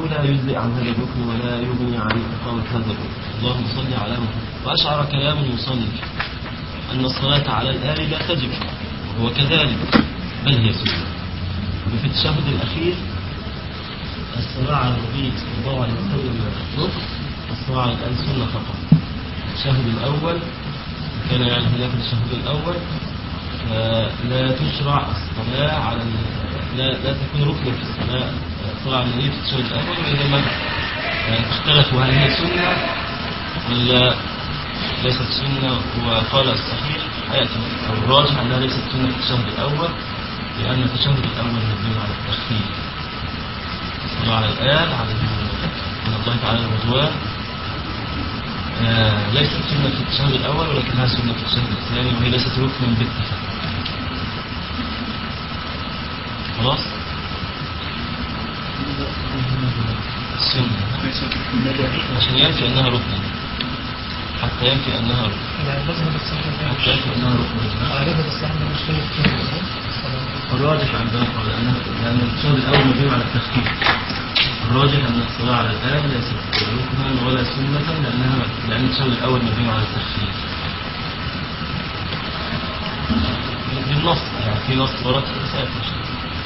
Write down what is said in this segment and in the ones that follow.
لا يجزئ عن هذا الركن ولا يغني عن إقامة هذا الركن اللهم صل على محمد وأشعر كلام المصنف أن الصلاة على الآل لا تجب وهو كذلك بل هي سنة وفي التشهد الأخير الصلاة على النبي صلى الله عليه وسلم ركن الصلاة على الآل سنة فقط التشهد الأول كان يعني هناك التشهد الأول لا تشرع الصلاة على لا لا تكون ركنا في الصلاة الصلاة على النبي في التشهد الأول وإنما اختلفوا هل هي سنة ولا ليست سنة وقال الصحيح حياتي أو الراجح أنها ليست سنة في التشهد الأول لأن التشهد الأول مبني على التخفيف الصلاة على الآل على من الله تعالى الرضوان آه ليست سنة في التشهد الأول ولكنها سنة في التشهد الثاني وهي ليست ركنا باتفاق خلاص السنة عشان ينفي أنها ركن حتى ينفي أنها ركن حتى ينفي أنها ركن الراجح عندنا لأن لأن الشهر الأول مبني على التخفيف الراجح أن الصلاة على الآن ليست ركنا ولا سنة لأنها لأن الشهر الأول مبني على التخفيف بالنص يعني في نص ورد في سائر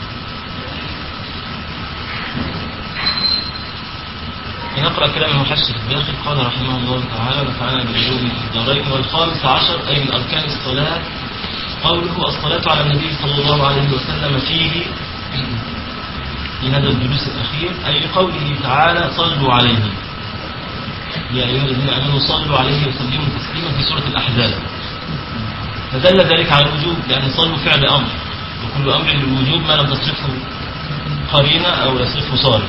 نقرأ كلام المحشر الداخل قال رحمه الله تعالى ونفعنا بالعلوم في الدارين والخامس عشر أي من أركان الصلاة قوله الصلاة على النبي صلى الله عليه وسلم فيه في هذا الجلوس الأخير أي قوله تعالى صلوا عليه يا أيها الذين آمنوا صلوا عليه وسلموا تسليما في سورة الأحزاب فدل ذلك على الوجوب لأن صلوا فعل أمر وكل أمر للوجوب ما لم تصرفه قرينة أو يصرفه صارف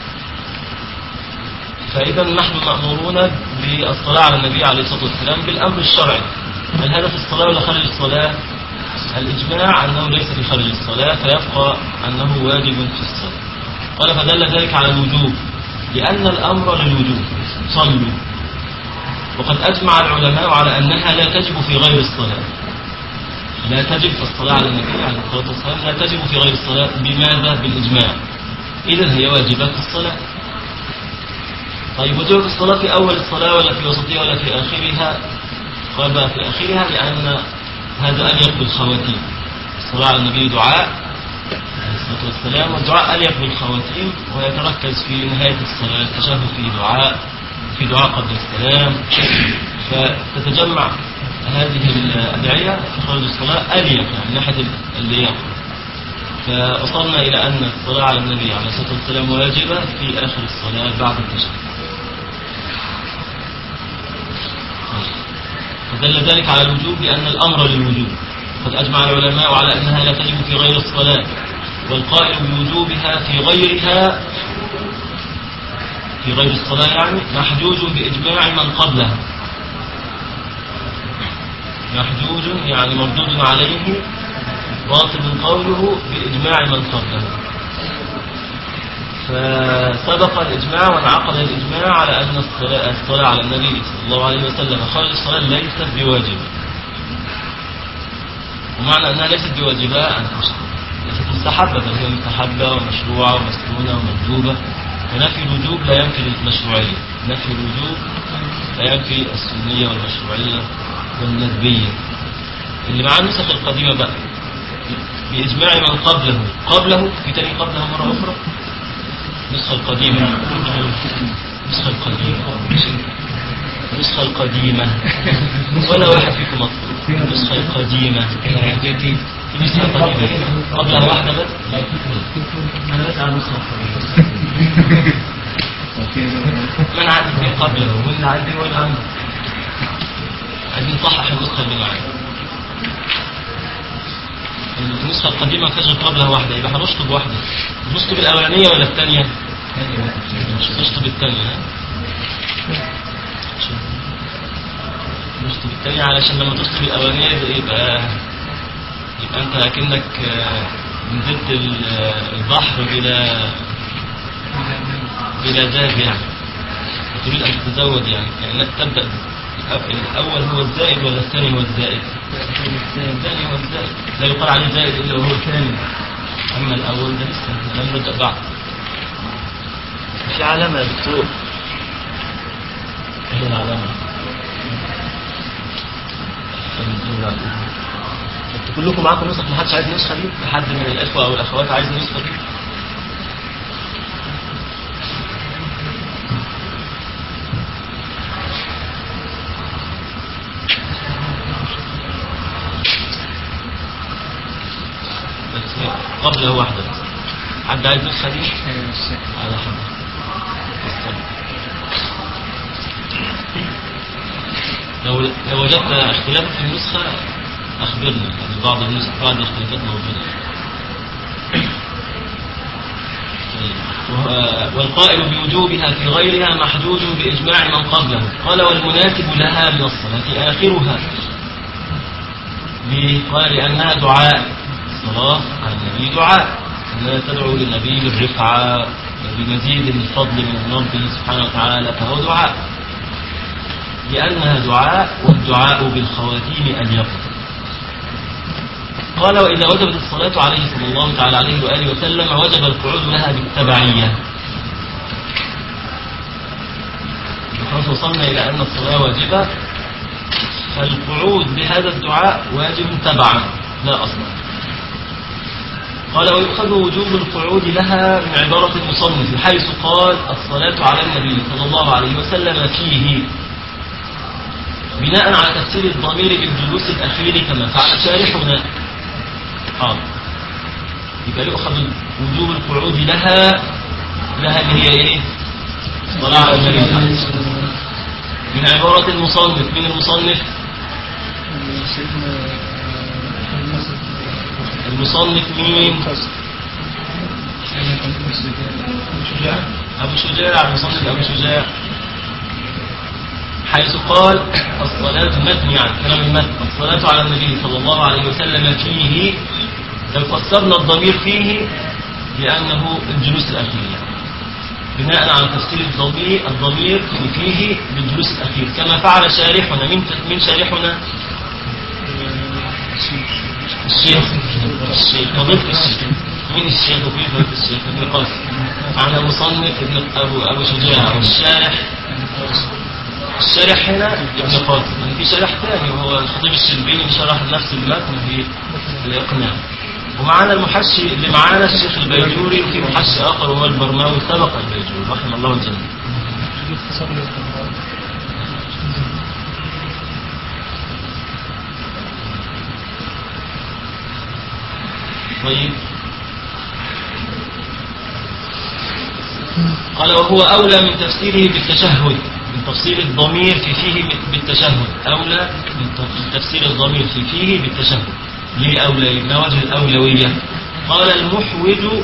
فإذا نحن مأمورون بالصلاة على النبي عليه الصلاة والسلام بالأمر الشرعي هل هذا في الصلاة ولا خارج الصلاة الإجماع أنه ليس في خارج الصلاة فيبقى أنه واجب في الصلاة قال فدل ذلك على الوجوب لأن الأمر للوجوب صلوا وقد أجمع العلماء على أنها لا تجب في غير الصلاة لا تجب الصلاة على النبي عليه الصلاة والسلام لا تجب في غير الصلاة بماذا بالإجماع إذا هي واجبات الصلاة طيب وجوب الصلاة في أول الصلاة ولا في وسطها ولا في آخرها قال بقى في آخرها لأن هذا أليق بالخواتيم الصلاة على النبي دعاء عليه الصلاة والسلام والدعاء أليق بالخواتيم ويتركز في نهاية الصلاة التشهد في دعاء في دعاء قبل السلام فتتجمع هذه الأدعية في خارج الصلاة أليق يعني من ناحية اللياقة فوصلنا إلى أن الصلاة على النبي عليه الصلاة والسلام واجبة في آخر الصلاة بعد التشهد فدل ذلك على الوجوب لأن الأمر للوجوب قد أجمع العلماء على أنها لا تجب في غير الصلاة والقائل بوجوبها في غيرها في غير الصلاة يعني محجوج بإجماع من قبلها محجوج يعني مردود عليه باطل قوله بإجماع من قبله فسبق الإجماع وانعقد الإجماع على أن الصلاة على النبي صلى الله عليه وسلم خارج الصلاة ليست بواجبة ومعنى أنها ليست بواجبة ليست مستحبة بل هي مستحبة ومشروعة ومسنونة ومندوبة ونفي الوجوب لا ينفي المشروعية نفي الوجوب لا ينفي السنية والمشروعية والندبية اللي مع النسخ القديمة بقى بإجماع من قبله قبله في تاني قبله مرة أخرى النسخة القديمة النسخة القديمة النسخة القديمة ولا واحد فيكم مطلوب النسخة القديمة النسخة القديمة قبلها واحدة بس أنا بس على النسخة القديمة من عندي قبله ومن عندي ولا عندي عايزين نصحح النسخة اللي معانا النسخة القديمة كانت قبلها واحدة يبقى هنشطب واحدة نشطب الأولانية ولا الثانية؟ نشطب الثانية نشطب الثانية علشان لما تشطب الأولانية يبقى يبقى أنت أكنك نزلت البحر بلا بلا زاد يعني وتريد أن تتزود يعني يعني تبدأ الأول هو الزائد ولا الثاني هو الزائد الثاني هو الزائد لا يقال عليه زائد إلا وهو ثاني أما الأول ده لسه لم نبدأ بعد في علامة يا دكتور هي العلامة انتوا كلكم معاكم نسخ محدش عايز نسخة دي حد من الإخوة أو الأخوات عايز نسخة دي بس قبل واحدة حد عايز نسخة دي على حد لو لو وجدت اختلاف في النسخة أخبرنا يعني بعض النسخ بعض الاختلافات موجودة طيب. والقائل بوجوبها في غيرها محدود بإجماع من قبله قال والمناسب لها من الصلاة آخرها ليه؟ قال لأنها دعاء الصلاة على النبي دعاء أنها تدعو للنبي بالرفعة بمزيد الفضل من ربه سبحانه وتعالى فهو دعاء لأنها دعاء والدعاء بالخواتيم أن يقضي قال وإذا وجبت الصلاة عليه صلى الله تعالى عليه وآله وسلم وجب القعود لها بالتبعية خلاص وصلنا إلى أن الصلاة واجبة فالقعود بهذا الدعاء واجب تبعا لا أصلا قال ويؤخذ وجوب القعود لها من عبارة المصنف حيث قال الصلاة على النبي صلى الله عليه وسلم فيه بناء على تفسير الضمير بالجلوس الأخير كما فعل شارحنا حاضر يبقى يؤخذ وجوب القعود لها لها اللي هي ايه صلاة على النبي من عبارة المصنف من المصنف المصنف مين أبو شجاع المصنف أبو شجاع حيث قال الصلاة متني عن كلام المتن الصلاة على النبي صلى الله عليه وسلم فيه لو فسرنا الضمير فيه لأنه الجلوس الأخير يعني. بناء على تفسير الضمير الضمير فيه بالجلوس الأخير كما فعل شارحنا من من شارحنا الشيخ الشيخ فضيلة الشيخ مين الشيخ وفيه فضيلة الشيخ ابن قاسم عن مصنف ابن أبو أبو شجاع والشارح الشارح هنا ابن قاسم يعني في شارح ثاني وهو الخطيب الشربيني شرح نفس المتن في الإقناع ومعانا المحشي اللي معانا الشيخ البيجوري وفي محشي آخر وهو البرماوي سبق البيجوري رحمه الله الجميع طيب قال وهو أولى من تفسيره بالتشهد من تفسير الضمير في فيه بالتشهد أولى من تفسير الضمير في فيه بالتشهد ليه أولى ما وجه الأولوية قال المحوج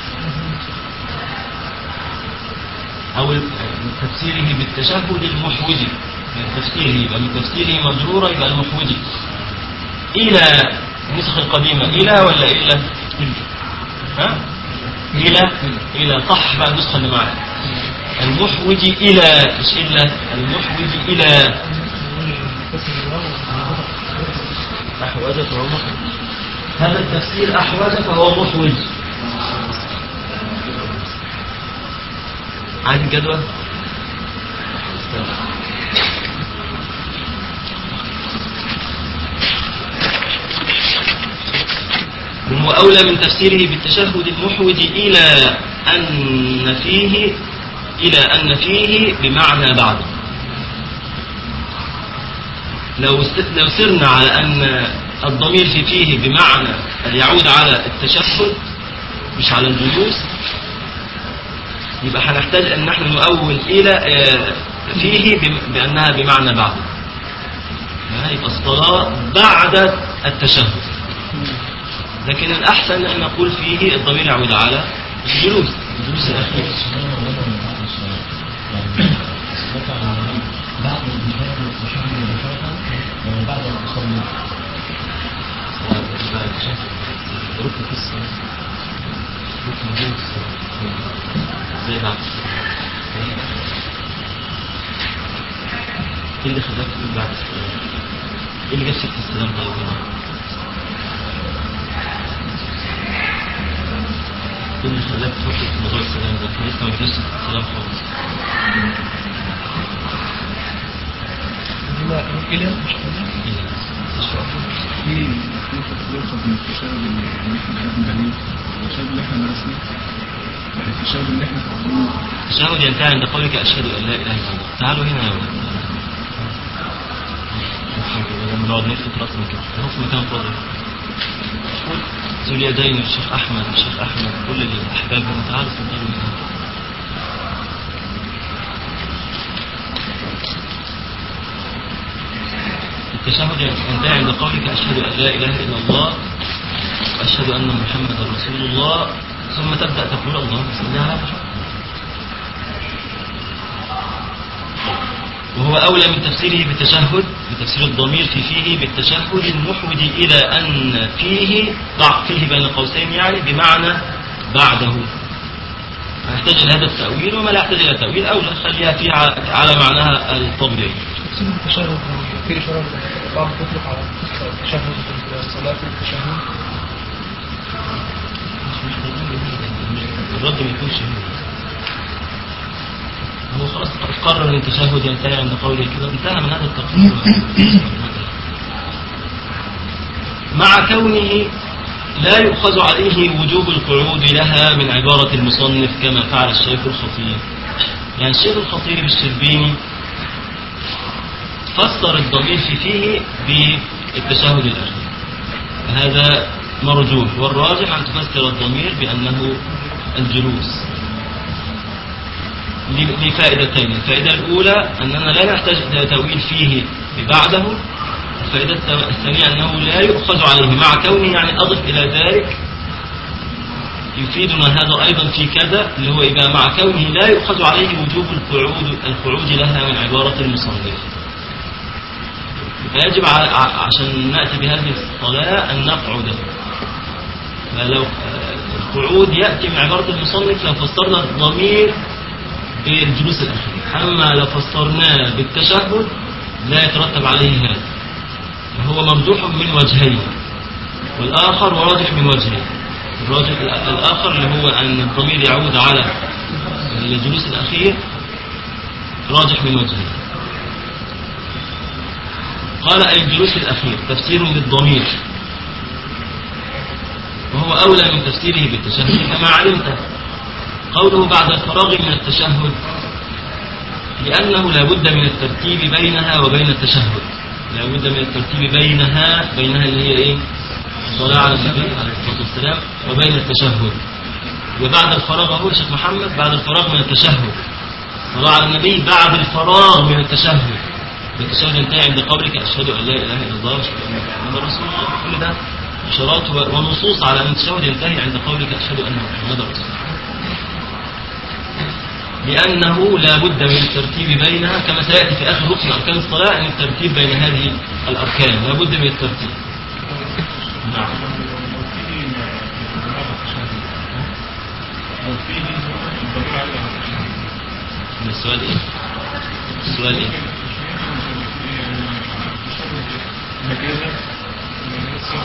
أو من تفسيره بالتشهد المحوج من تفسيره يبقى من تفسيره مجرورة يبقى المحوج إلى النسخ القديمة إلى ولا إلى ها إلى إلى صح بقى النسخة اللي معايا المحوج إلى مش إلا المحوج إلى أحوجة فهو محوج هذا التفسير أحوجة فهو محوج عايز الجدول وهو أولى من تفسيره بالتشهد المحوج إلى أن فيه إلى أن فيه بمعنى بعد لو لو سرنا على أن الضمير في فيه بمعنى يعود على التشهد مش على الجلوس يبقى هنحتاج أن نحن نؤول إلى فيه بأنها بمعنى بعد يبقى الصلاة بعد التشهد لكن الأحسن أن نقول فيه الضمير يعود على الجلوس الجلوس الأخير بعد الانتهاء والتشهد والبشارة يعني بعد التصلي ركن في الصلاة ركن موجود في الصلاة زي بعد ايه اللي خلاك تقول بعد الصلاة؟ ايه اللي جاب سيرة السلام طيب هنا؟ كل اللي خلاك تفكر في موضوع السلام ده احنا لسه ما جبناش السلام خالص هو إلى مش كده في نقطة يوصل من التشابه اللي احنا خدنا عليه التشابه اللي احنا درسناه التشابه اللي احنا فاهمينه التشهد ينتهي عند قولك أشهد أن لا إله إلا الله تعالوا هنا يا ولد لما نقعد نلفت راسنا كده اهو في مكان فاضي ذو اليدين الشيخ أحمد الشيخ أحمد كل الأحباب هنا تعالوا اتفضلوا هنا التشهد ينتهي عند قولك أشهد أن لا إله إلا الله وأشهد أن محمدا رسول الله ثم تبدأ تقول اللهم صل على محمد وهو أولى من تفسيره بالتشهد بتفسير الضمير في فيه بالتشهد المحود إلى أن فيه ضع فيه بين قوسين يعني بمعنى بعده يحتاج إلى هذا التأويل وما لا يحتاج إلى تأويل أولى خليها فيها على معناها الطبيعي تقسيم التشهد في إشارة بعض تطلق على التشهد في الصلاة في التشهد الرد ما يكونش هو هو خلاص قرر ان التشهد ينتهي عند قوله كده انتهى من هذا التقرير مع كونه لا يؤخذ عليه وجوب القعود لها من عبارة المصنف كما فعل الشيخ الخطيب يعني الشيخ الخطيب الشربيني فسر الضمير في فيه بالتشهد الأخير هذا مرجوح والراجح أن تفسر الضمير بأنه الجلوس ل- لفائدتين الفائدة الأولى أننا لا نحتاج إلى تأويل فيه بعده الفائدة الت- الثانية أنه لا يؤخذ عليه مع كونه يعني أضف إلى ذلك يفيدنا هذا أيضا في كذا اللي هو إذا مع كونه لا يؤخذ عليه وجوب القعود القعود لها من عبارة المصنف فيجب على ع- عشان نأتي بهذه الصلاة أن نقعد فلو آه، القعود يأتي من عبارة المصنف لو فسرنا الضمير بالجلوس الأخير أما لو فسرناه بالتشهد لا يترتب عليه هذا وهو مرجوح من وجهين والآخر راجح من وجهين الراجح الآ- الآخر اللي هو أن الضمير يعود على الجلوس الأخير راجح من وجهين قال أي الجلوس الأخير تفسير للضمير وهو أولى من تفسيره بالتشهد كما علمت قوله بعد الفراغ من التشهد لأنه لا بد من الترتيب بينها وبين التشهد لا بد من الترتيب بينها بينها اللي هي إيه الصلاة على النبي عليه الصلاة والسلام وبين التشهد وبعد الفراغ أهو يا شيخ محمد بعد الفراغ من التشهد الصلاة على النبي بعد الفراغ من التشهد التشهد ينتهي عند قولك أشهد أن لا إله إلا الله وأشهد أن محمدا رسول الله كل ده إشارات و- ونصوص على أن التشهد ينتهي عند قولك أشهد أن محمدا رسول الله لأنه لا بد من الترتيب بينها كما سيأتي في آخر ركن من أركان الصلاة أن الترتيب بين هذه الأركان لا بد من الترتيب نعم لو في الضمير عليه على التشهد السؤال إيه؟ السؤال إيه؟ مجازا من الصوت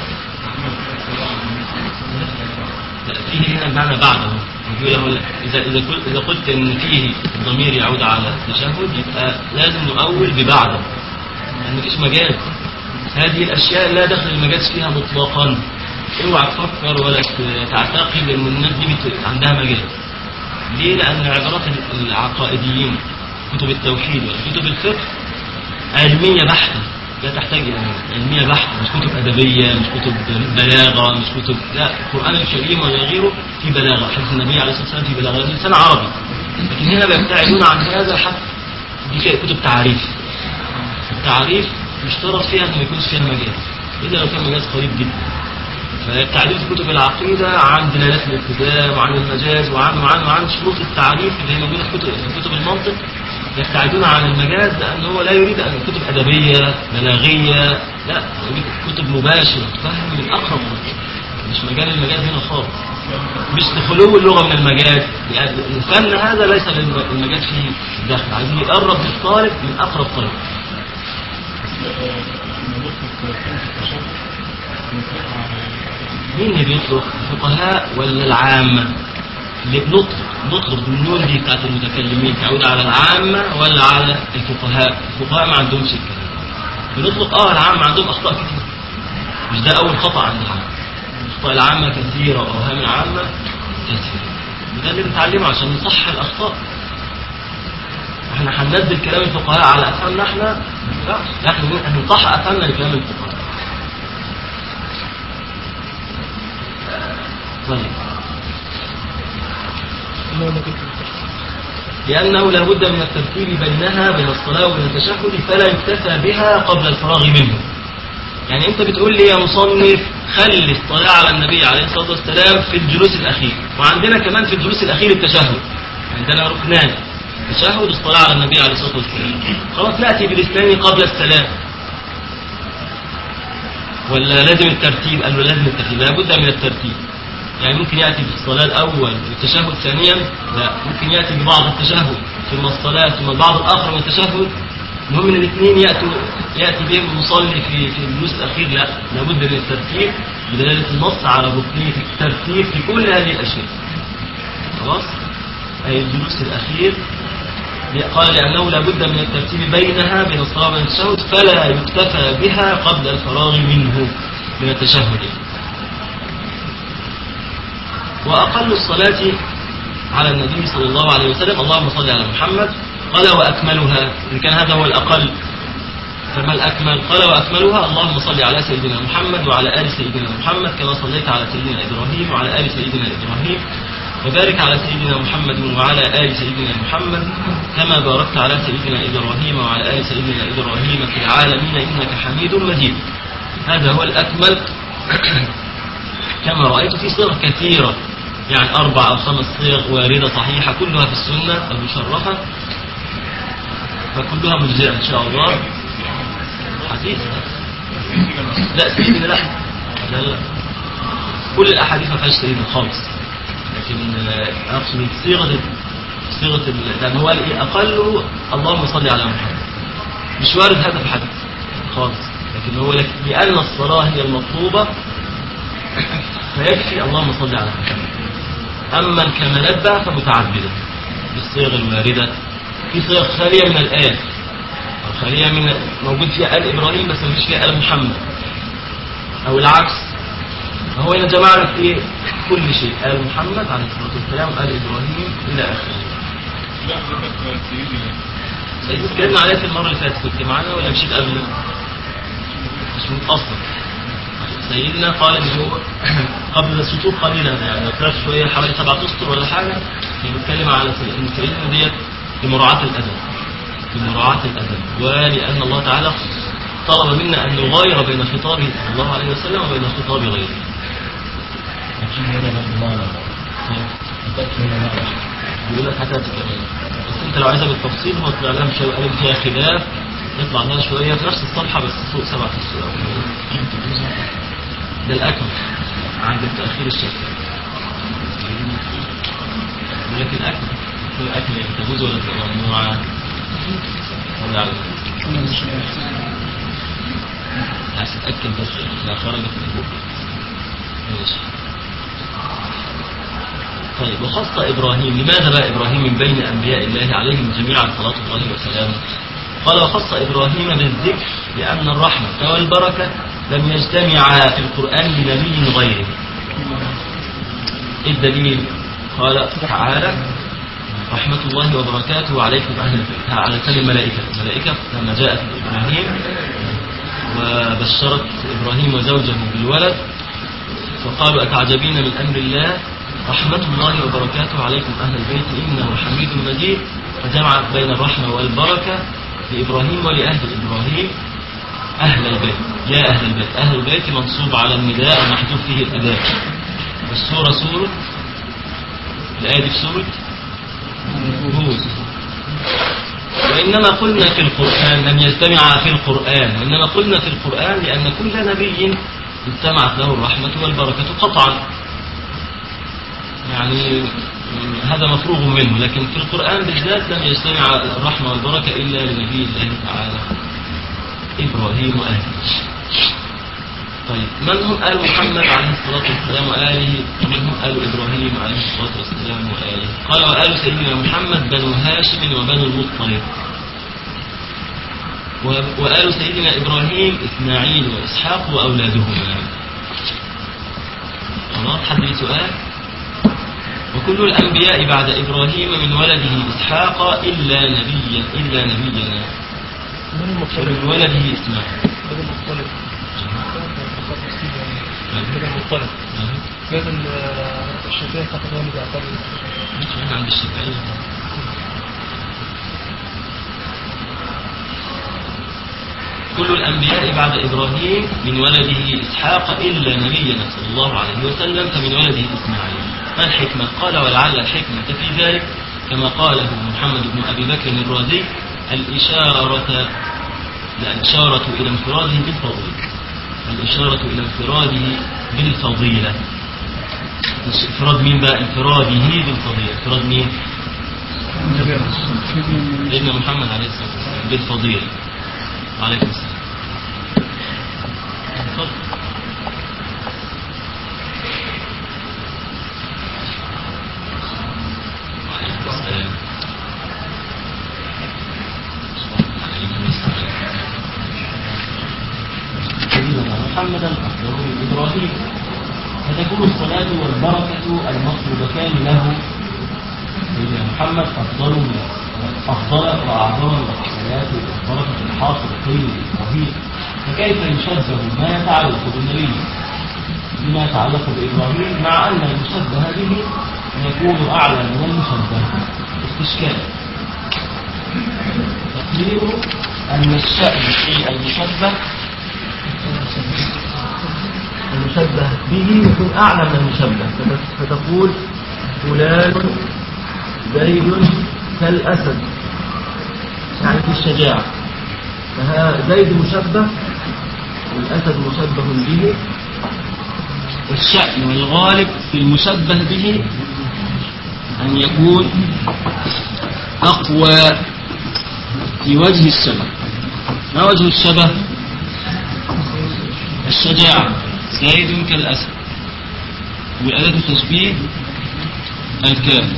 لا فيه هنا المعنى بعده يقول له إذا إذا قلت إذا قلت إن فيه الضمير يعود على التشهد يبقى لازم نؤول ببعده يعني مفيش مجاز هذه الأشياء لا دخل المجاز فيها مطلقا اوعى تفكر ولا ت- تعتقد إن الناس دي بت- عندها مجاز ليه؟ لأن عبارات العقائديين كتب التوحيد وكتب الفقه علمية بحتة لا تحتاج إلى علمية بحتة مش كتب أدبية مش كتب بلاغة مش كتب لا القرآن الكريم ولا غيره في بلاغة حديث النبي عليه الصلاة والسلام في بلاغة لسان عربي لكن هنا بيبتعدون عن هذا حتى دي كده كتب تعريف التعريف يشترط فيها أن ما يكونش فيها مجاز إلا لو كان مجاز قريب جدا فالتعريف في كتب العقيدة عن دلالات الالتزام وعن المجاز وعن وعن وعن شروط التعريف اللي هي موجودة في كتب في كتب المنطق يبتعدون عن المجاز لأن هو لا يريد أن كتب أدبية بلاغية لا يريد كتب مباشرة تفهم من أقرب وجه. مش مجال المجاز هنا خالص مش لخلو اللغة من المجاز يعني الفن هذا ليس للمجاز فيه دخل عايزين يقرب للطالب من أقرب طريق نبص في كلمة التشهد نطلقها على مين اللي بيطلق الفقهاء ولا العامة اللي بنطلق نطلق بالنون دي بتاعت المتكلمين تعود على العامة ولا على الفقهاء الفقهاء ما عندهمش الكلام بنطلق اه العامة عندهم أخطاء كتير مش ده أول خطأ عند العامة أخطاء العامة كثيرة وأوهام العامة كثيرة وده اللي بنتعلمه عشان نصحح الأخطاء احنا هننزل كلام الفقهاء على أفهمنا احنا لا احنا هنصحح أفهمنا لكلام الفقهاء طيب إنه ما كنت لأنه لا بد من الترتيب بينها بين الصلاة وبين التشهد فلا يكتفى بها قبل الفراغ منه يعني أنت بتقول لي يا مصنف خلي الصلاة على النبي عليه الصلاة والسلام في الجلوس الأخير وعندنا كمان في الجلوس الأخير التشهد عندنا ركنان التشهد والصلاة على النبي عليه الصلاة والسلام خلاص نأتي بالاثنين قبل السلام ولا لازم الترتيب قال له لازم الترتيب لابد من الترتيب يعني ممكن يأتي في الصلاة الأول والتشهد ثانيا لا ممكن يأتي ببعض التشهد ثم الصلاة ثم البعض الآخر من التشهد المهم ان الاثنين يأتوا يأتي بهم المصلي في في الجلوس الأخير لا لابد من الترتيب بدلالة النص على ركنية الترتيب في كل هذه الأشياء خلاص أي الجلوس الأخير قال لأنه لابد من الترتيب بينها بين الصلاة وبين التشهد فلا يكتفى بها قبل الفراغ منه من التشهد وأقل الصلاة على النبي صلى الله عليه وسلم اللهم صل على محمد قال وأكملها إن كان هذا هو الأقل فما الأكمل قال وأكملها اللهم صل على سيدنا محمد وعلى آل سيدنا محمد كما صليت على سيدنا إبراهيم وعلى آل سيدنا إبراهيم وبارك على سيدنا محمد وعلى آل سيدنا محمد كما باركت على سيدنا إبراهيم وعلى آل سيدنا إبراهيم في العالمين إنك حميد مجيد هذا هو الأكمل كما رأيت في صيغ كثيرة يعني أربع أو خمس صيغ واردة صحيحة كلها في السنة المشرفة فكلها مجزئة إن شاء الله حديث لا سيدنا لا لا لا كل الأحاديث ما فيهاش سيدنا خالص لكن آه، أقصد صيغة صيغة ال- لأن هو قال إيه أقله اللهم صل على محمد مش وارد هذا في الحديث خالص لكن هو لك لأن الصلاة هي المطلوبة فيكفي اللهم صل على محمد أما الكمالات بقى فمتعددة بالصيغ الواردة في صيغ خالية من الآيات أو خالية من موجود فيها آل إبراهيم بس مفيش فيها آل محمد أو العكس فهو هنا جمع لك إيه كل شيء آل محمد عليه الصلاة والسلام آل إبراهيم إلى آخره لا حضرتك سيدنا سيد اتكلمنا عليها في المرة اللي فاتت كنت معانا ولا مشيت قبل مش من أصلا سيدنا قال إن هو قبل السطور قليلا يعني طلعت شوية حوالي سبعة أسطر ولا حاجة كان بيتكلم على سي- إن سيدنا ديت لمراعاة الأدب لمراعاة الأدب ولأن الله تعالى طلب منا أن نغاير بين خطابه صلى الله عليه وسلم وبين خطاب غيره أكيد هنا برضه معنى أتأكد هنا معنى بيقول لك هتاتي كمان بس انت لو عايزها بالتفصيل هو طلع لها مش قال فيها خلاف يطلع لها شويه في نفس الصفحه بس فوق سبعة السؤال ده الاكمل عند التاخير الشكل يقول لك الاكمل يقول الاكل تجوز ولا تبقى ممنوعه ولا على عايز تتاكد بس لا خرجت من البوق ماشي طيب وخص إبراهيم لماذا بقى إبراهيم من بين أنبياء الله عليهم جميعا صلاة الله وسلامه قال وخص إبراهيم بالذكر لأن الرحمة والبركة لم يجتمعا في القرآن لنبي غيره إيه الدليل قال تعالى رحمة الله وبركاته عليكم أهل البيت على لسان الملائكة الملائكة لما جاءت إبراهيم وبشرت إبراهيم وزوجه بالولد فقالوا أتعجبين من أمر الله رحمة الله وبركاته عليكم أهل البيت إنه حميد مجيد فجمعت بين الرحمة والبركة لإبراهيم ولأهل إبراهيم أهل البيت يا أهل البيت أهل البيت منصوب على النداء المحذوف فيه الأداء والسورة سورة الآية دي في سورة هود وإنما قلنا في القرآن لم يجتمع في القرآن وإنما قلنا في القرآن لأن كل نبي اجتمعت له الرحمة والبركة قطعا يعني هذا مفروغ منه لكن في القرآن بالذات لم يجتمع الرحمة والبركة إلا لنبي الله تعالى إبراهيم وأهله طيب من هم آل محمد عليه الصلاة والسلام وآله ومن هم آل إبراهيم عليه الصلاة والسلام وآله قال وآل سيدنا محمد بنو هاشم وبنو المطلب و- وآل سيدنا إبراهيم إسماعيل وإسحاق وأولادهما خلاص حد ليه سؤال وكل الأنبياء بعد إبراهيم من ولده إسحاق إلا نبيا إلا نبينا من ومن المطلب ولده إسماعيل من المطلب من المطلب لازم الشافعي خطر والد يعتبر مش عند الشافعية كل الأنبياء بعد إبراهيم من ولده إسحاق إلا نبينا صلى الله عليه وسلم فمن ولده إسماعيل ما الحكمة؟ قال ولعل الحكمة في ذلك كما قاله محمد بن أبي بكر الرازي الإشارة الإشارة إلى انفراده بالفضيلة الإشارة إلى انفراده بالفضيلة مش انفراد مين بقى انفراده بالفضيلة انفراد مين سيدنا محمد عليه الصلاة والسلام بالفضيلة وعليكم السلام اتفضل وعليكم السلام وعليكم السلام سيدنا محمدا أفضل من إبراهيم فتكون الصلاة والبركة المطلوبتان له سيدنا محمد أفضل من أفضل وأعظم من الصلاة والبركة الحاصلتين لإبراهيم فكيف يشبه ما يتعلق بالنبي بما يتعلق بإبراهيم مع أن المشبه به يكون أعلى من المشبه استشكال تقدير أن الشأن في المشبه المشبه به يكون أعلى من المشبه فت- فتقول فلان زيد كالأسد يعني في الشجاعة فها زيد مشبه والأسد مشبه به والشأن والغالب في المشبه به أن يكون أقوى في وجه الشبه ما وجه الشبه الشجاعة زيد كالأسد وأداة التشبيه الكاف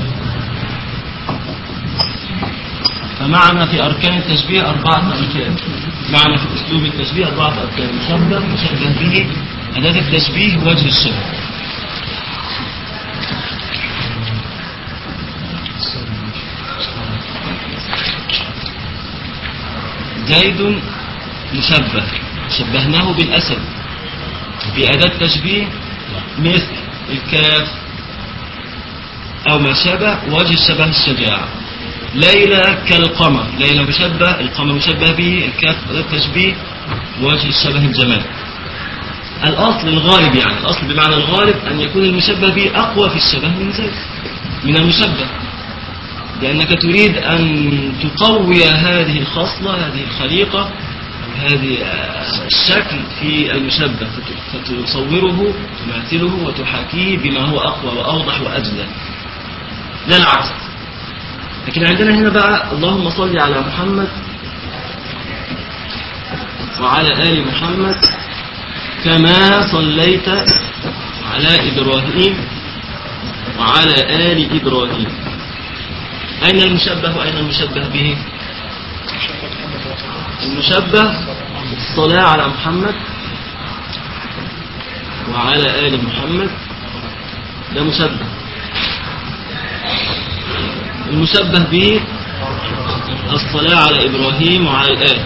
فمعنى في أركان التشبيه أربعة أركان معنى في أسلوب التشبيه أربعة أركان مشبه مشبه به أداة التشبيه وجه الشبه زيد مشبه شبهناه بالأسد بأداة تشبيه مثل الكاف أو ما شابه وجه الشبه الشجاعة ليلى كالقمر ليلى مشبه القمر مشبه به الكاف أداة تشبيه وجه الشبه الجمال الأصل الغالب يعني الأصل بمعنى الغالب أن يكون المشبه به أقوى في الشبه من زيد من المشبه لأنك تريد أن تقوي هذه الخصلة هذه الخليقة هذه آه، الشكل في المشبه فت- فتصوره تماثله وتحاكيه بما هو أقوى وأوضح وأجلى لا العكس لكن عندنا هنا بقى اللهم صل على محمد وعلى آل محمد كما صليت على إبراهيم وعلى آل إبراهيم أين المشبه وأين المشبه به المشبه الصلاة على محمد وعلى آل محمد ده مشبه المشبه به الصلاة على إبراهيم وعلى الآل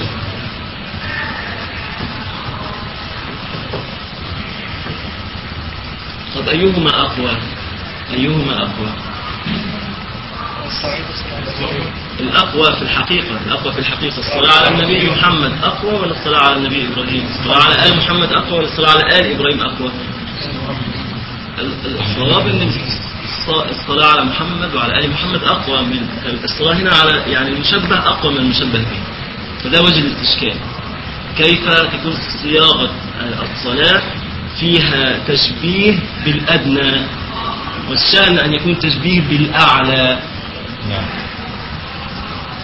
طب أيهما أقوى أيهما أقوى الصعيد الصلاة الأقوى في الحقيقة الأقوى في الحقيقة الصلاة على النبي محمد أقوى ولا الصلاة على النبي إبراهيم الصلاة على آل محمد أقوى ولا الصلاة على آل إبراهيم أقوى ال- ال- الصواب أن الص- الصلاة على محمد وعلى آل محمد أقوى من الصلاة هنا على يعني المشبه أقوى من المشبه به فده وجه الاستشكال كيف تكون صياغة الصلاة فيها تشبيه بالأدنى والشأن أن يكون تشبيه بالأعلى نعم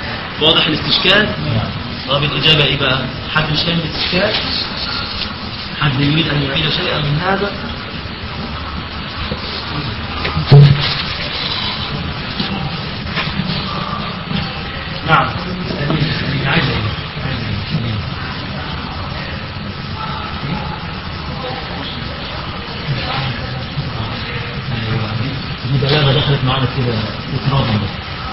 واضح الاستشكال نعم طب الإجابة إيه بقى حد مش فاهم الاستشكال حد يريد أن يعيد شيئا من هذا نعم عايز دي بلاغة دخلت معانا كده اضطرابا بس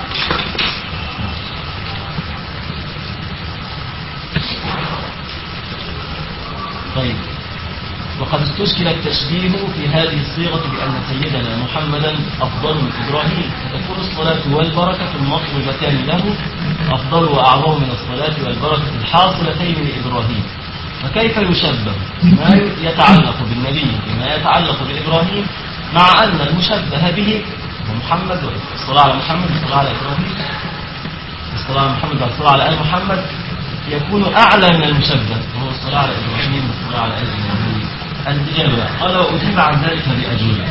طيب وقد استشكل التشبيه في هذه الصيغة بأن سيدنا محمدا أفضل من إبراهيم فتكون الصلاة والبركة المطلوبتان له أفضل وأعظم من الصلاة والبركة الحاصلتين لإبراهيم فكيف يشبه ما يتعلق بالنبي بما يتعلق بإبراهيم مع أن المشبه به هو محمد والصلاة على محمد والصلاة على إبراهيم الصلاة على محمد والصلاة على آل محمد يكون أعلى من المشبه وهو الصلاة على إبراهيم والصلاة على آل إبراهيم الإجابة قال وأجيب عن ذلك بأجوبة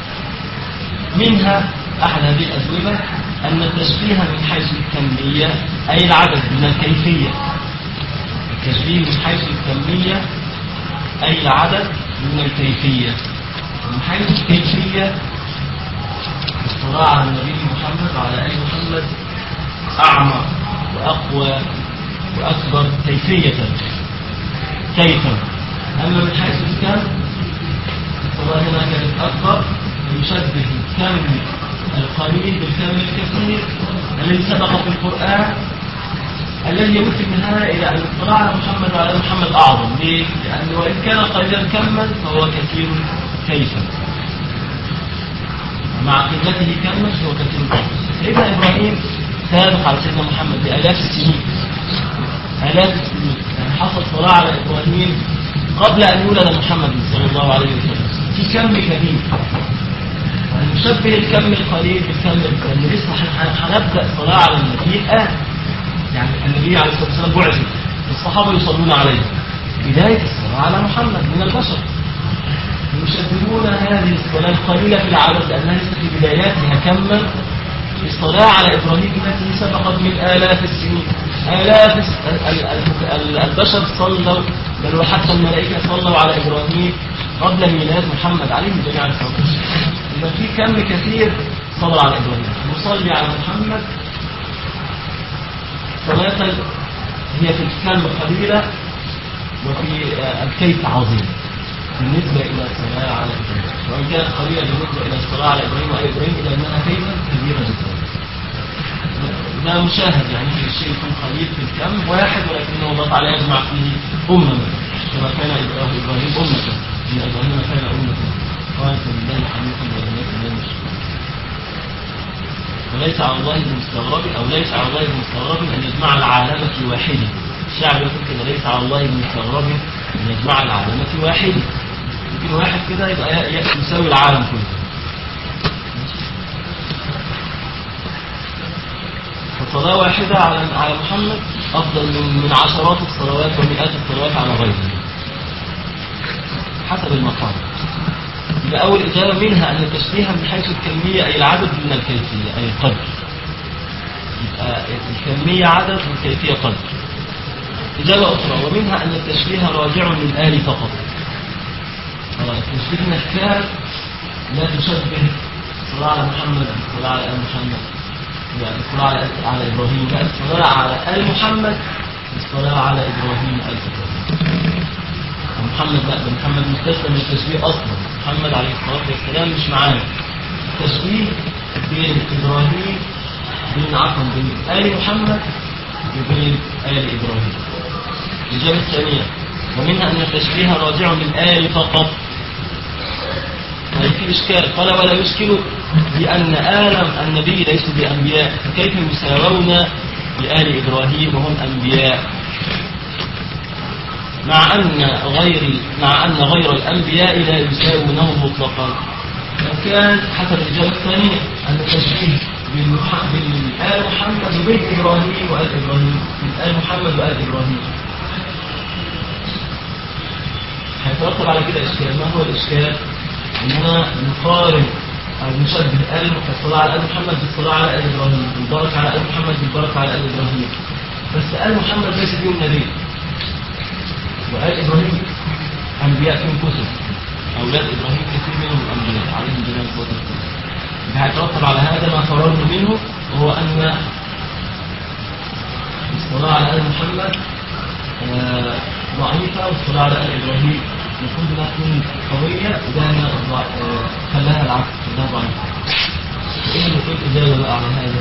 منها أحد هذه الأجوبة أن التشبيه من حيث الكمية أي العدد من الكيفية التشبيه من حيث الكمية أي العدد من الكيفية من حيث الكيفية الصلاة على النبي محمد وعلى آل محمد أعمق وأقوى وأكبر كيفية كيفا أما من حيث الكم الصلاة هنا كانت أكبر يشبه الكم القليل بالكم الكثير الذي سبق في القرآن الذي يؤدي في النهاية إلى أن الصلاة على محمد وعلى آل محمد أعظم ليه؟ لأنه وإن كان قليلا كما فهو كثير كيفا ومع قلته كما فهو كثير كيفا سيدنا إبراهيم سابق على سيدنا محمد بآلاف السنين آلاف السنين يعني حصل صلاة على إبراهيم قبل أن يولد محمد صلى الله عليه وسلم في كم كبير نشبه الكم القليل بالكم الكبير لسه هنبدأ صلاة على النبي الآن يعني النبي عليه الصلاة والسلام بعث الصحابة يصلون عليه بداية الصلاة على محمد من البشر يشبهون هذه الصلاة القليلة في العدد لأنها ليست في بداياتها كما الصلاة على إبراهيم التي سبقت من آلاف السنين آلاف البشر صلوا بل وحتى الملائكة صلوا على إبراهيم قبل ميلاد محمد عليه جميع الصلاة إذا في كم كثير صلى على إبراهيم نصلي على محمد صلاة هي في الكم قليلة وفي الكيف عظيم بالنسبة إلى الصلاة على إبراهيم وإن كانت قليلة بالنسبة إلى الصلاة على إبراهيم وآل إبراهيم إلا أنها كيفا كبيرة جدا ده مشاهد يعني في الشيء يكون قليل في الكم واحد ولكنه الله تعالى يجمع فيه أمة كما كان إبراهيم أمة إن إبراهيم كان أمة قالت لله حنيفا ولم يكن من وليس على الله بمستغرب أو ليس على الله بمستغرب أن يجمع العالم في واحدة الشعب يقول كده ليس على الله بمستغرب أن يجمع العالم في واحدة يمكن واحد كده يبقى يساوي العالم كله فصلاة واحدة على على محمد أفضل من من عشرات الصلوات ومئات الصلوات على غيره حسب المقام يبقى أول إجابة منها أن التشبيه من حيث الكمية أي العدد من الكيفية أي القدر يبقى الكمية عدد والكيفية قدر إجابة أخرى ومنها أن التشبيه راجع للآل فقط التشبيه نحكاه لا تشبه الصلاة على محمد الصلاة على آل محمد الصلاة على على إبراهيم لا الصلاة على آل محمد الصلاة على إبراهيم آل إبراهيم محمد لا ده محمد مستسلم من التشبيه أصلا محمد عليه الصلاة والسلام مش معانا التشبيه بين إبراهيم بين عفوا بين آل محمد وبين آل إبراهيم الإجابة الثانية ومنها أن التشبيه راجع للآل فقط طيب في إشكال قال ولا يشكل بأن آل النبي ليسوا بأنبياء فكيف يساوون بآل إبراهيم وهم أنبياء مع أن غير مع أن غير الأنبياء لا يساوونهم مطلقا لو كان حسب الإجابة الثانية أن التشبيه بين آل محمد وبين إبراهيم وآل إبراهيم من آل محمد وآل إبراهيم هيترتب على كده إشكال ما هو الإشكال؟ إننا نقارن أو نشبه آل الصلاة على آل محمد بالصلاة على آل إبراهيم والبركة على آل محمد بالبركة على آل إبراهيم بس آل محمد ليس فيهم نبي وآل إبراهيم أنبياء الأنبياء فيهم كتب أولاد إبراهيم كثير منهم الأنبياء عليهم جميع الصلاة والسلام هيترتب على هذا ما فررنا منه وهو أن الصلاة على آل محمد آه، ضعيفة والصلاة على آل إبراهيم المفروض انها تكون قوية وده من الضع- آه، خلاها العكس خلاها ضعيفة ايه المفروض الإجابة بقى على هذا؟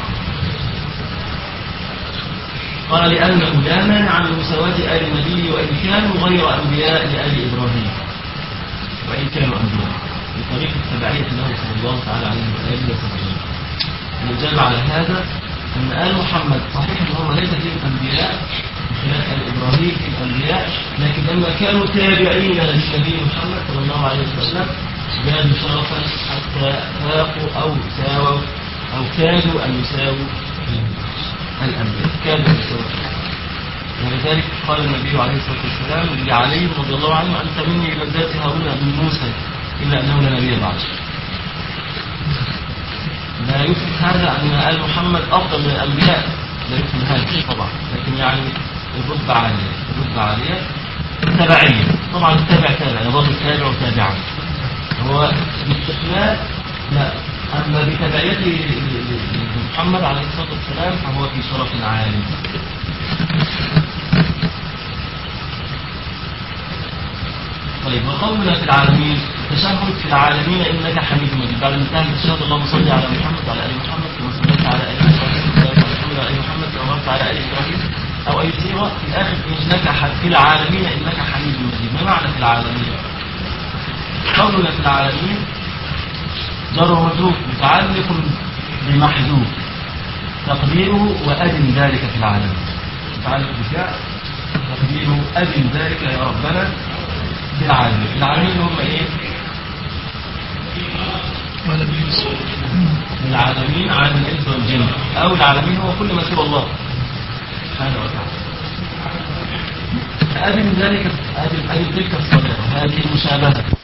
قال لأنه لا مانع من مساواة آل النبي وإن كانوا غير أنبياء لآل إبراهيم وإن كانوا أنبياء بطريق التبعية له صلى الله تعالى عليه وآله وسلم الإجابة على هذا أن آل محمد صحيح أن هم ليس فيهم أنبياء بخلاف آل إبراهيم في الأنبياء لكن لما كانوا تابعين للنبي محمد صلى الله عليه وسلم زادوا شرفا حتى فاقوا أو ساووا أو كادوا أن يساووا الأنبياء كادوا أن يساووا ولذلك قال النبي عليه الصلاة والسلام لعلي رضي الله عنه أنت مني بذات هارون بن موسى إلا أنه لا نبي بعد لا يفهم هذا أن آل محمد أفضل من الأنبياء لا يفهم هذا طبعا لكن يعني الرتبة عالية الرتبة عالية تبعية طبعا التابع تابع يظل التابع تابعا هو باستقلال لا أما بتبعيته ل- ل- لمحمد عليه الصلاة والسلام فهو في شرف عالي طيب وقولنا في العالمين التشهد في العالمين انك حميد مجيد بعد انتهى من التشهد اللهم صل على محمد وعلى ال محمد كما صليت على ال ابراهيم وبارك على ال محمد كما باركت على ال ابراهيم او اي صيغه في الاخر انك ح- في العالمين انك حميد مجيد ما معنى في العالمين؟ قولنا في العالمين جر ومجرور متعلق بمحذوف تقديره وأدم ذلك في العالم متعلق بفعل تقديره أدم ذلك يا ربنا في العالمين العالمين هم ايه؟ ولا بيوسف العالمين عالم الانس والجن او العالمين هو كل ما سوى الله سبحانه وتعالى فأدم ذلك أدم أدم تلك الصلاة هذه المشابهة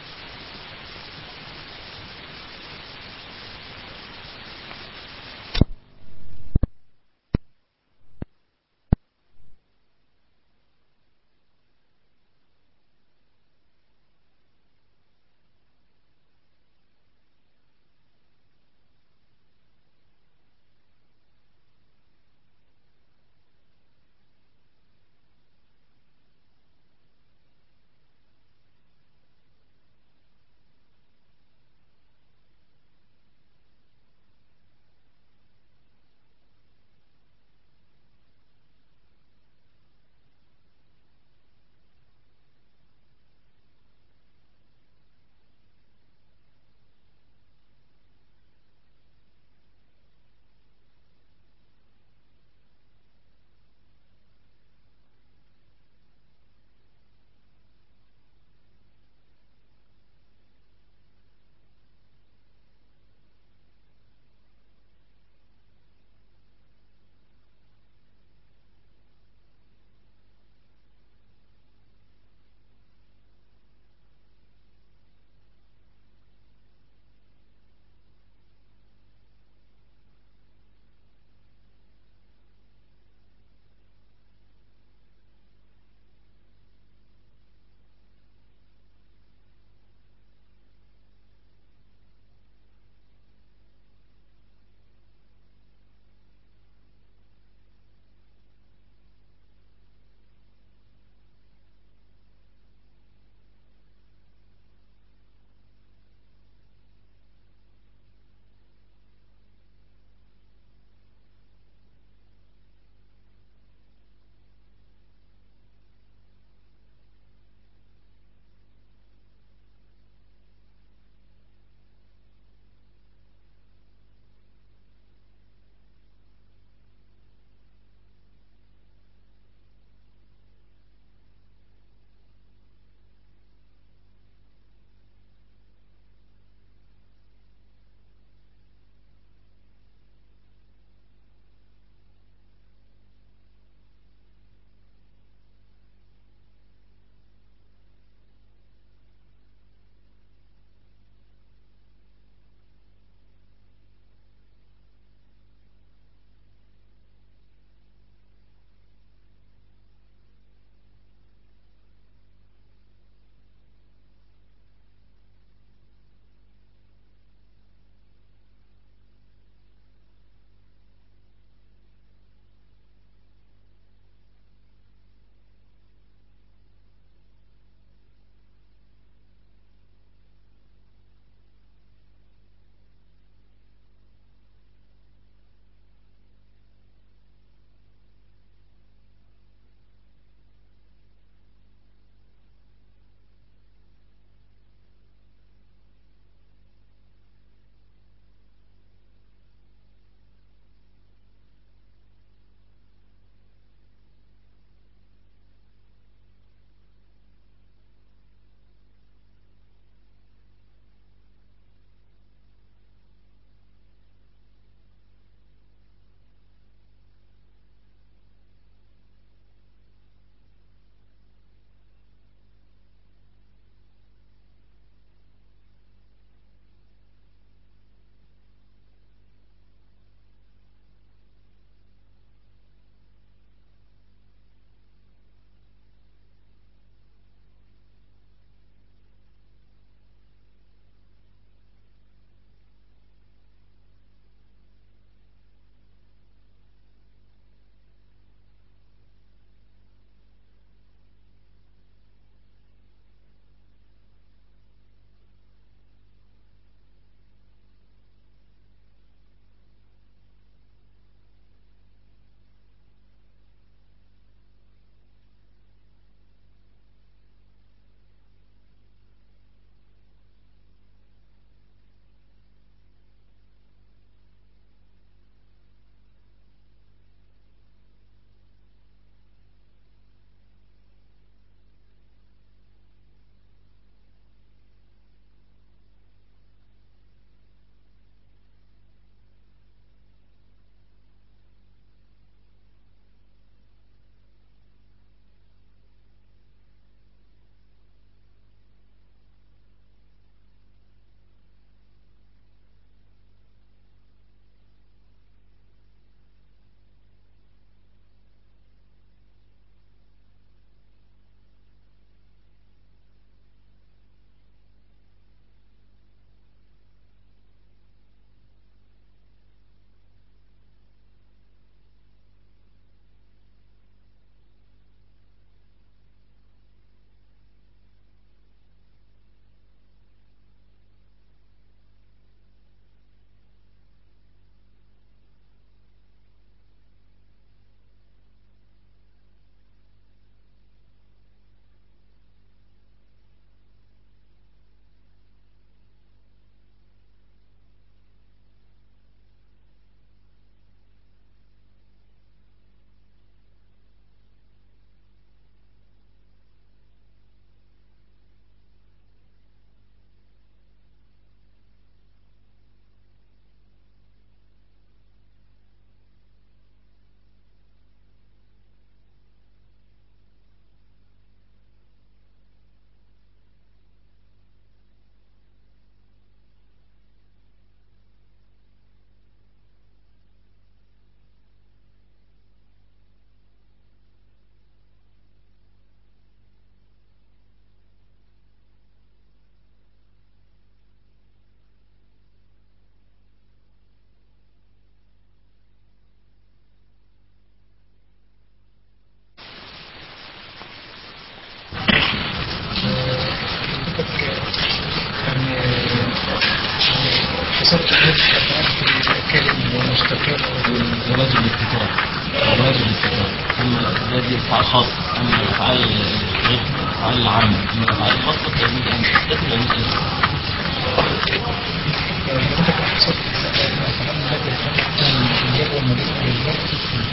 الاستتار واجب الاستتار أما الأفعال دي أفعال خاصة أما الأفعال غير الأفعال العامة أما الأفعال الخاصة فيجب أن تستتر ويجب أن تستتر حضرتك أحسن الأفعال التي تحتاج من الإجابة والمجال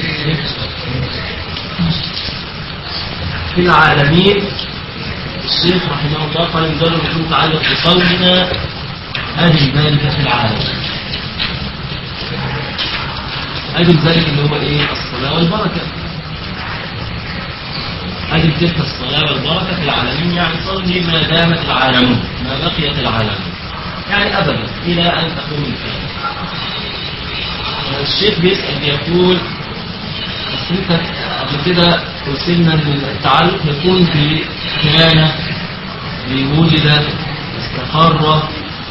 في العالمين الشيخ رحمه الله قال ينزل يكون متعلق بقولنا أجل ذلك في العالم أجل ذلك اللي هو إيه الصلاة والبركة أجل تلك الصلاة والبركة في العالمين يعني صلي ما دامت العالمون ما بقيت العالمون يعني أبدا إلى أن تقوم القيامة الشيخ بيسأل بيقول بس انت قبل كده وصلنا ان التعلق يكون في كان بوجد استقر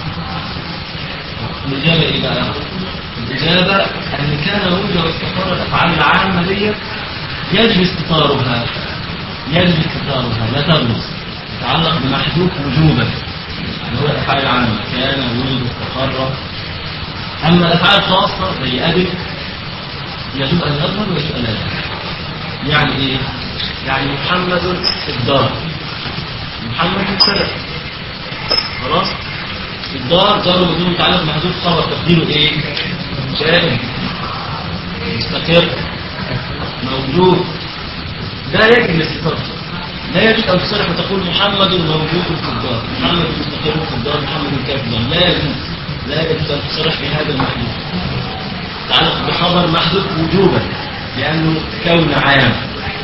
الإجابة إيه بقى؟ الإجابة أن كان وجد واستقر الأفعال العامة دي يجب استطارها يجب استطارها لا تبرز يتعلق بمحذوف وجوبا اللي هو الأفعال العامة كان وجد واستقر أما الأفعال الخاصة زي أدب يجب أن يظهر ويجب أن لا يظهر يعني إيه؟ يعني محمد في الدار محمد في السلف خلاص الدار دار بدون متعلق محذوف خبر تقديره ايه جائز مستقر موجود لا يجب الاستقرار لا يجب ان تصرح وتقول محمد موجود في الدار محمد مستقر في الدار محمد كان في الدار لا يجوز لا يجوز ان تصرح بهذا المحذوف تعلق بخبر محذوف وجوبا لانه كون عام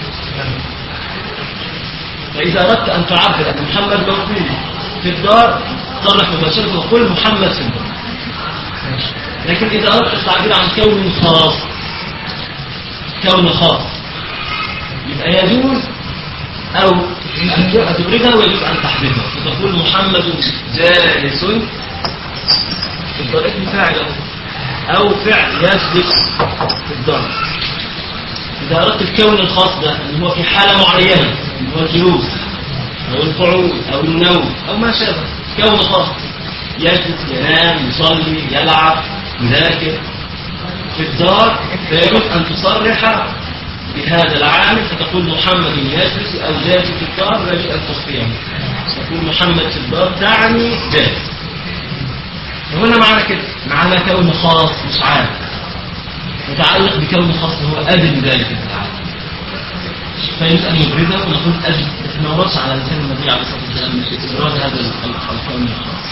فاذا اردت ان تعبر ان محمد موجود في الدار صرح مباشرة وقل محمد في الدار لكن إذا أردت التعبير عن كون خاص كون خاص يبقى يجوز أو أن تبرزها ويجوز أن تحذفها فتقول محمد جالس في الدار اسم فاعل أو فعل يجلس في الدار إذا أردت الكون الخاص ده اللي هو في حالة معينة اللي هو الجلوس أو القعود أو النوم أو ما شابه كون خاص يجلس ينام يصلي يلعب يذاكر في الدار فيجوز أن تصرح بهذا العامل فتقول محمد يجلس أو جالس في الدار لا يجوز أن تخفيه تقول محمد في الدار تعني جالس وهنا معنا كده معنا كون خاص مش عام متعلق بكون خاص هو أدم ذلك العالم فيجوز أن يبرزه ونقول أجل ما وردش على لسان النبي عليه الصلاة والسلام من إبراز هذا الكون الخاص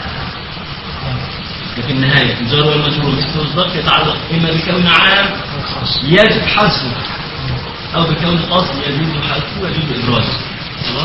لكن النهاية الجار والمجرور بالضبط يتعلق إما بكون عام يجب حذفه أو بكون خاص يجوز حذفه ويجوز إبرازه خلاص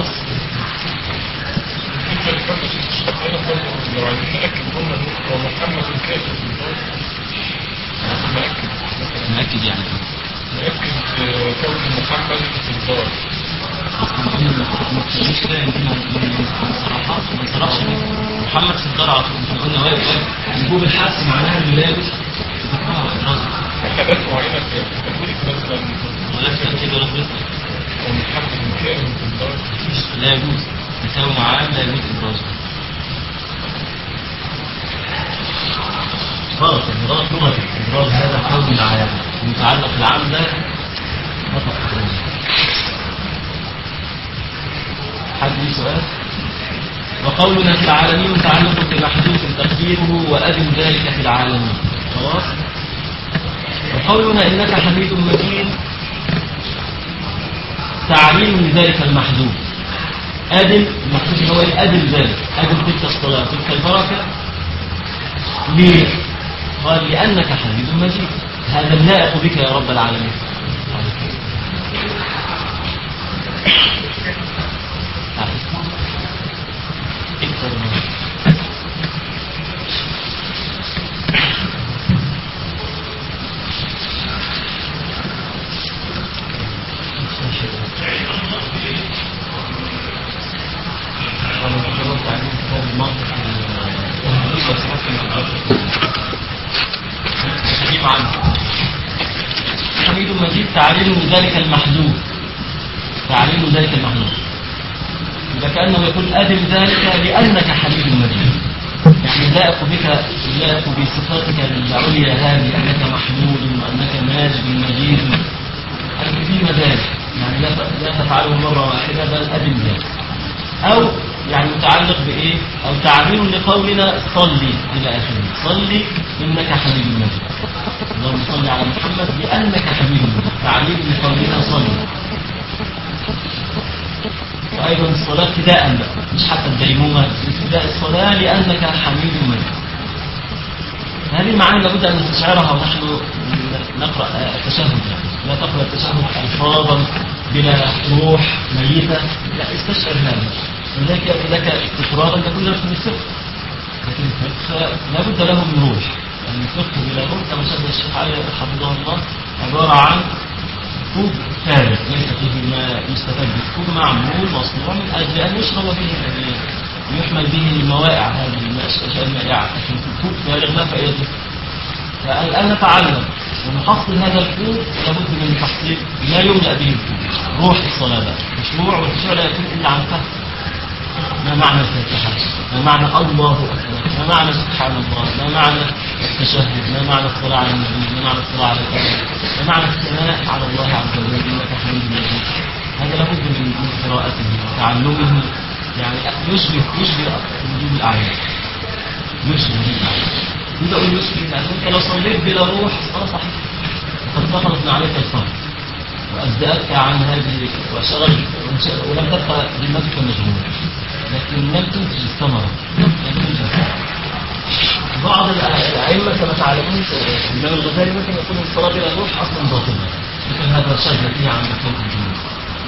انت اللي فاتت الشخصية برضه لو عايزين نأكد قلنا هو محمد الكاتب في الدار نأكد نأكد يعني نأكد كون محمد في الدار ما تخليش كده انت ما صراحات ما صرحش محمد في الدار على طول احنا قلنا واجب واجب وجوب الحبس معناها انه لا يجوز ذكرها ادراج حالات معينة في تقولك مثلا ولا تأكيد ولا تأكيد هو محمد الكاتب في الدار لا يجوز بكون عام لا يجوز ادراجه غلط ادراج لغوي ادراج هذا كون العام المتعلق بالعام ده خطأ حد ليه سؤال وقولنا في العالمين متعلق بمحذوف تقديره وأذن ذلك في العالمين خلاص وقولنا إنك حميد مجيد تعليم لذلك المحذوف أدم المقصود هو أدم ذلك أدم تلك الصلاة تلك البركة ليه؟ قال لأنك حميد مجيد هذا اللائق بك يا رب العالمين حميد مجيد تعليل ذلك المحذوف تعليل ذلك المحذوف إذا كأنه يقول أدم ذلك لأنك حميد مجيد يعني لائق بك لائق بصفاتك العليا هذه انك محمود وانك ماجد مجيد هذه في مدارك يعني لا لا تفعله مره واحده بل ادم ذلك او يعني متعلق بايه او تعبير لقولنا صلي الى اخره صلي انك حميد مجيد اللهم صل على محمد لانك حميد مجيد تعبير لقولنا صلي وايضا الصلاه ابتداء بقى مش حتى الديمومه ابتداء الصلاه لانك حميد مجيد هذه المعاني لابد ان نستشعرها ونحن نقرا التشهد يعني لا تقرا التشهد الفاظا بلا روح ميته لا استشعر هذا ولذلك ياتي لك استفراغا تكون لك من الفقه لكن الفقه لابد له من روح يعني الفقه بلا روح كما شرح الشيخ علي حفظه الله عباره عن كوب فارغ ليس فيه ما يستفاد به كوب معمول مصنوع من اجل ان يشرب به يعني يحمل به الموائع هذه الاشياء المائعه لكن كوب فارغ ما فائدته فالان نتعلم ونحصل هذا الكوب لابد من تحصيل ما يملا به الكوب روح الصلاه بقى مشروع والمشروع لا يكون الا عن فهم ما معنى الفاتحة ما معنى الله أكبر ما معنى سبحان الله ما معنى التشهد ما معنى الصلاة على النبي ما معنى الصلاة على الأمر ما معنى الثناء على الله عز وجل إنك حميد مجيد هذا لابد من من قراءته وتعلمه يعني يشبه يشبه وجود الأعيان يشبه وجود الأعيان إذا أقول يشبه يعني أنت لو صليت بلا روح الصلاة صحيحة وقد سقطت من عليك الفرض وأزدأتك عن هذه وشغل ولم تبقى ذمتك مشغولة لكن لم تنتج الثمرة لم تنتج بعض الأئمة كما تعلمون الإمام الغزالي ممكن يقول الصلاة بلا روح أصلا باطلة مثل هذا الشجرة فيه عن مكان الجنود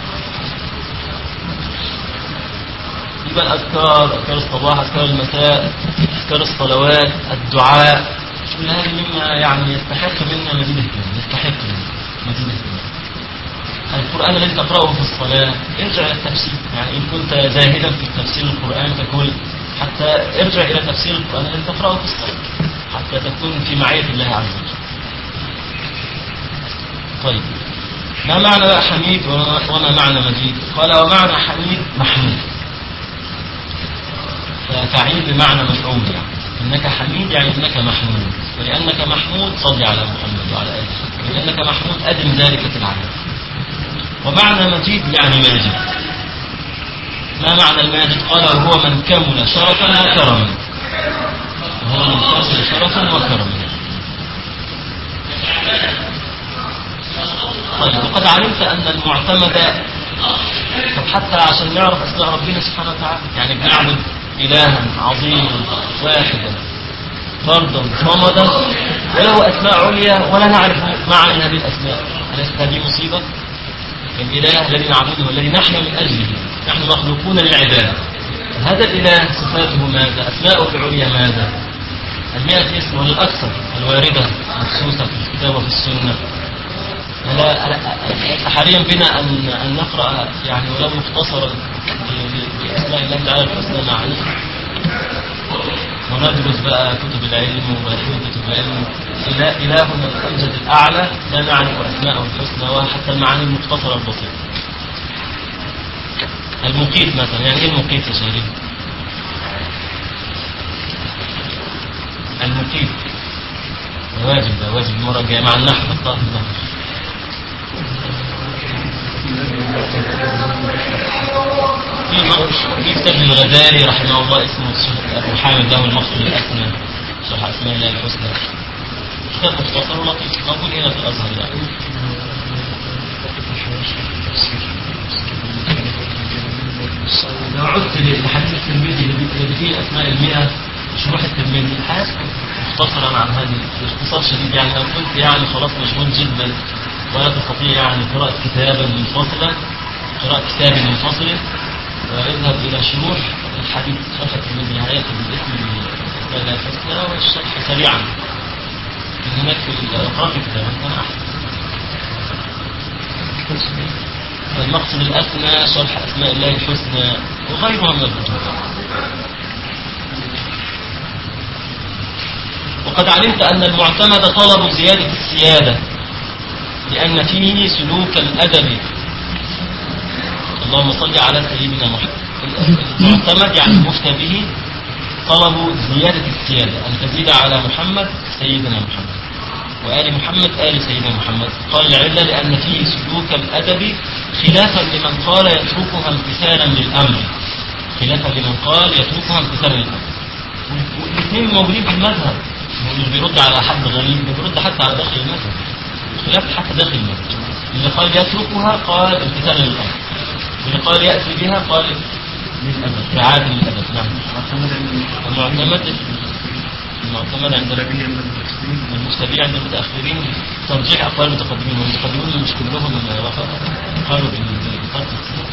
يبقى الأذكار أذكار الصباح أذكار المساء أذكار الصلوات الدعاء كل هذه مما يعني يستحق منا مزيد اهتمام يستحق مزيد اهتمام القرآن الذي تقرأه في الصلاة ارجع إلى التفسير يعني إن كنت زاهدا في تفسير القرآن فكل حتى ارجع إلى تفسير القرآن الذي تقرأه في الصلاة حتى تكون في معية الله عز وجل طيب ما معنى بقى حميد وما وما معنى مجيد قال ومعنى حميد محمود فتعيد بمعنى مفعول يعني انك حميد يعني انك محمود ولانك محمود صل على محمد وعلى اله ولانك محمود ادم ذلك في العالم ومعنى مجيد يعني ماجد ما معنى الماجد قال وهو من كمل شرفا وكرما وهو من كمل شرفا وكرما طيب وقد علمت ان المعتمد طب حتى عشان نعرف اسماء ربنا سبحانه وتعالى يعني بنعبد الها عظيما واحدا فردا صمدا وله اسماء عليا ولا نعرف معاني هذه الاسماء اليست هذه مصيبه الإله الذي نعبده والذي نحن من أجله نحن مخلوقون للعبادة هذا الإله صفاته ماذا أسماؤه العليا ماذا المئة اسم ولا الأكثر الواردة مخصوصة في الكتاب وفي السنة لا حاليا بنا أن أن نقرأ يعني ولو مختصرا بأسماء الله تعالى الحسنى معرفة وندرس بقى كتب العلم وبعدين كتب العلم إله إلهنا الأمجد الأعلى لا نعرف أسماءه الحسنى وحتى المعاني المختصرة البسيطة المقيت مثلا يعني ايه المقيت يا شهرين المقيت واجب ده واجب المرة الجاية مع النحو الطاف ده في كتاب الغزالي رحمه الله اسمه ابو حامد له المقصد الاسمى شرح اسماء الله الحسنى كتاب مختصر ولطيف موجود هنا في الازهر يعني لو عدت لحديث الترمذي الذي فيه اسماء المئة شروح الترمذي الحاجة مختصرا عن هذه باختصار شديد يعني لو كنت يعني خلاص مشغول جدا ولا تستطيع يعني قراءة كتابا منفصلا قراءة كتاب منفصل واذهب إلى شروح الحديث شرح الترمذي هيأتي بالاسم الأسماء الحسنى والشرح سريعا من هناك في اقرأ في كتاب كان أحسن فالمقصد الأسمى شرح أسماء الله الحسنى وغيرها من الكتب وقد علمت أن المعتمد طلب زيادة السيادة لأن فيه سلوك الأدب اللهم صل على سيدنا محمد المعتمد يعني المفتى به طلبوا زيادة السيادة أن تزيد على محمد سيدنا محمد وآل محمد آل سيدنا محمد قال العلة لأن فيه سلوك الأدب خلافا لمن قال يتركها امتثالا للأمر خلافا لمن قال يتركها امتثالا للأمر والاثنين موجودين في المذهب هو مش بيرد على حد غريب ده بيرد حتى على داخل المذهب خلاف حتى داخل المذهب اللي قال يتركها قال امتثالا للأمر واللي قال يأتي بها قال للأدب إعادة للأدب نعم المعتمد المعتمد عند الأدبية من المتأخرين المستبيع عند المتأخرين ترجيح أقوال المتقدمين والمتقدمين مش كلهم وافقوا. قالوا بالفرق السنة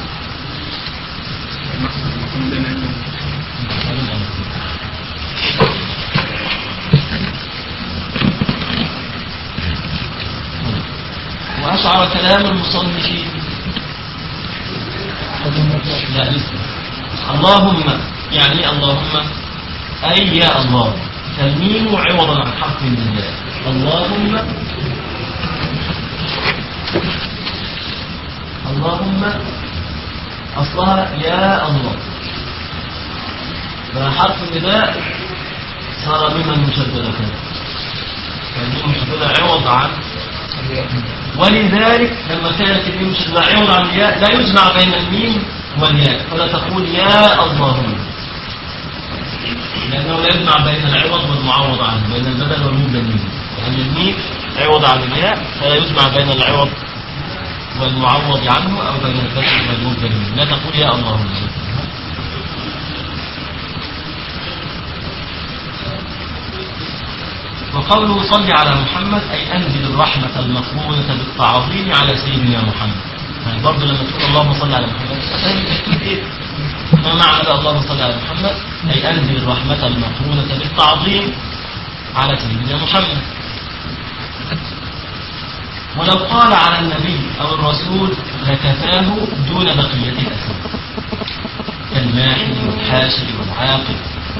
المقصد المقام ده نعلم وأشعر كلام المصنفين لا لسه اللهم يعني إيه اللهم أي يا الله تلميم عوضا عن حرف النداء اللهم اللهم أصلها يا الله فحرف النداء صار مما مشددة تلميم مشددة عوض عن ولذلك لما كانت الميم مشددة عوض عن الياء لا يجمع بين الميم والياء فلا تقول يا اللهم لأنه لا يجمع بين العوض والمعوض عنه بين البدل والمبدل منه لأن الميم عوض عن الياء فلا يجمع بين العوض والمعوض عنه أو بين البدل والمبدل منه لا تقول يا اللهم وقوله صل على محمد أي أنزل الرحمة المقرونة بالتعظيم على سيدنا محمد يعني برضه لما تقول اللهم صل على محمد فاهم تقول إيه؟ ما معنى بقى اللهم صل على محمد أي أنزل الرحمة المقرونة بالتعظيم على سيدنا محمد ولو قال على النبي أو الرسول لكفاه دون بقية الأسماء كالماحي والحاشر والعاقب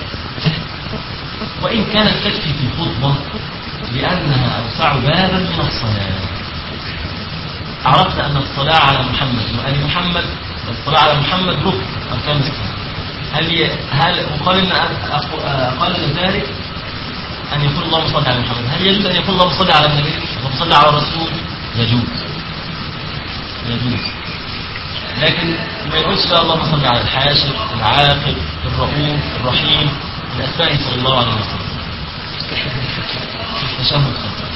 وإن كانت تكفي في خطبة لأنها أوسع بابا من الصلاة عرفت أن الصلاة على محمد وآل محمد الصلاة على محمد ركن أركان الصلاة هل ي... هل وقال إن أخ- آه، قال إن ذلك أن يقول اللهم صل على محمد هل يجوز أن يقول اللهم صل على النبي اللهم صل على الرسول يجوز يجوز لكن ما يقولش بقى اللهم صل على الحاشر العاقب الرؤوف الرحيم بأسمائه صلى الله عليه وسلم التشهد خطأ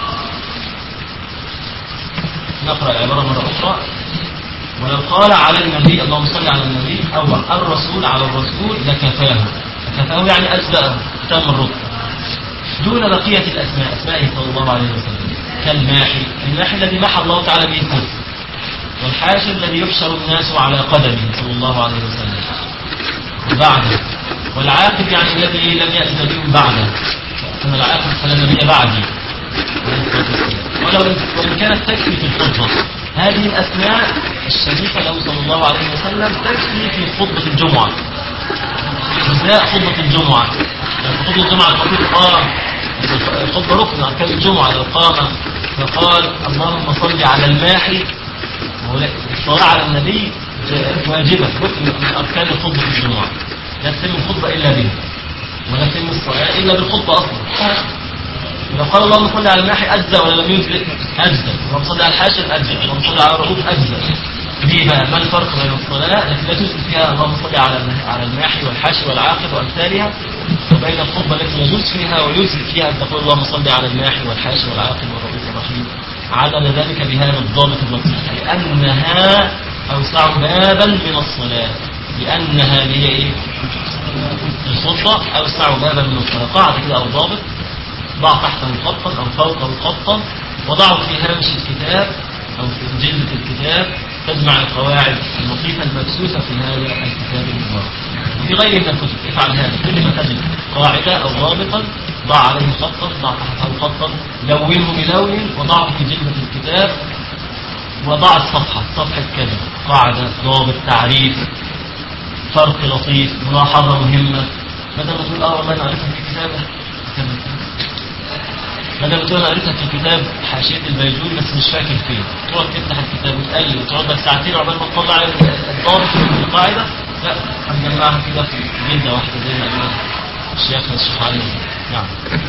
نقرأ العبارة مرة أخرى ولو قال على النبي اللهم صل على النبي أو الرسول على الرسول لكفاه لكفاه يعني أجزأه تم الركن دون بقية الأسماء أسمائه صلى الله عليه وسلم كالماحي الماحي الذي محى الله تعالى به الكفر والحاشر الذي يحشر الناس على قدمه صلى الله عليه وسلم بعده والعاقب يعني الذي لم يأتي نبي بعده أن العاقب فلا نبي بعدي عليه الصلاة والسلام. ولو وإن كانت تكفي في الخطبة هذه الأسماء الشريفة له صلى الله عليه وسلم تكفي في خطبة الجمعة أجزاء خطبة الجمعة يعني في خطبة الجمعة الخطيب قام الخطبة ركن أركان الجمعة لو قام فقال اللهم صل على الماحي ولا- الصلاة على النبي واجبة ركن من أركان خطبة الجمعة لا تتم الخطبة إلا به ولا تتم الصلاة إلا بالخطبة أصلا لو قال اللهم صل على الماحي أجزى ولا لم يجزئ أجزى اللهم صل على الحاشر أجزى اللهم صل على الرؤوف أجزى ليه بقى ما الفرق بين الصلاة التي لا تجزي فيها اللهم صل على الماحي- على الماحي والحاشر والعاقب وأمثالها وبين الخطبة التي يجوز فيها ويجزي فيها أن تقول اللهم صل على الماحي والحاشر والعاقب والرؤوف الرحيم عدل ذلك بهذا الضابط اللطيف لأنها أوسع بابا من الصلاة لأنها هي إيه؟ الخطبة أوسع بابا من الصلاة قاعدة كده أو ضابط ضع تحته خطا أو فوقه خطا وضعه في هامش الكتاب أو في جلدة الكتاب تجمع القواعد اللطيفة المبثوثة في هذا الكتاب المبارك وفي غيره من الكتب افعل هذا كل ما تجد قاعدة أو ضابطا ضع عليه خطا ضع تحته خطا لونه بلون وضعه في جلدة الكتاب وضع الصفحة صفحة كذا قاعدة ضابط تعريف فرق لطيف ملاحظة مهمة بدل ما تقول اه والله انا قريتها في الكتاب كمل. بدل ما تقول انا قريتها في الكتاب حاشية البيجون بس مش فاكر فين تقعد تفتح الكتاب وتقلب وتقعد لك ساعتين عقبال ما تطلع الضابط من القاعدة لا هنجمعها كده في جلدة واحدة زي ما قال الشيخ الشيخ علي نعم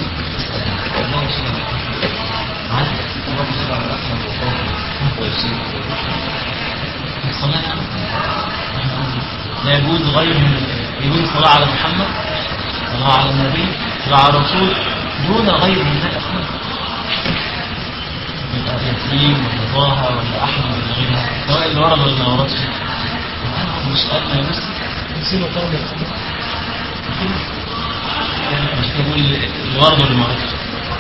الصلاة نعم. لا يجوز غير يجوز الصلاة على محمد الصلاة على النبي الصلاة على الرسول دون غير من ذلك يبقى ياسين ولا طه ولا احمد ولا غيرها سواء اللي ورد ولا ما وردش مش قال ما يمس نسينا طبعا مش بقول اللي ورد ولا ما وردش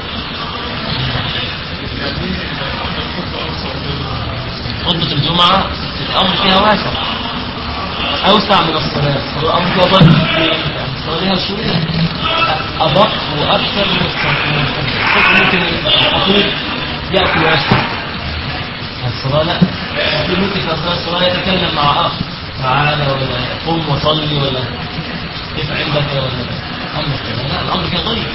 خطبة الجمعة الأمر فيها واسع أوسع من الصلاة الأمر فيها ضيق يعني الصلاة ليها شوية أدق وأكثر من الصلاة ممكن أقول يأتي ويشرب الصلاة لا في ممكن في أثناء الصلاة يتكلم مع أخ تعالى ولا قم وصلي ولا كيف عندك ولا أمر كذا لا الأمر كان ضيق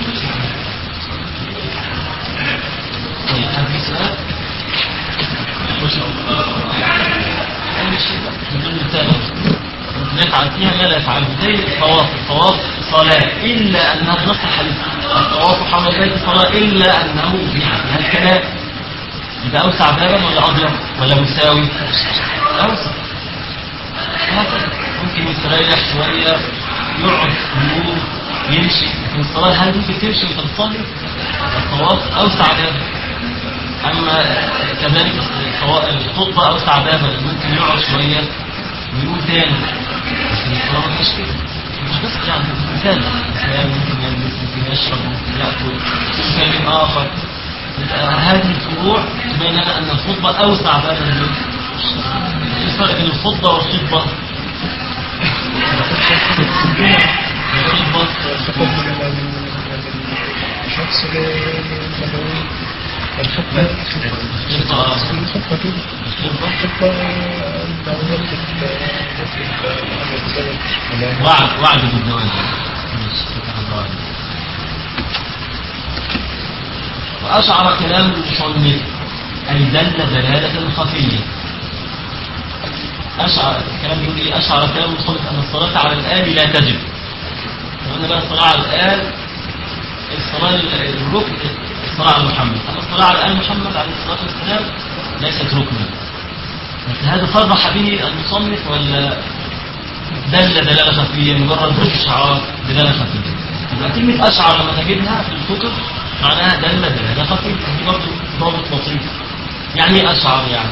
طيب هل في سؤال؟ أي شيء نقول مثال نفعل فيها ما لا يفعله زي الطواف الطواف صلاة إلا أنها نص حديث الطواف حول البيت صلاة إلا أنه فيها الكلام يبقى أوسع بابا ولا أضيق ولا مساوي أوسع هكذا ممكن يستريح شوية يقعد يقوم يمشي لكن الصلاة هل ممكن تمشي وانت بتصلي؟ الطواف أوسع بابا أما كذلك الطوا- الخطبة أوسع بابا ممكن يقعد شوية ويقوم تاني لكن الصلاة ما فيهاش كده مش بس يعني مثال مثال ممكن يلبس ممكن يشرب ممكن يأكل يتكلم آخر يبقى هذه الفروع تبين لنا أن الخطبة أوسع بابا من ايه الفرق بين الخطبة والخطبة؟ الخطبة تقوم من من من الشخص النبوي الخطبة الخطبة الخطبة كده الخطبة الخطبة النبوية في الأمر السبب وعد وعد بالزواج ماشي، فتح الله عليك. وأشعر كلام المصنف أي دل دلالة خفية أشعر الكلام يقول إيه أشعر كلام المصنف أن الصلاة على الآل لا تجب وأن بقى الصلاة على الآل الصلاة الركن الصلاة على محمد أما الصلاة على آل محمد عليه الصلاة والسلام ليست ركنا بس هذا صرح به المصنف ولا دل دلالة خفية مجرد استشعار دلالة خفية يبقى كلمة أشعر لما تجدها في الكتب معناها دل دلالة خفية دي برضه ضابط لطيف يعني إيه أشعر يعني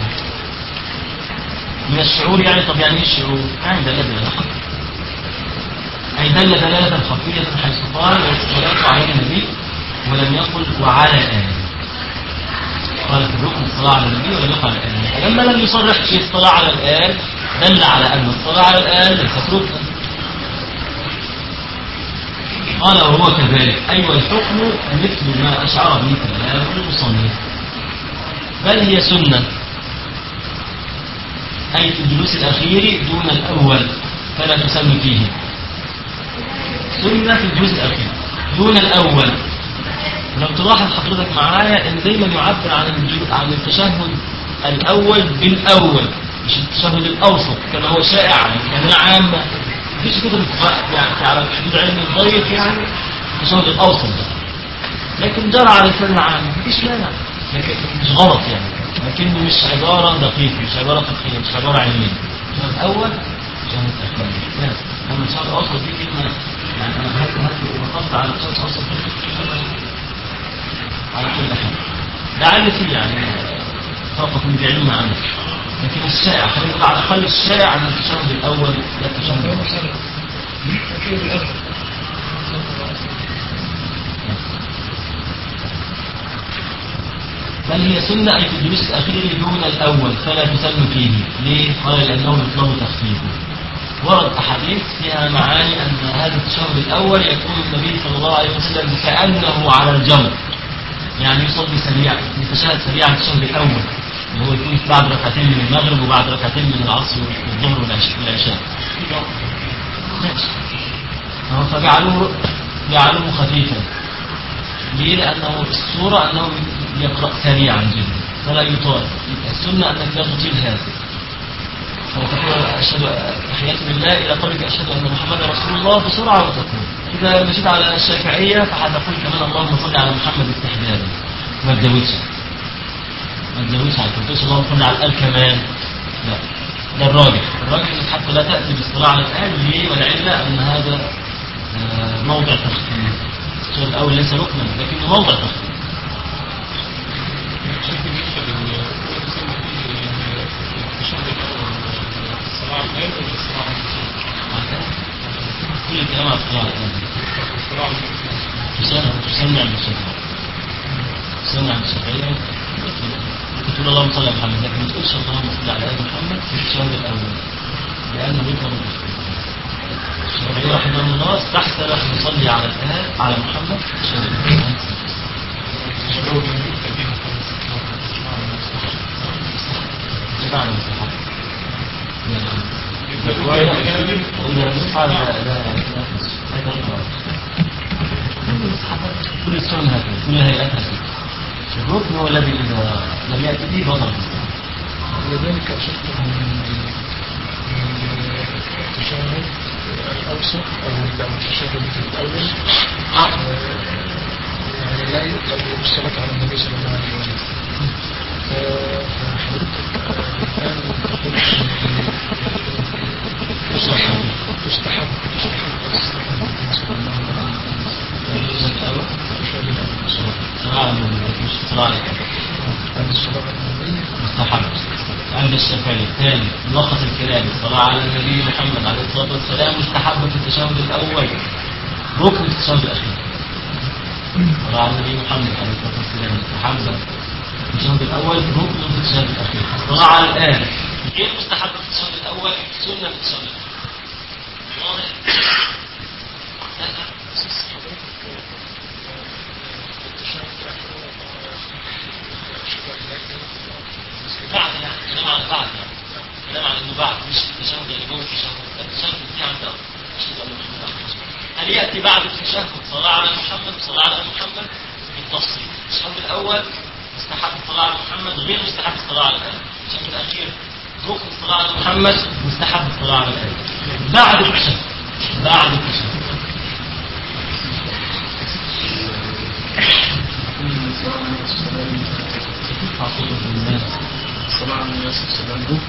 من الشعور يعني طب يعني ايه الشعور؟ يعني دل دلالة خفية أي دل دلالة خفية حيث قال والصلاة على النبي ولم يقل وعلى آله قال في الركن الصلاة على النبي ولم يقل على الآل فلما لم يصرح في الصلاة على الآل دل على أن الصلاة على الآل ليست ركنا قال وهو كذلك أي والحكم مثل ما أشعر به كلام المصنف بل هي سنة أي في الجلوس الأخير دون الأول فلا تسمى فيه سنة في الجزء الأخير دون الأول لو تلاحظ حضرتك معايا ان دايما يعبر عن الجزء عن التشهد الاول بالاول مش التشهد الاوسط كما هو شائع يعني كلمه عامه مفيش كتب يعني على الحدود علم الضيق يعني التشهد الاوسط ده لكن جرى على لسان العام مفيش مانع لكن مش غلط يعني لكنه مش عباره دقيقه مش عباره فقهيه مش عباره علميه التشهد الاول التشهد الاخير لا اما التشهد الاوسط دي كلمه يعني انا هات هات وقفت على التشهد الاوسط على كل حال ده علم فيه يعني فقط من بعلم عنه لكن الشائع خلينا نقول على الاقل الشائع عن التشهد الاول لا التشهد الاول أكيد الأغلب بل هي سنة أي في الجلوس الأخير دون الأول فلا تسن فيه ليه؟ قال لأنه يطلب تخفيفه ورد أحاديث فيها معاني أن هذا التشهد الأول يكون النبي صلى الله عليه وسلم كأنه على الجمر يعني يصلي سريعا يتشهد سريعا التشهد الأول اللي هو يكون بعد ركعتين من المغرب وبعد ركعتين من العصر والظهر والعشاء والعشاء. ماشي أهو فجعلوه جعلوه خفيفا ليه؟ لأنه الصورة أنه يقرأ سريعا جدا فلا يطال يبقى السنة أنك لا تطيل هذا وتقول أشهد تحياتي لله إلى قولك أشهد أن محمدا رسول الله بسرعة وتقول إذا مشيت على الشافعية فهتقول كمان اللهم صل على محمد استحبابا ما تزودش ما تزودش على الكلمة اللهم صل على الآل كمان لا ده الراجح الراجح انك حتى لا تأتي باصطلاح على الآل ليه والعلة أن هذا آه، موضع تخفيف الشهر الأول ليس ركنا لكنه موضع تخفيف شوف بالنسبة لل التشهد الأول الصلاة على الآن ولا الصلاة على النبي؟ كل الكلام على الصلاة على الآل الصلاة على النبي. تسمع تسمع بالشفاعة تسمع بالشفاعية تقول اللهم صل على محمد لكن ما تقولش اللهم صل على آل محمد في الشهر الأول لأنه يطلب الشافعي رحمه الله استحسن أن يصلي على الآل على محمد في الشهر الأول ولو لم يؤت بها خلاص الصلاة على النبي. ده معنى المستحب يبقى رواية الإسلام وإذا لم يفعل لا لا لا هذا غلط. كل المستحبات كل السنن هكذا كل الهيئات هكذا الركن هو الذي إذا لم يأتي به بطل الصلاة ولذلك أشرت من من التشهد الأوسط أو التشهد الأول آه، يعني لا يطلب الصلاة على النبي صلى الله عليه وسلم فحضرتك الآن تقول تستحب تستحب تستحب الصلاة صلى الله عليه وسلم التشهد الأول صلاة على النبي مش صلاة على النبي بعد الصلاة على النبي مستحب عند الشافعي الثاني ملخص الكلام الصلاة على النبي محمد عليه الصلاة والسلام مستحبة في التشهد الأول ركن في التشهد الأخير الصلاة على النبي محمد عليه الصلاة والسلام مستحبة في التشهد الأول ركن في التشهد الأخير الصلاة على الآن غير مستحبة في التشهد الأول سنة في التشهد الأخير واضح؟ لا لا بعد يعني كلام على بعد يعني كلام على انه بعد مش التشهد اللي جوه التشهد لا، التشهد دي عند التشهد على محمد عليه الصلاة والسلام. هل ياتي بعد التشهد صلاه على محمد صلاه على محمد بالتفصيل التشهد الاول مستحب الصلاه على محمد غير مستحب الصلاه على الآن التشهد الاخير ركن الصلاه على محمد مستحب الصلاه على الآن بعد التشهد بعد التشهد الصلاة عليه السلام حصول الناس الصلاة على النبي صلى الله عليه وسلم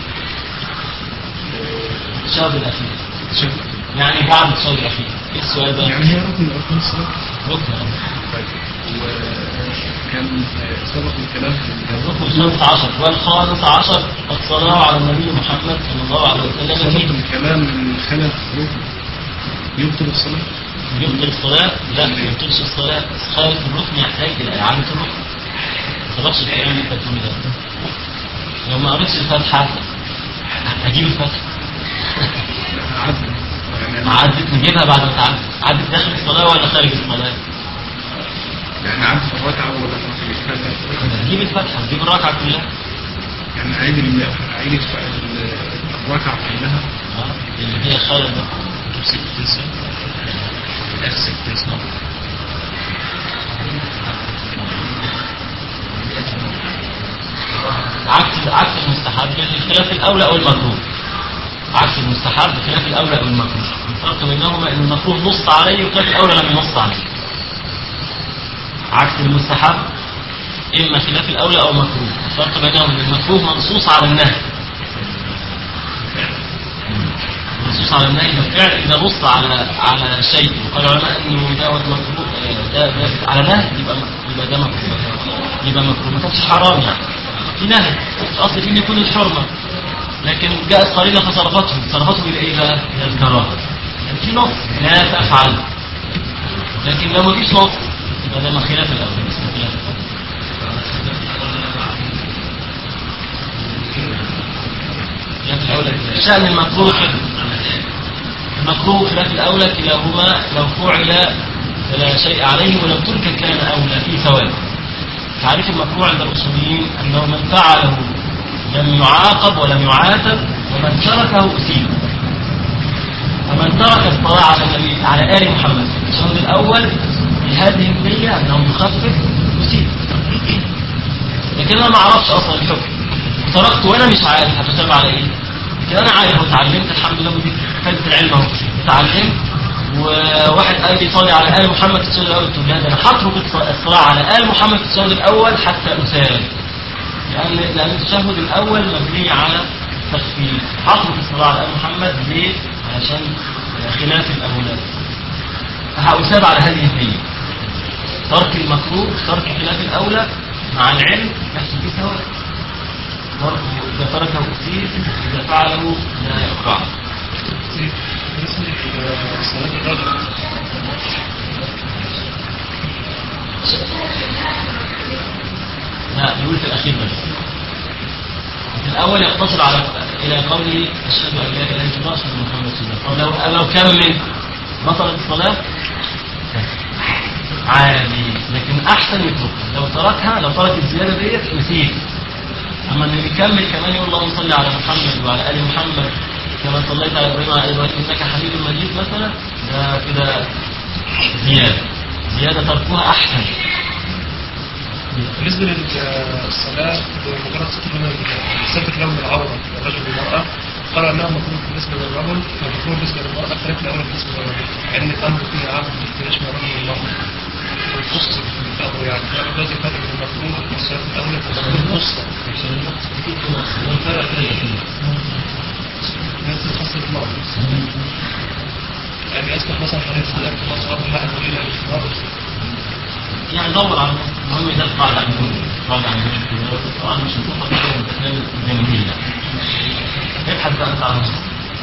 التشهد الاخير شوف يعني بعد التشهد الاخير ايه السؤال بقى؟ يعني هي ركن من أركان الصلاة ركن طيب وكان سبق الكلام في الركن الخامس عشر والخامس عشر الصلاة على النبي محمد صلى الله عليه وسلم سبق فيه الكلام من خلف ركن يبطل الصلاة يبطل الصلاة لا ما يبطلش الصلاة خالف الركن يحتاج إلى إعادة الركن ما سبقش الكلام اللي أنت بتقوله ده لو ما قريتش الفاتحة هجيب الفاتحة لا عدل يعني عدت نجيبها بعد ما تعدي عدت داخل الصلاة ولا خارج الصلاة يعني عدل في الركعة ولا في الفاتحة هتجيب الفاتحة هتجيب الركعة كلها يعني عيد ال- عيد الف- ال- الركعة كلها آه، اللي هي خارج ده عكس عكس المستحب خلاف الاولى او المكروه عكس المستحب خلاف الاولى او المكروه الفرق بينهما ان المكروه نص عليه وخلاف الاولى لم ينص عليه عكس المستحب اما خلاف الاولى او مكروه الفرق بينهم ان المكروه منصوص على النهي منصوص على النهي بالفعل اذا نص على على شيء وقال العلماء انه دوت مكروه آه، ده ده على نهي يبقى يبقى ده مكروه يبقى مكروه ما كانش حرام يعني في نهي الاصل فيه إن يكون الحرمه لكن جاءت قرينه فصرفته صرفته الى ايه بقى؟ الى الكراهه يعني في نص لا تفعل لكن لو ما فيش نص يبقى ده ما خلاف الاول اسمه خلاف الاول خلاف الاولى شان المكروه كده المكروه خلاف الاولى كلاهما لو فعل فلا شيء عليه ولو ترك كان اولى في ثواب تعريف المكروه عند الاصوليين انه من فعله لم يعاقب ولم يعاتب ومن تركه اثيب فمن ترك الصلاة على النبي على آل محمد في الشهر الأول بهذه النية أنه يخفف يسيب لكن أنا ما أعرفش أصلا الحكم وتركت وأنا مش عارف هتتابع على إيه؟ كده انا عارف وتعلمت الحمد لله ودي فايده العلم اهو اتعلمت وواحد قال لي صلي على ال محمد في التشهد الاول قلت له لا ده انا هترك الص- الصلاه على ال محمد في التشهد الاول حتى اسال لان لان التشهد الاول مبني على التخفيف هترك الصلاه على ال محمد ليه؟ علشان خلاف الاولاد فهأساب على هذه النية ترك المكروه ترك خلاف الأولى مع العلم يحصل فيه ثواب ترك إذا تركه كثير إذا فعله لا يقع بالنسبة لصلاة الرجل لا يقول في الأخير بس في الأول يقتصر على إلى قوله أشهد أن لا إله إلا الله أشهد أن محمد رسول الله طب لو لو كمل بطلت الصلاة عادي لكن أحسن يتركها لو تركها لو ترك الزيادة ديت نسيت أما إنه يكمل كمان يقول اللهم صل على محمد وعلى آل محمد كما صليت على إبراهيم وعلى آل إبراهيم إنك حميد مجيد مثلا ده كده زيادة زيادة تركها أحسن بالنسبة للصلاة بمجرد ستر من ثبت لون العورة الرجل والمرأة قال أنه مكروه بالنسبة للرجل ومكروه بالنسبة للمرأة خلاف الأول بالنسبة للرجل يعني الأمر فيه عام يشمل الرجل والمرأة والخص في الأمر يعني يعني لازم فرق بين المكروه والصلاة الأولى والخص والفرق بين نفس الخاص بالمرأة يعني أصبح مثلا حديث الأكل مصر حق إلى الإشراف يعني دور على المهم ده قاعدة عن دول قاعدة عن دول طبعا مش هتوقف كده الأفلام الجماهيرية ابحث بقى انت عن نفسك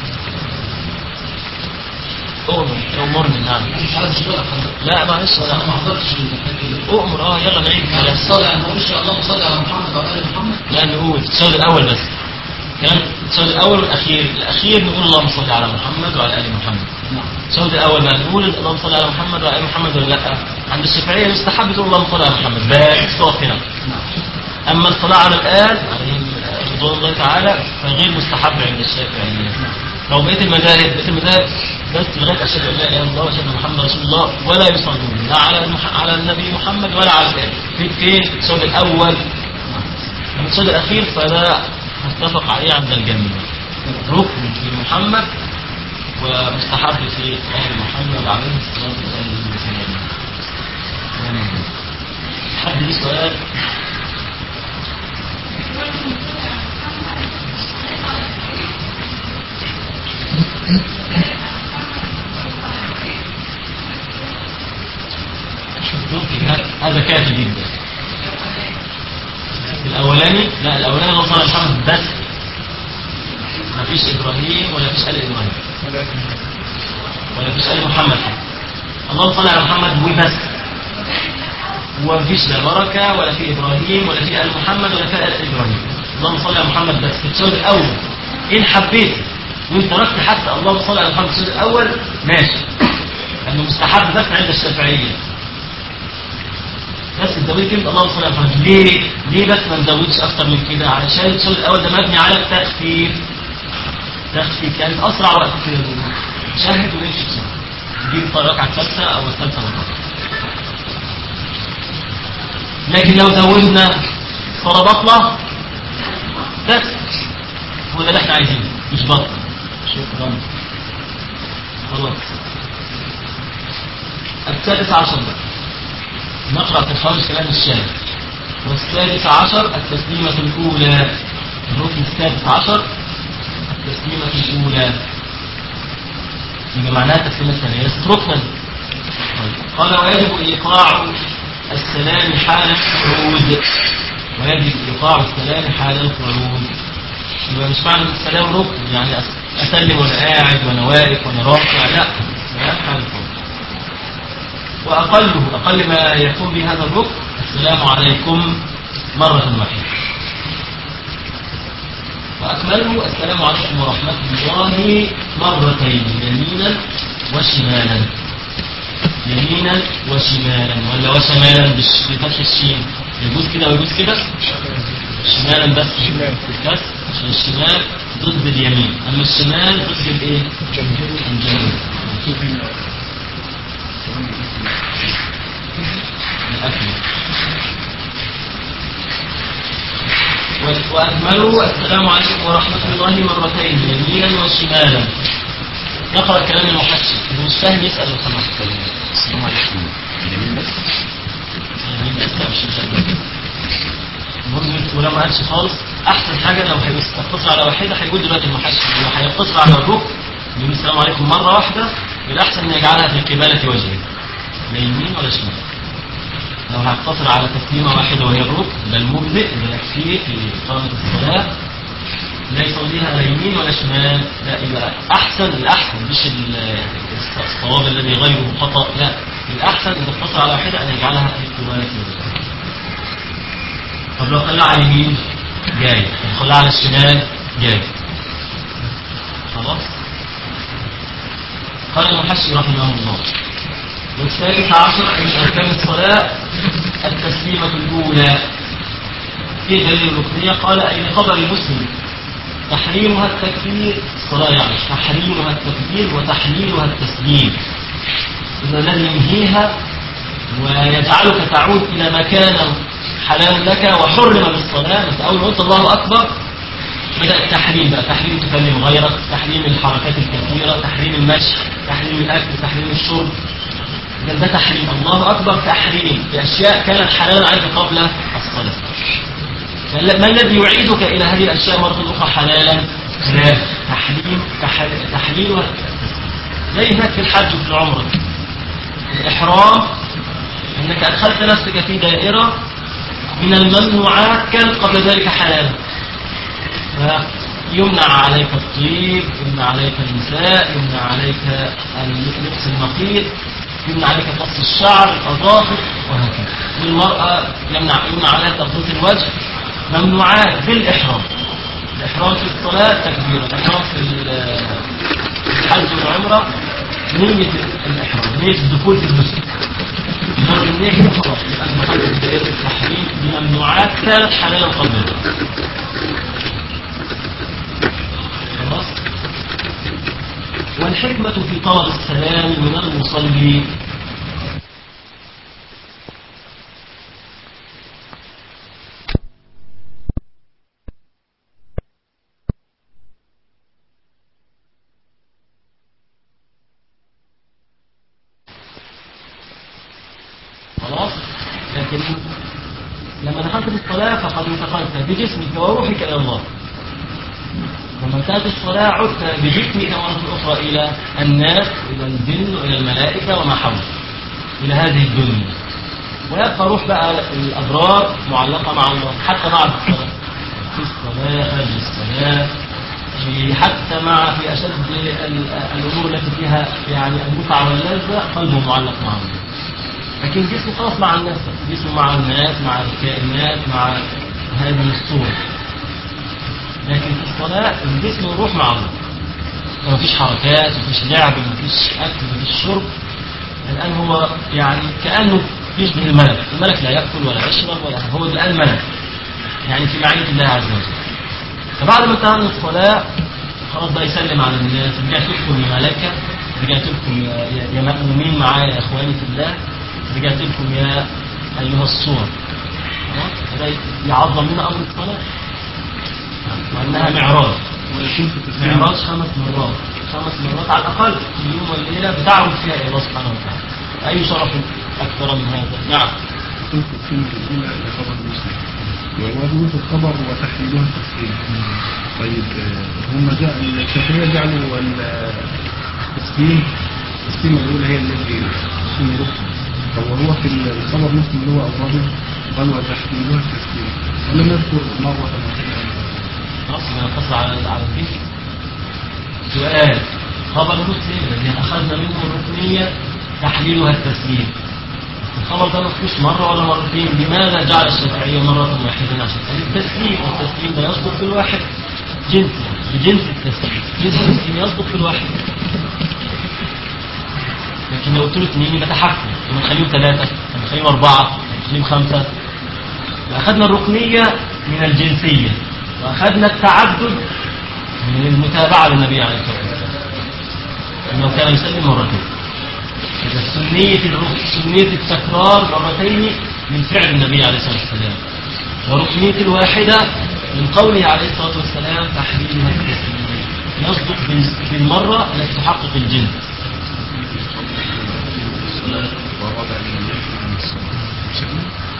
أؤمر أمرني نعم مش عايز اشتغل لا معلش انا ما لا حضرتش المكان أؤمر اه يلا نعيد كده الصلاة انا بقولش اللهم صل على محمد وعلى ال محمد لا نقول التشهد الأول بس كلام التشهد الأول والأخير الأخير نقول اللهم صل على محمد وعلى آل محمد نعم التشهد الأول بقى نقول اللهم صل على محمد وعلى آل محمد ولا لا عند الشافعية يستحب تقول اللهم صل على محمد بس تقف هنا نعم أما الصلاة على الآل عليهم رضوان الله تعالى فغير مستحب عند الشافعية لو بقيت المذاهب بقيت المذاهب بس لغاية أشهد أن لا إله إلا الله وأشهد أن محمد رسول الله ولا يصلون لا على المح... على النبي محمد ولا على الآل في فين في الشهد الأول أما الشهد الأخير فلا متفق عليه عند الجميع ركن في محمد ومستحب في آل محمد عليه الصلاة والسلام حد ليه سؤال هذا كافي جدا الاولاني لا الاولاني اللي صار محمد بس ما فيش ابراهيم ولا فيش ال ابراهيم ولا فيش ال محمد اللهم صل على محمد وبس ومفيش لا بركه ولا في ابراهيم ولا في ال محمد ولا في ال ابراهيم اللهم صل على محمد بس في الشهر الاول ان حبيت وانت تركت حتى اللهم صل على محمد في الشهر الاول ماشي لانه مستحب بس عند الشافعيه بس تزودي كلمة اللهم صل على محمد ليه؟ ليه بس ما نزودش أكتر من كده؟ علشان الشغل الأول ده مبني على التخفيف تخفيف يعني في أسرع وقت كده شاهد ونمشي بسرعة نجيب الركعة الثالثة أو الثالثة والرابعة لكن لو زودنا صلاة بطلة بس هو ده اللي احنا عايزينه مش بطلة شكرا خلاص السادس عشر بقى نقرأ في الخامس كلام الشارع والسادس عشر التسليمة الأولى الركن السادس عشر التسليمة الأولى يبقى معناها التسليمة الثانية ليست ركنا طيب. قال ويجب إيقاع السلام حال الخروج ويجب إيقاع السلام حال الخروج يبقى مش معنى ان السلام ركن يعني أس- أسلم وأنا قاعد وأنا واقف وأنا راكع لا السلام حال الخروج وأقله أقل ما يكون به هذا الركن السلام عليكم مرة واحدة وأكمله السلام عليكم ورحمة الله مرتين يمينا وشمالا يمينا وشمالا ولا وشمالا بش- بفتح الشين يجوز كده ويجوز كده شمالا بس بالكسر عشان الشمال ضد اليمين أما الشمال ضد الإيه؟ الجنوب مكتوب هنا الأكل وأكملوا السلام عليكم ورحمة الله مرتين يمينا وشمالا يقرأ كلام المحسن مش فاهم يسأل الخمس السلام عليكم يمين بس يمين بس لا مش مشاهد المهم ولو ما قالش خالص احسن حاجه لو هيقتصر على واحده هيقول دلوقتي المحسن لو هيقتصر على الركن يقول السلام عليكم مره واحده الاحسن ان يجعلها في قباله وجهه لا يمين ولا شمال لو هيقتصر على تسليمه واحده وهي الركن ده المجزئ ده يكفيه في اقامه الصلاه لا يصليها لا يمين ولا شمال لا يبقى احسن الاحسن مش ال- الصواب الذي غيره خطا لا الاحسن ان يقتصر على واحده ان يجعلها في قباله وجهه طب لو خلاها على اليمين جاي لو خلاها على الشمال جاي خلاص قال المحشي رحمه الله والثالث عشر من أركان الصلاة التسليمة الأولى في دليل الركنية قال أي لخبر مسلم تحريمها التكبير الصلاة يعني تحريمها التكبير وتحليلها التسليم إذا الذي ينهيها ويجعلك تعود إلى ما كان حلال لك وحرم بالصلاة بس أول ما قلت الله أكبر بدأ التحريم بقى تحريم تكلم غيرك تحريم الحركات الكثيرة تحريم المشي تحريم الأكل تحريم الشرب إذا ده تحريم الله أكبر تحريم بأشياء كانت حلالا عليك قبل الصلاة فال- ما الذي يعيدك إلى هذه الأشياء مرة أخرى حلالا لا تحريم تح- تحليلها زي هناك في الحج وفي العمرة الإحرام أنك أدخلت نفسك في دائرة من الممنوعات كانت قبل ذلك حلالا يمنع عليك الطيب يمنع عليك النساء يمنع عليك لبس النقيض يمنع عليك قص الشعر الأظافر وهكذا والمرأة يمنع يمنع عليها تغطية الوجه ممنوعات بالإحرام الإحرام في الصلاة تكبيرة الإحرام في ال- الحج والعمرة نية الإحرام نية الدخول في المسجد مر النية خلاص يبقى أنت دخلت في دائرة التحريم بممنوعات كانت حلالا قبل ذلك خلاص والحكمة في طلب السلام من المصلي خلاص لكن لما دخلت في الصلاة فقد انتقلت بجسمك وروحك إلى الله لما انتهت الصلاة عدت بجسمك مرة أخرى إلى الناس إلى الجن وإلى الملائكة وما حولك إلى هذه الدنيا ويبقى روح بقى الأبرار معلقة مع الله حتى بعد الصلاة في الصلاة خارج الصلاة في حتى مع في أشد ال- الأمور التي فيها يعني المتعة واللذة قلبه معلق مع الله لكن جسمه خلاص مع الناس جسمه مع الناس مع الكائنات مع هذه الصور لكن في الصلاة الجسم والروح مع الله مفيش حركات مفيش لعب مفيش أكل مفيش شرب الآن هو يعني كأنه يشبه الملك الملك لا يأكل ولا يشرب ولا هو الآن ملك يعني في معية الله عز وجل فبعد ما انتهى من الصلاة خلاص بقى يسلم على الناس رجعت لكم يا ملائكة رجعت لكم يا, يا, يا مؤمنين معايا يا إخواني في الله رجعت لكم يا أيها الصور خلاص؟ فده يعظم لنا أمر الصلاة وأنها معراج ويكون في التسليم معراج خمس مرات خمس مرات على الأقل في اليوم والليلة بتعرف فيها إلى الله سبحانه وتعالى أي شرف أكثر من هذا نعم يكون في السنة الأولى لخبر مسلم ووجود الخبر وتحليلها التسليم طيب آه، هم جاء الشافعية جعلوا ال- التسليم التسليمة الأولى هي التي تكون ركن طب وهو في الخبر مسلم اللي هو أوراده قال وتحليلها التسليم ولم يذكر مرة واحدة خلاص ما يقص على على الذكر سؤال خبر مسلم الذي أخذنا منه الركنية تحليلها التسليم الخبر ده ما فيهوش مرة ولا مرتين لماذا جعل الشافعية مرة واحدة عشان قال التسليم والتسليم ده يصدق في الواحد جنس بجنس التسليم جنس التسليم يصدق في الواحد لكن لو قلت له اثنين يبقى تحكم لما نخليهم ثلاثة لما نخليهم أربعة نخليهم خمسة وأخذنا الركنية من الجنسية وأخذنا التعدد من المتابعة للنبي عليه الصلاة والسلام أنه كان يسلم مرتين إذا سنية الركن سنية التكرار مرتين من فعل النبي عليه الصلاة والسلام وركنية الواحدة من قوله عليه الصلاة والسلام تحليلها التسليم يصدق بال- بالمرة التي تحقق الجنس الصلاة ورابع من يحفظ عن الصلاة شكرا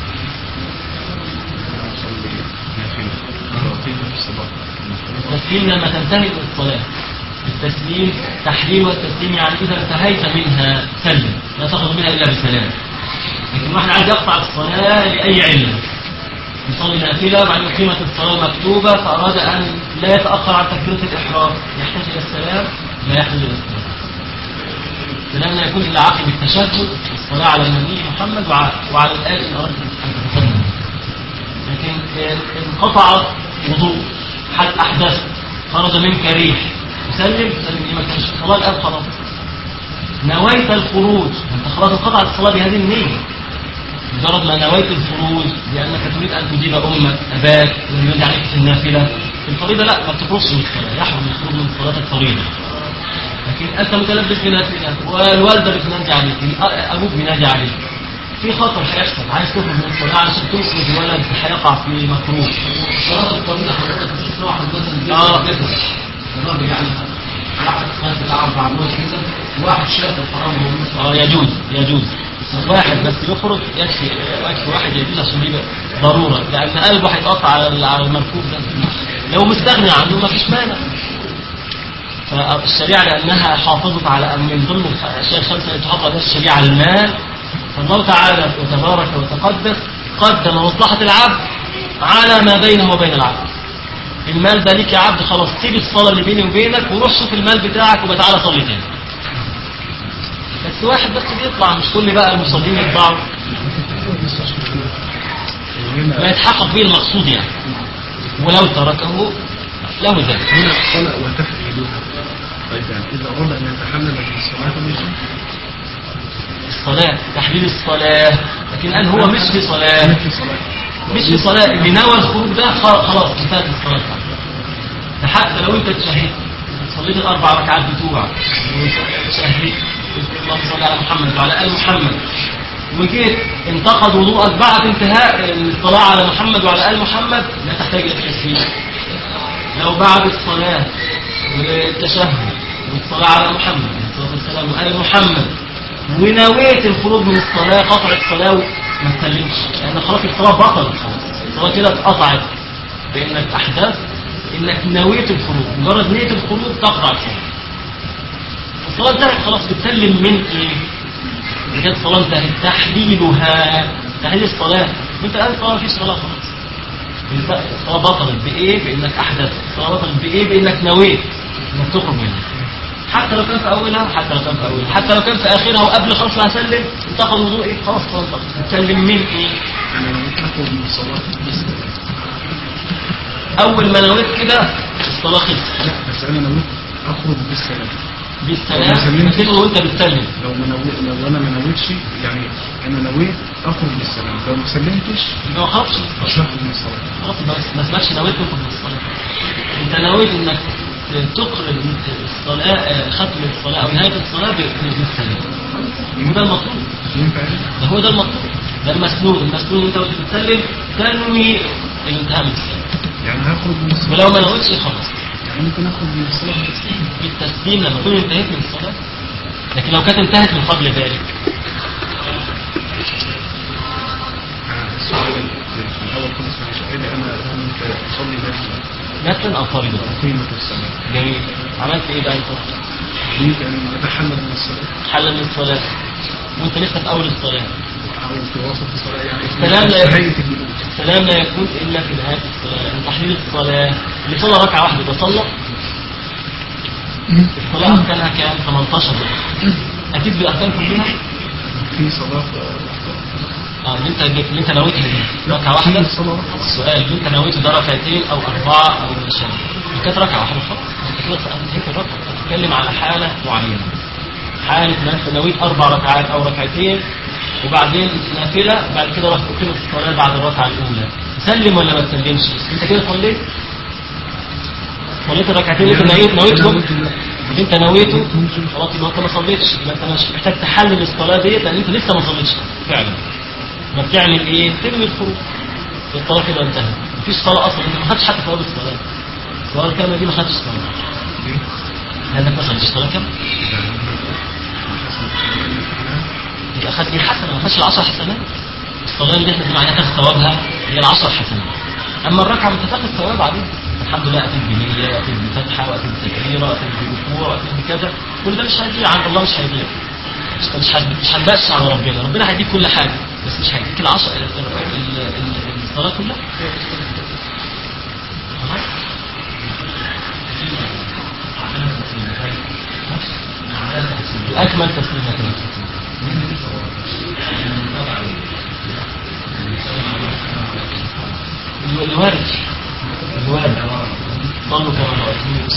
أنا أصلي نافلة وأقيم في الصلاة التسليم لما تنتهي من الصلاة التسليم تحليل والتسليم يعني إذا انتهيت منها سلم لا تخرج منها إلا بسلام لكن واحد عايز يقطع الصلاة لأي علة يصلي نافلة بعدين قيمة الصلاة مكتوبة فأراد أن لا يتأخر عن تكبيرة الإحرام يحتاج إلى السلام لا يحتاج إلى السلام السلام لا يكون إلا عقب التشهد والصلاة على النبي محمد وع- وعلى الآل إن أردت أن تتكلم لكن إن انقطع وضوء حد أحدث خرج منك ريح تسلم تسلم إيه ما كانش الصلاة الآن خلاص نويت الخروج أنت خلاص انقطعت الصلاة بهذه النية مجرد ما نويت الخروج لأنك تريد أن تجيب أمك أباك ويريد عليك في النافلة في الفريضة لا ما بتخرجش من الصلاة يحرم الخروج من صلاة الفريضة لكن أنت متلبس بنافلة والوالدة بتنادي عليك أبوك بينادي عليك في خطر هيحصل عايز تخرج من الصلاة عشان تخرج ولد هيقع في مكروه صلاة الطويلة حضرتك بتسمع حضرتك آه. الراجل يعني واحد خد بتاع أربع مرات كده واحد شاف الحرام وهو اه يجوز يجوز واحد بس يخرج يكفي يكفي واحد يجوز عشان دي ضرورة لأن قلبه هيتقطع على ال- على المركوب ده لو مستغني عنه ما فيش مانع فالشريعة لأنها حافظت على أن من ضمن الأشياء الخمسة التي تحافظ عليها الشريعة المال فالله تعالى وتبارك وتقدس قدم مصلحة العبد على ما بينه وبين العبد المال ده ليك يا عبد خلاص سيب الصلاة اللي بيني وبينك وروح شوف المال بتاعك وبتعالى صلي تاني بس واحد بس بيطلع مش كل بقى المصلين يطلعوا ما هنا يتحقق به المقصود يعني ولو تركه له ذلك هنا الصلاة وتحليلها طيب يعني إذا أراد أن يتحلل من الصلاة فليس الصلاة تحليل الصلاة لكن قال هو مش في صلاة في صلاة مش في صلاة اللي نوى الخروج ده خ- خلاص انتهت الصلاة بتاعته ده حتى لو انت اتشهدت صليت الأربع ركعات بتوعك وشهدت قلت اللهم صل على محمد وعلى آل محمد وجيت انتقد وضوءك بعد انتهاء الصلاة على محمد وعلى آل محمد لا تحتاج إلى التسليم لو بعد الصلاة والتشهد والصلاة على محمد عليه الصلاة والسلام وآل محمد ونويت الخروج من الصلاة قطع الصلاة ما تسلمش لأن خلاص الصلاة بطلت خلاص الصلاة كده اتقطعت بأنك أحدث إنك نويت الخروج مجرد نية الخروج تقطع الصلاة الصلاة انتهت خلاص بتسلم من إيه؟ إذا كانت الصلاة انتهت تحليلها تحليل الصلاة أنت الآن الصلاة مفيش صلاة خلاص يبقى الصلاة بطلت بإيه؟ بإنك أحدث الصلاة بطلت بإيه؟ بإنك نويت إنك تخرج منها حتى لو كان في أولها حتى لو كان في أولها حتى لو كان في آخرها وقبل خلاص ما أسلم انتقل وضوء إيه؟ خلاص الصلاة انتقلت تسلم من إيه؟ أنا لو أخرج من الصلاة أول ما نويت كده الصلاة خلصت لا بس أنا نويت أخرج بالسلام بالسلام سلمت. بتنوي وأنت بتسلم لو ما نوي... لو أنا ما نويتش يعني أنا نويت أخرج بالسلام لو ما سلمتش يبقى ما خرجش مش هخرج من الصلاة خلاص ما ما اسمكش نويت تخرج من الصلاة أنت نويت إنك تقرن الصلاة آه، ختم الصلاة أو نهاية الصلاة ب- بالسلام وده المطلوب ينفع إيه؟ ده هو ده المطلوب ده المسنون المسنون انت وانت بتسلم تنوي الانتهاء من الصلاة يعني هخرج من الصلاة ولو ما نويتش خلاص يعني ممكن أخرج من الصلاة بالتسليم بالتسليم لما تكون انتهيت من الصلاة لكن لو كانت انتهت من قبل ذلك السؤال في الأول خالص مع شهادة أنا كنت أصلي نافلة مثلا او فريضة قيمة الصلاة جميل عملت ايه بقى انت أريد أن أتحلل من الصلاة حل من الصلاة وانت لسه في اول الصلاة أو في وسط الصلاة يعني السلام لا يكون هيئة الجلوس السلام لا يكون الا في نهاية الصلاة يعني تحليل الصلاة اللي صلى ركعة واحدة ده صلى الصلاة أركانها كام 18 ركعة أكيد بالأركان كلها في صلاة اه اللي انت اللي انت نويتها دي ركعة واحدة في صلاة السؤال اللي انت نويته ده ركعتين او اربعة او شيء كانت ركعة واحدة خلاص انت كده انتهيت الركعة بتتكلم على حالة معينة حالة ما انت نويت اربع ركعات او ركعتين وبعدين نافلة بعد كده رحت قمت الصلاة بعد الركعة الاولى تسلم ولا ما تسلمش انت كده صليت صليت الركعتين اللي انت نويت نويتهم اللي انت نويته خلاص يبقى انت ما صليتش يبقى انت مش محتاج تحلل الصلاة ديت لان انت لسه ما صليتش فعلا ما بتعمل ايه تنوي الخروج الصلاة كده انتهت مفيش صلاة أصلا أنت ما خدتش حتى ثواب الصلاة الصلاة الكاملة دي ما خدتش صلاة لأنك ما خدتش صلاة كاملة يبقى خد دي حسنة ما خدش العشر حسنات الصلاة اللي احنا معناها تاخد ثوابها هي العشر حسنات أما الركعة أنت تاخد ثواب عليها الحمد لله أتيت بنية وأتيت بفتحة وأتيت بتكبيرة وأتيت بركوع وأتيت بكذا كل ده مش هيضيع عند الله مش هيضيع مش مش هت- مش هنبقش على ربنا ربنا هيديك كل حاجة بس مش هيديك العشر ال- ال- ال- الصلاة كلها خلاص؟ أكمل تسليمة الوارد الوارد ضلوا كما رأيتم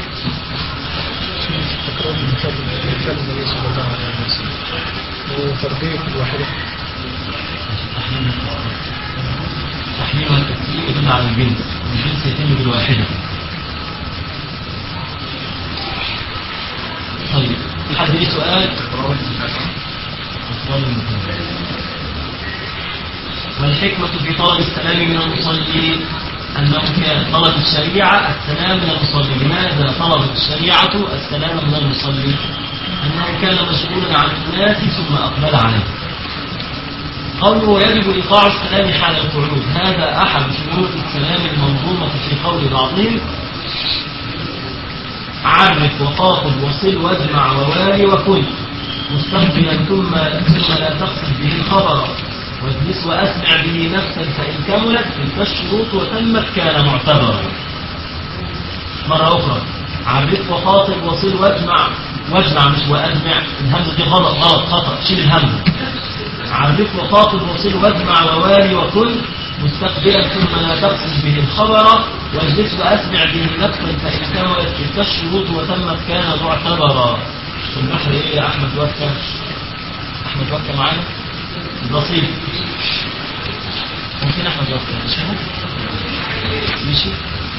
تكرار مثال مثال النبي صلى الله عليه وسلم وفردية الواحدة تحليل والتكليم يدل على الجنس الجنس يتم بالواحدة طيب في حد ليه سؤال؟ أطوال المثال. والحكمة في طلب السلام من المصلي أنه كان طلب الشريعة السلام من المصلي لماذا طلبت الشريعة السلام من المصلي أنه كان مشغولا عن الناس ثم أقبل عليه قوله ويجب إيقاع السلام حال القعود هذا أحد شروط السلام المنظومة في قول بعضهم عرف وخاطب وصل واجمع ووالي وكل مستقبلا ثم ثم لا تقصد به الخبر واجلس واسمع به نفسا فان كملت تلك الشروط وتمت كان معتبرا مرة أخرى عرف وخاطب وصل واجمع واجمع مش واجمع الهمزة دي غلط غلط خطأ شيل الهمزة عرف وخاطب وصل واجمع ووالي وكل مستقبلا ثم لا تقصد به الخبر واجلس واسمع به نفسا فان كملت تلك الشروط وتمت كان معتبرا في البحر ايه يا احمد وكا احمد وكا معانا البسيط ممكن احمد وكا مش هو ماشي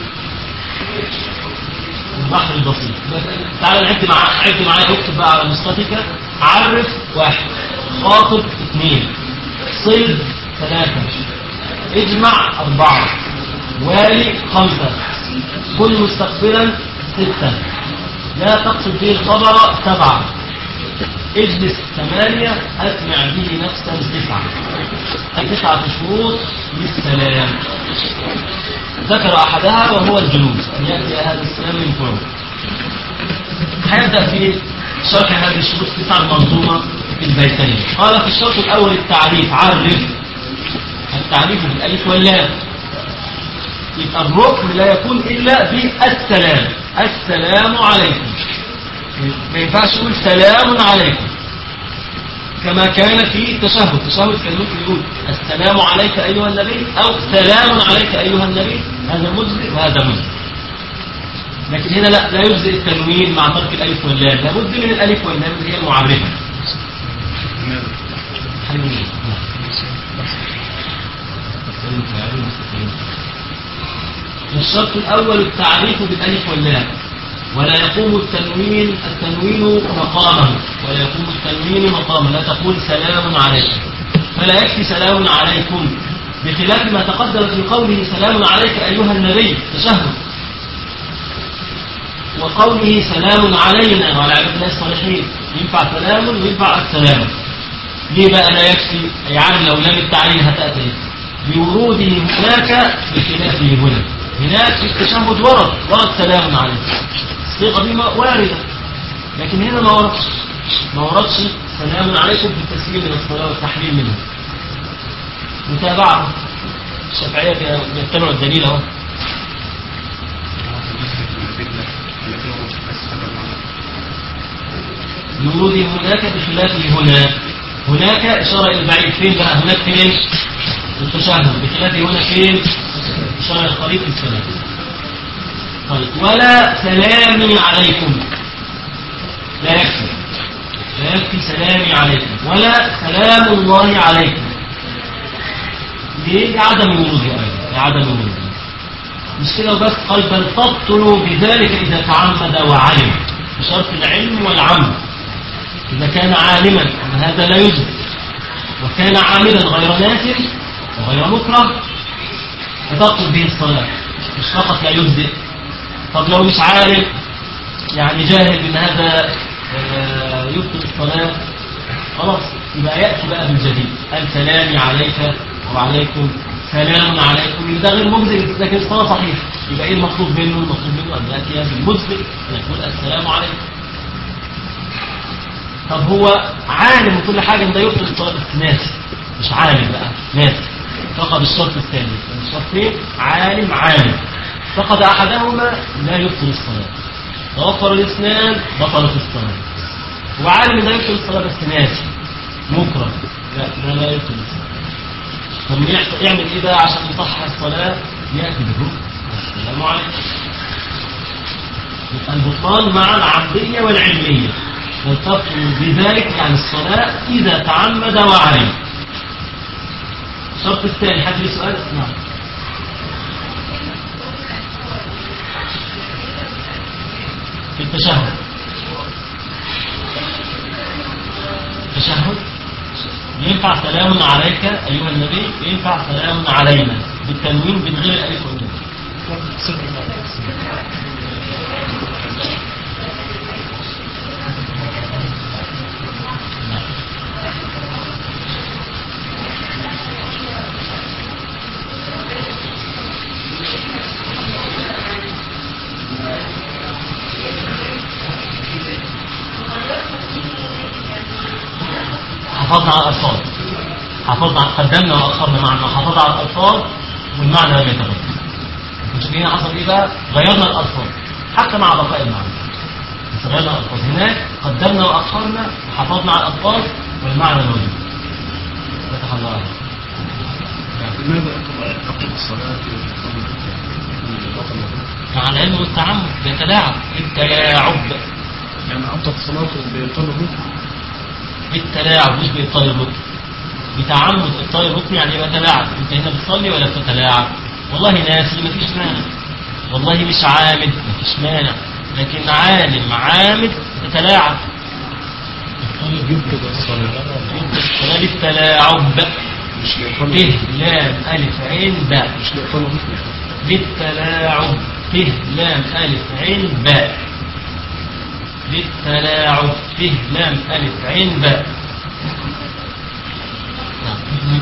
البحر البسيط تعال نعد مع عد معايا اكتب بقى على مستاتيكا عرف واحد خاطب اثنين صل ثلاثة اجمع أربعة والي خمسة كل مستقبلا ستة لا تقصد به الخبر سبعة اجلس ثمانية أسمع به نفسا تسعة تسعة شروط للسلام ذكر أحدها وهو الجلوس أن يأتي هذا السلام من فوق هيبدأ في شرح هذه الشروط التسعة المنظومة في البيتين قال في الشرط الأول التعريف عرف التعريف بالألف واللام يبقى الركن لا يكون إلا بالسلام السلام عليكم ما ينفعش يقول سلام عليكم كما كان في التشهد التشهد كان ممكن يقول السلام عليك أيها النبي أو سلام عليك أيها النبي هذا مجزئ وهذا مجزئ لكن هنا لا لا يجزئ التنوين مع ترك الألف واللام لابد من الألف واللام اللي هي المعرفة حلو. الشرط الأول التعريف بالألف واللام ولا يقوم التنوين التنوين مقامه ولا يقوم التنوين مقامه لا تقول سلام عليكم فلا يكفي سلام عليكم بخلاف ما تقدم في قوله سلام عليك أيها النبي تشهد وقوله سلام علينا وعلى عباد الله الصالحين ينفع سلام وينفع السلام ليه بقى لا يكفي يعني لو لم التعليل هتأتي بوروده هناك بخلافه هنا هناك في التشهد ورد ورد سلام عليكم الصيغة دي واردة لكن هنا ما وردش ما وردش سلام عليكم في التسليم من الصلاة والتحليل منها متابعة الشافعية بيتبعوا الدليل اهو لوروده هناك بخلافه هنا هناك إشارة إلى البعيد فين بقى هناك فين التشهد بخلافه هنا فين إشارة إلى القريب في السلام طيب ولا سلامي عليكم لا يكفي لا يكفي سلامي عليكم ولا سلام الله عليكم ليه لعدم وروده أيضا لعدم وروده مش كده وبس قال بل تبطل بذلك إذا تعمد وعلم بشرط العلم والعمل إذا كان عالما أن هذا لا يجب وكان عاملا غير ناس وغير مكره بتبطل به الصلاة مش فقط لا يجزئ طب لو مش عارف يعني جاهل بأن هذا آه، يبطل الصلاة خلاص يبقى يأتي بقى بالجديد السلام عليك وعليكم سلام عليكم ده غير مجزئ لكن الصلاة صحيحة يبقى ايه المطلوب منه المطلوب منه أن يأتي بالمجزئ أن يقول السلام عليكم طب هو عالم بكل حاجة ان ده يبطل الصلاة بس ناسي مش عالم بقى ناسي فقد الشرط الثاني الشرطين عالم عالم فقد أحدهما لا يبطل الصلاة توفر الاثنان بطلت الصلاة وعالم ان ده يبطل الصلاة بس ناسي مكره لا ده لا يبطل الصلاة طب يحصل- يعمل ايه بقى عشان يصحح الصلاة يأتي بالركن السلام عليكم يبقى البطلان مع العمدية والعلمية والفرق بذلك يعني الصلاة إذا تعمد وعلم الشرط الثاني حد لي سؤال؟ نعم في التشهد التشهد ينفع سلام عليك أيها النبي ينفع سلام علينا بالتنوين من غير الألف والنون سر المعنى. حافظنا على الألفاظ حافظنا على قدمنا وأخرنا معنا حافظنا على الألفاظ والمعنى لم يتغير نشوف هنا حصل إيه بقى غيرنا الألفاظ حتى مع بقاء المعنى بس غيرنا الألفاظ هناك قدمنا وأخرنا وحافظنا على الألفاظ والمعنى موجود فتح الله عليك يعني لماذا أقرأ أقرأ الصلاة قبل البطل مع العلم والتعمد بيتلاعب بالتلاعب يعني أبطل صلاته بيطلب الركن بالتلاعب مش بإبطال الركن بتعمد إبطال الركن يعني يبقى تلاعب أنت هنا بتصلي ولا بتتلاعب والله ناسي مفيش مانع والله مش عامد مفيش مانع لكن عالم عامد تتلاعب يبطل الصلاة يبقى الصلاة بالتلاعب مش ب لإقامة لام ألف عين باء مش لإقامة الركن بالتلاعب ب لام ألف عين باء بالتلاعب ب لام ألف عين باء نعم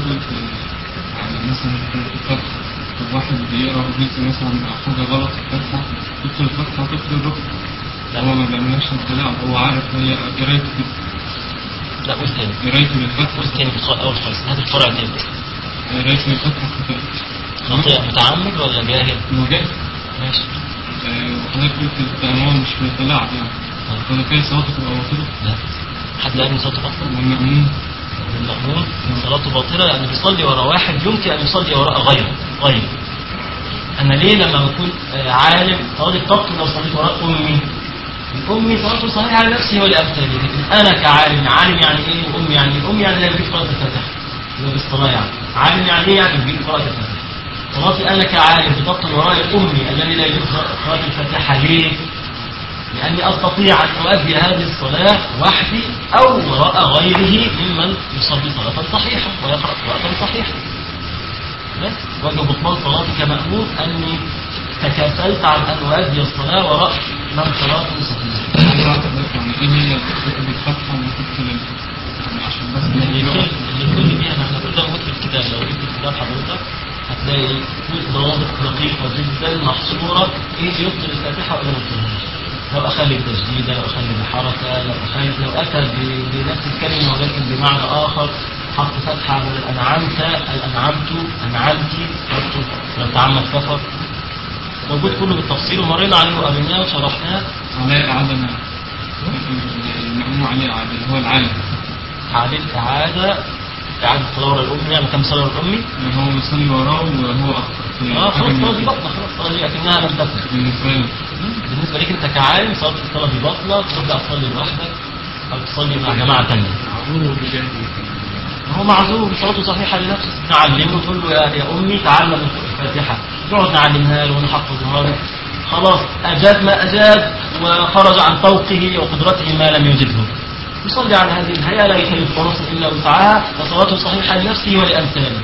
يعني مثلا في الفتح الواحد بيقرا جزء مثلا او حاجه غلط في الفتحه تدخل الفتحه تدخل الركن هو ما بيعملهاش التلاعب هو عارف هي قرايته لا قول تاني قرايته للفتحه قول تاني في الخ- أول خالص هات الفرع تاني قرايته للفتحه خطأ خطيئة متعمد ولا جاهل؟ هو جاهز ماشي آه، وحضرتك قلت التأمل مش بيتلاعب يعني طيب. فده كده صلاته تبقى باطلة لا حد قال ان صلاته باطلة؟ والمأمون المأمون صلاته باطلة لأنه بيصلي وراء واحد يمكن أن يصلي وراء غيره غيره أنا ليه لما بكون آه، عالم صلاتي تبطل لو صليت وراء أمي أمي صلاته صحيحة على نفسي ولأمثالي لكن أنا كعالم عالم يعني إيه وأمي يعني إيه؟ أمي يعني لا يجيب قراءة الفاتحة اللي هو بالصلاة يعني عالم يعني إيه يعني يجيب قراءة الفاتحة صلاتي أنا كعالم بتبطل وراء أمي الذي لا يجيب قراءة الفاتحة ليه؟ لأني أستطيع أن أؤدي هذه الصلاة وحدي أو وراء غيره ممن يصلي صلاة صحيحة ويقرأ قراءة صحيحة بس وجه بطلان صلاتي كمأمون أني تكاسلت عن أن أؤدي الصلاة وراء من صلاته صحيحة عايز أعرف حضرتك يعني إيه هي الفكرة الفتحة اللي تدخل ال- يعني عشان بس اللي كل اللي كل بيها ما احنا كل ده موجود في الكتاب لو جبت الكتاب حضرتك هتلاقي كل ضوابط دقيقة جدا محصورة ايه اللي يبطل الفاتحة ولا ما يبطلهاش لو أخلي التجديد لو أخلي بحركة لو أخلي لو أتى ب- بنفس الكلمة ولكن بمعنى آخر حط فتحة على الأنعمت الأنعمت أنعمت حطه لو تعمد كفر موجود كله بالتفصيل ومرينا عليه وقريناه وشرحناه عليه إعادة أنا المأمون عليه إعادة اللي هو العالم إعادة إعادة إعادة صلاة الأمي يعني كم صلاة الأمي اللي هو يصلي وراه وهو أخطأ في اه حاجة خلاص من- صلاة دي بطلة خلاص صلاة دي لكنها لم تكن بالنسبة له بالنسبة لك أنت كعالم صلاة الصلاة دي بطلة ترجع تصلي لوحدك أو تصلي مع جماعة تانية معقول بجانب هو معذور صلاته صحيحة لنفسه نعلمه تقول له يا, يا أمي تعلم الفاتحة نقعد نعلمها له ونحفظها له خلاص أجاد ما أجاد وخرج عن طوقه وقدرته ما لم يجده يصلي على هذه الهيئة لا يكلف نفسا إلا وسعها وصلاته صحيحة لنفسه ولأمثاله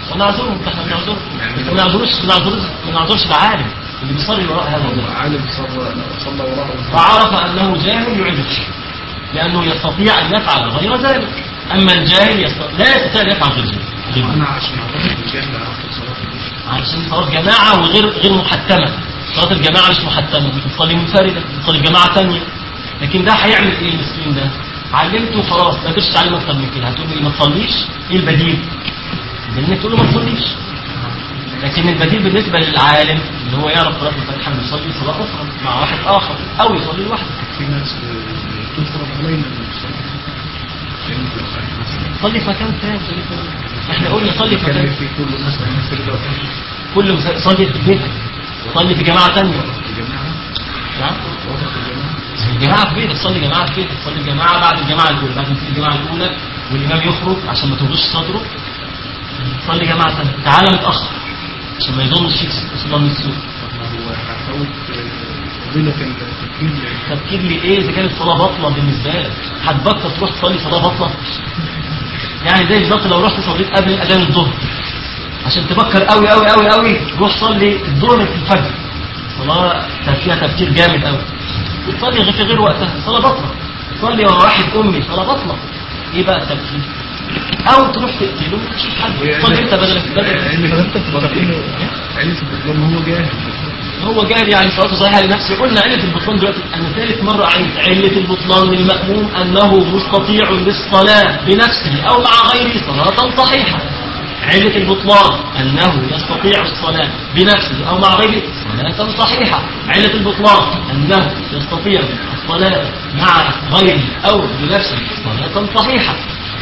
ونعذرهم احنا بنعذرهم ما نعذرش ما نعذرش ما نعذرش العالم اللي بيصلي وراء هذا الظلم عالم صلى صلى وراءه وعرف أنه جاهل يعيده لأنه يستطيع أن يفعل غير ذلك أما الجاهل يستطيع لا يستطيع أن يفعل غير ذلك انا عشان اعرف الجهل اعرف صلاه علشان صلاة جماعة وغير غير محتمة صلاة الجماعة مش محتمة بتصلي منفردة بتصلي جماعة تانية لكن ده هيعمل ايه المسكين ده علمته خلاص ما قدرتش تعلم اكتر من كده هتقول لي ما تصليش ايه البديل انك تقول له ما تصليش لكن البديل بالنسبة للعالم اللي هو يعرف صلاة الفاتحة انه يصلي صلاة أخرى مع واحد آخر أو يصلي لوحده في ناس آه، تفرض علينا الصلاه يعني لو خارج مثلا صلي في مكان ثاني صلي في- احنا قلنا صلي في كان مكان في كل مثلا فرقه كل مس- صلي في بيتك صلي في جماعة تانية جماعه نعم وسط الجماعه الجماعة في بيتك صلي جماعة في بيتك صلي الجماعة بعد الجماعة الأولى بعد ما تيجي الجماعة الأولى والإمام يخرج عشان ما توجش صدره صلي جماعة ثانية تعالى متأخر عشان ما يظنش فيك صلاة من السوق طب ما هو هفوت آه، فضيله التفكير تفكير لي ايه اذا كانت صلاه بطله بالنسبه لك هتبطل تروح تصلي صلاه بطله يعني زي بالظبط لو رحت صليت قبل اذان الظهر عشان تفكر قوي قوي قوي قوي روح صلي الظهر في الفجر صلاه فيها تفكير جامد قوي وتصلي غير في غير وقتها صلاه بطله صلي ورا واحد امي صلاه بطله ايه بقى التفكير او تروح تقتله وتشوف حد صلي انت بدل بدل علة البطلان علة البطلان هو جاهل هو جاهل يعني صلاته صحيحه لنفسه قلنا علة البطلان دلوقتي أنا ثالث مرة أعيد علة البطلان للمأموم أنه مستطيع للصلاة بنفسه أو مع غيره صلاة صحيحة علة البطلان أنه يستطيع الصلاة بنفسه أو مع غيره صلاة صحيحة علة البطلان أنه يستطيع الصلاة مع غيره أو بنفسه صلاة صحيحة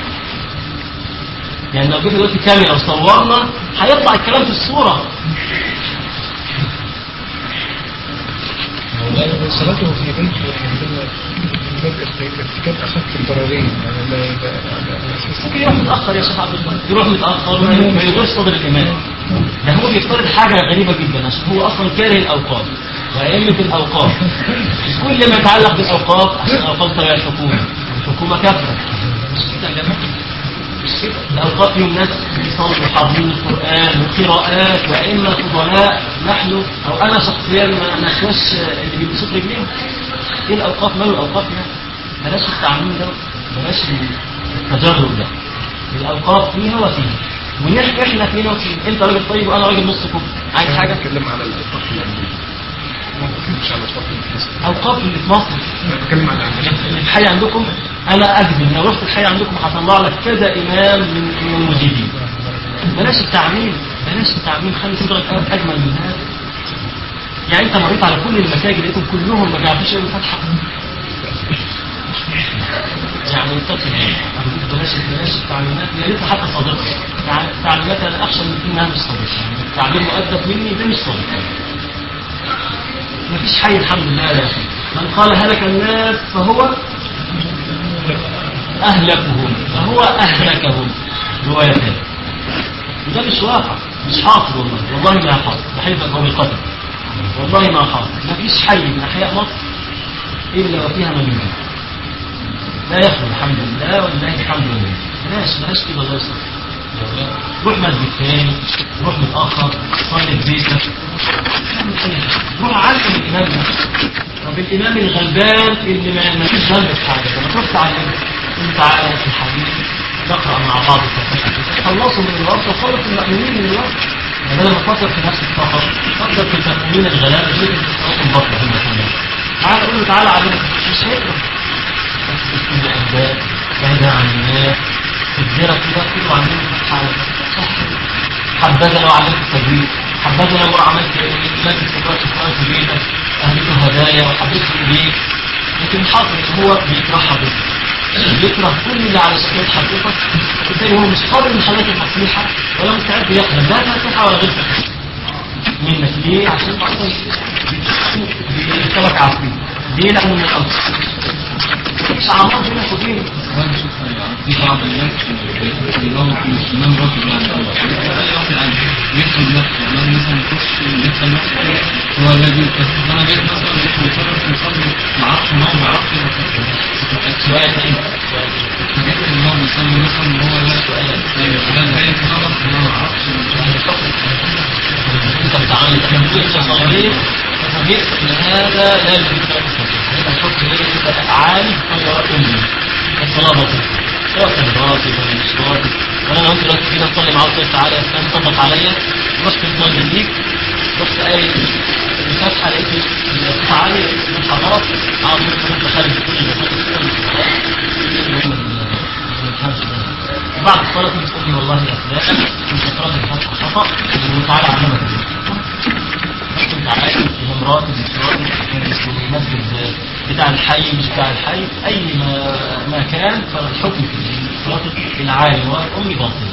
يعني لو جبنا دلوقتي كاميرا وصورنا هيطلع الكلام في الصورة صلاته في بيت بدء ارتكاب اخف الضررين يعني لا على اساس ممكن يروح متأخر يا شيخ عبد الله يروح متأخر ما ما يقدرش صدر الإمام ده هو بيفترض حاجة غريبة جدا عشان هو أصلا كاره الأوقاف وأئمة الأوقاف كل ما يتعلق بالأوقاف عشان الأوقاف تبع الحكومة الحكومة كافرة مش كده يا جماعة مش كده الأوقاف فيهم ناس بيصلوا حافظين القرآن وقراءات وأئمة فضلاء نحن أو أنا شخصيا ما نحوش اللي بيلبسوا في رجليهم إيه الأوقاف ماله الأوقاف يعني بلاش التعميم ده بلاش التجرب ده الأوقاف فيها وفيها ونحن احنا فينا وفينا انت راجل طيب وانا راجل نص كوب عايز حاجه بتكلم على الأوقاف الأمنية ما بتكلمش على الأوقاف المصرية اوقاف اللي في مصر أنا بتكلم على الأمنية اللي في الحي عندكم انا اكذب لو رحت الحي عندكم هطلع لك كذا امام من من المجيبين بلاش التعميم بلاش التعميم خلي صدرك اجمل من هذا يعني انت مريت على كل المساجد لقيتهم كلهم ما بيعرفوش يقروا الفاتحه يعني اتقي الله أرجوك بلاش بلاش التعليمات يا ريت حتى صادقه يعني التعليمات انا اخشى من انها مش صادقه يعني التعليم مؤدب مني ده مش صادق مفيش حي الحمد لله يا اخي من قال هلك الناس فهو اهلكهم فهو اهلكهم روايتان وده مش واقع مش حاصل والله والله ما حاصل بحيث هو بالقدر والله ما حاصل مفيش حي من احياء مصر الا وفيها مليون لا يخلو الحمد لله ولله الحمد لله بلاش بلاش كده الله يصلح روح مسجد تاني روح متأخر صلي في بيتك اعمل أي حاجة. روح علم الإمام ده طب الإمام الغلبان اللي ما ما فيش ذنب في حاجة لما تروح تعلمه قول تعالى يا أخي الحبيب نقرأ مع بعض الفاتحة خلصوا من الوقت وخلص المأمونين من الوقت بدل ما تفكر في نفسك فقط فكر في المأمونين الغلابة دول اللي بيصلوا البطل هم كمان تعالى قول له تعالى علمك مش هيقدر بس الأهداف بعيدا عن الناس تدبيرك كده كله عاملين حالك صح حبذا لو عملت تجريب حبذا لو عملت مجلس تقرأ القرآن في بيتك أهلته هدايا وحبيته بيك لكن الحاصل إن هو بيكرهها بس بيكره كل اللي على شكل حقيقة بالتالي هو مش قابل لحالات النصيحة ولا مستعد يقبل لا نصيحة ولا غير نصيحة منك ليه عشان اصلا بيكتبك عفريت ليه لانه من الارض مفيش اعمار بينك وبينه وانا بشوف في بعض الناس بيلاقوا في الإمام راجل يعني يعني يدخل نفسه يعني أنا مثلا يخش يدخل نفسه هو الذي بس أنا بقيت مثلا يدخل يتصرف يصلي ما اعرفش ما هو ما اعرفش سؤال ايه؟ الحاجات اللي هو بيصلي مثلا هو لا لا زي الغلط انا ما اعرفش انت بتعامل احنا بنقول انت صغير مثل هذا لا يجوز الكلام الصحيح هيبقى الحكم ايه يبقى افعال غير امي الصلاه بسيطه سواء كان راتب ولا مش راتب وانا لو انت دلوقتي كده تصلي معاه قلت تعالى يا فلان طبق عليا رحت تصلي بيك رحت قايل الفتحه لقيت تعالى مش غلط على طول انت خارج كل بعد الصلاة تيجي تقول لي والله يا فلان انت قرأت الفتحة خطأ وتعالى علمك انت عارف ان مراتب مش راتب في المسجد بتاع الحي مش بتاع الحي في اي ما ما كان فالحكم في صلاة العالم والامي باطلة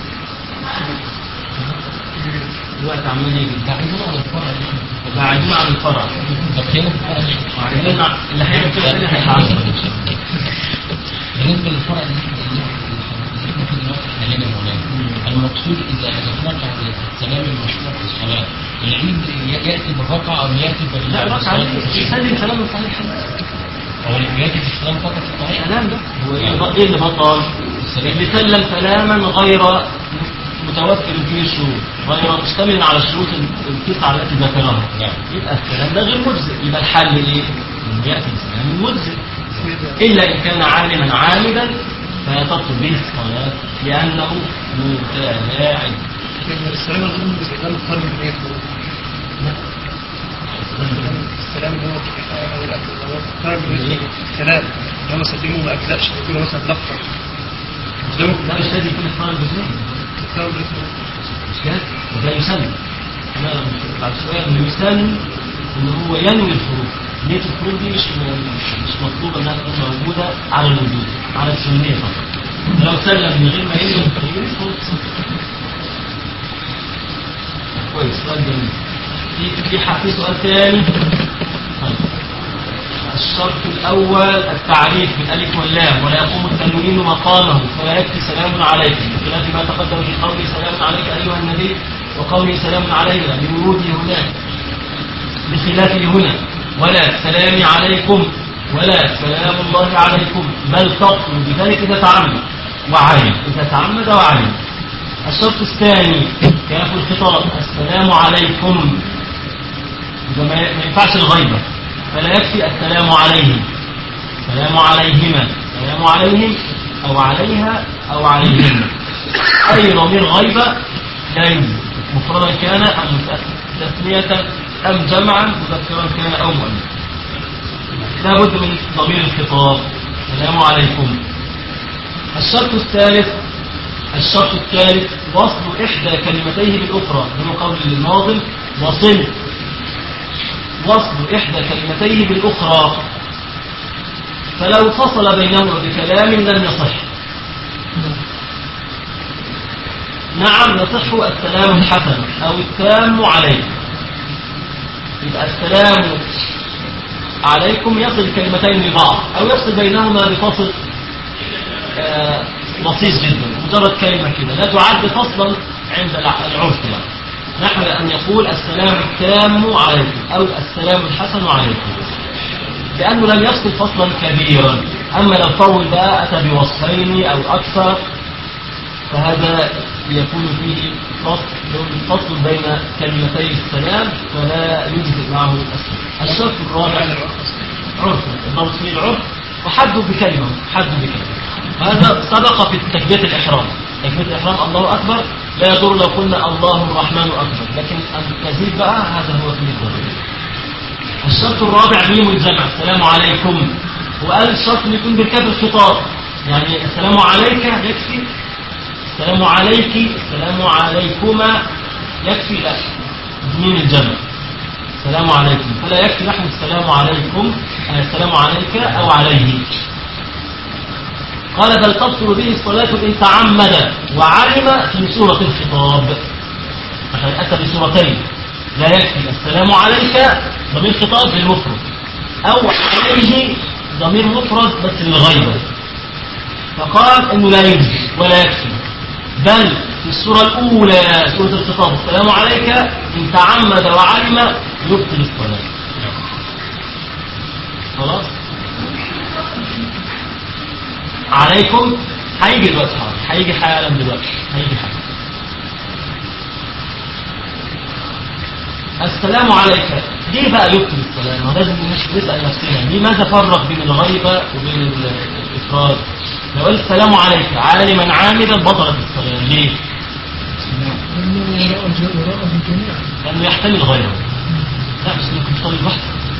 الوقت عمال يجري بعيدين عن الفرع بعيدين عن الفرع بعيدين عن اللي هيعمل كده اللي هيتعلم بالنسبه للفرع اللي احنا اللي احنا فيه دلوقتي حاليا يا مولانا المقصود اذا اذا وقع السلام المشروع في الصلاه العيد ياتي بالركعه او ياتي بال لا ركعة عليه يسلم سلام صحيح هو ياتي بالسلام فقط في الصحيح سلام ده هو ايه ايه اللي بطل؟ اللي سلم سلاما غير متوفر فيه الشروط غير مشتمل على الشروط التسعة التي ذكرها نعم. يبقى السلام ده غير مجزئ يبقى الحل ايه؟ انه يأتي بسلام مجزئ إلا إن كان عالما عامدا فيتبطل به الصلاة لأنه متلاعب السلام الغير مجزئ ده مقارن بين السلام اللي هو أو الأكل اللي هو مقارن بين السلام اللي هو سلمه ما أجزأش يقول مثلا لقطة مش ده لا مش لازم يكون الصلاة الجزئية السلام الغير مش كده؟ وده يسلم أنا بعد شوية إنه يسلم إن هو ينوي الخروج نية الخروج دي مش مش مطلوبة إنها تكون موجودة على الوجود على السنية فقط لو سلم من غير ما ينوي الخروج خلاص كويس سؤال جميل في في ح- في سؤال تاني طيب الشرط الأول التعريف بالألف واللام ولا يقوم التنوين مقامه فلا يكفي سلام عليكم بخلاف ما تقدم في قوله سلام عليك أيها النبي وقوله سلام علينا لوروده هناك بخلافه هنا ولا سلام عليكم ولا سلام الله عليكم بل تقل بذلك إذا تعمد وعلم إذا تعمد وعلم الشرط الثاني كاف الخطاب السلام عليكم إذا ما ما ينفعش الغيبة فلا يكفي السلام عليهم السلام عليهما السلام عليهم أو عليها أو عليهن أي ضمير غيبة لا يوجد مفردا كان أم تثنية أم جمعا مذكرا كان أو مؤنثا لا بد من ضمير الخطاب السلام عليكم الشرط الثالث الشرط الثالث وصل إحدى كلمتيه بالأخرى من قول الناظم وصل وصل إحدى كلمتيه بالأخرى فلو فصل بينهما بكلام لم يصح نعم يصح السلام الحسن أو التام عليه يبقى السلام عليكم يصل كلمتين لبعض أو يفصل بينهما بفصل آه، بسيط جدا مجرد كلمة كده لا تعد فصلا عند الع- العرف يعني نحو أن يقول السلام التام عليكم أو السلام الحسن عليكم لأنه لم يفصل فصلا كبيرا أما لو طول بقى أتى بوصفين أو أكثر فهذا يكون فيه فصل فصل بين كلمتي السلام فلا يجزئ معه السلام الشرط الرابع عرف الضبط فيه العرف وحده بكلمة حده بكلمة هذا سبق في تكبيرة الإحرام تكبيرة الإحرام الله أكبر لا يضر لو قلنا الله الرحمن أكبر لكن أن تزيد بقى هذا هو فيه الضرر الشرط الرابع ميم الجمع السلام عليكم وقال الشرط ان يكون بالكاف الخطاب يعني السلام عليك يكفي السلام عليك السلام عليكما يكفي لا ميم الجمع السلام عليكم فلا يكفي نحن السلام عليكم آه، السلام عليك او عليه قال بل تبطل به الصلاة إن تعمد وعلم في سورة الخطاب عشان أتى بسورتين لا يكفي السلام عليك ضمير خطاب بالمفرد أو عليه ضمير مفرد بس للغيبة فقال إنه لا يجزي ولا يكفي بل في السورة الأولى سورة الخطاب السلام عليك إن تعمد وعلم يبطل الصلاة خلاص عليكم هيجي دلوقتي حاضر هيجي حالا دلوقتي هيجي حالا السلام عليك ليه بقى يكتب السلام؟ ما لازم نش- نسأل نفسنا لماذا فرق بين الغيبة وبين ال- الإفراد؟ لو قال السلام عليك عالما عامدا بطلت الصلاة ليه؟ لأنه وراء الج- وراء الجميع لأنه يحتمل غيره لا بس ممكن تصلي لوحدك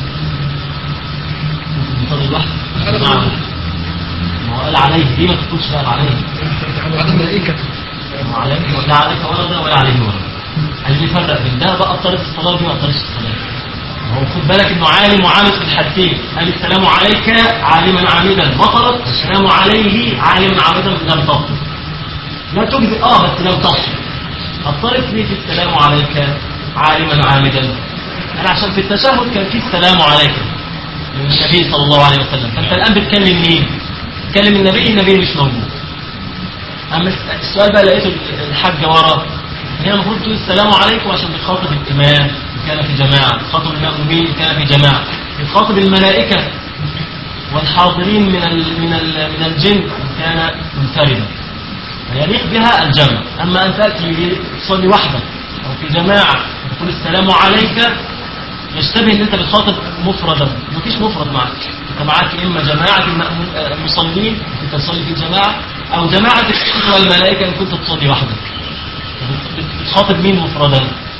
ممكن تصلي لوحدك نعم ما هو قال عليه ليه ما تقولش بقى عليه؟ على الملائكة ما عليك لا عليك ولا ده ولا عليه ولا ده عايزين نفرق بين ده بقى طريقة الصلاة ودي ما طريقة الصلاة هو خد بالك انه عالم وعامل في الحالتين قال السلام عليك عالما عامدا بطلت السلام عليه عالما عامدا لم تبطل لا تجزئ اه بس لم تبطل الطريق ليه في السلام عليك عالما عامدا قال عشان في التشهد كان في السلام عليك من النبي صلى الله عليه وسلم فانت الان بتكلم مين؟ بتكلم النبي النبي مش موجود اما السؤال بقى لقيته الحاجة ورا هي المفروض تقول السلام عليكم عشان بتخاطب الإمام إن كان في جماعة بتخاطب المأمومين إن كان في جماعة بتخاطب الملائكة والحاضرين من ال من ال من الجن إن كان منفردا فيليق بها الجمع أما أن تأتي تصلي وحدك أو في جماعة وتقول السلام عليك يشتبه ان انت بتخاطب مفردا مفيش مفرد معك انت معاك اما جماعه المأمو- آه، المصلين انت تصلي في جماعه او جماعه الجن والملائكه ان كنت تصلي وحدك بت- بت- بتخاطب مين مفردا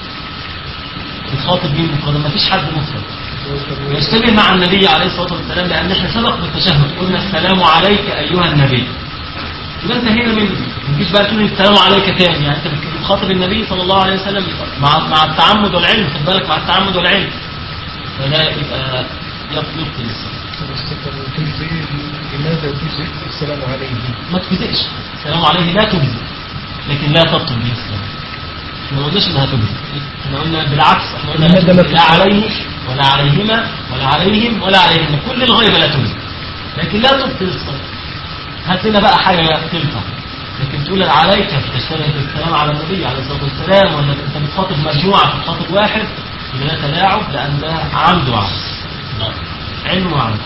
بتخاطب مين مفردا مفيش حد مفرد ويشتبه مع النبي عليه الصلاه والسلام لان احنا سبق بالتشهد قلنا السلام عليك ايها النبي يبقى انتهينا منه ما تجيش بقى تقول السلام عليك تاني يعني انت بتخاطب النبي صلى الله عليه وسلم مع مع التعمد والعلم خد بالك مع التعمد والعلم فده يبقى يب- يبطل الصلاه واستقر تجزئ لماذا تجزئ السلام عليه ما تجزئش السلام عليه لا تجزئ لكن لا تبطل به الصلاه احنا ما قلناش انها تجزئ احنا قلنا بالعكس احنا قلنا لا لماذا لا تجزئ لا عليه ولا عليهما ولا عليهم ولا عليهن كل الغيبه لا تجزئ لكن لا تبطل الصلاه هات لنا بقى حاجه تنفع لكن تقول عليك تشتغل السلام على النبي عليه الصلاه والسلام ولا انت بتخاطب مجموعه بتخاطب واحد يبقى ده تلاعب لان ده عمد وعمد لا. علم وعمد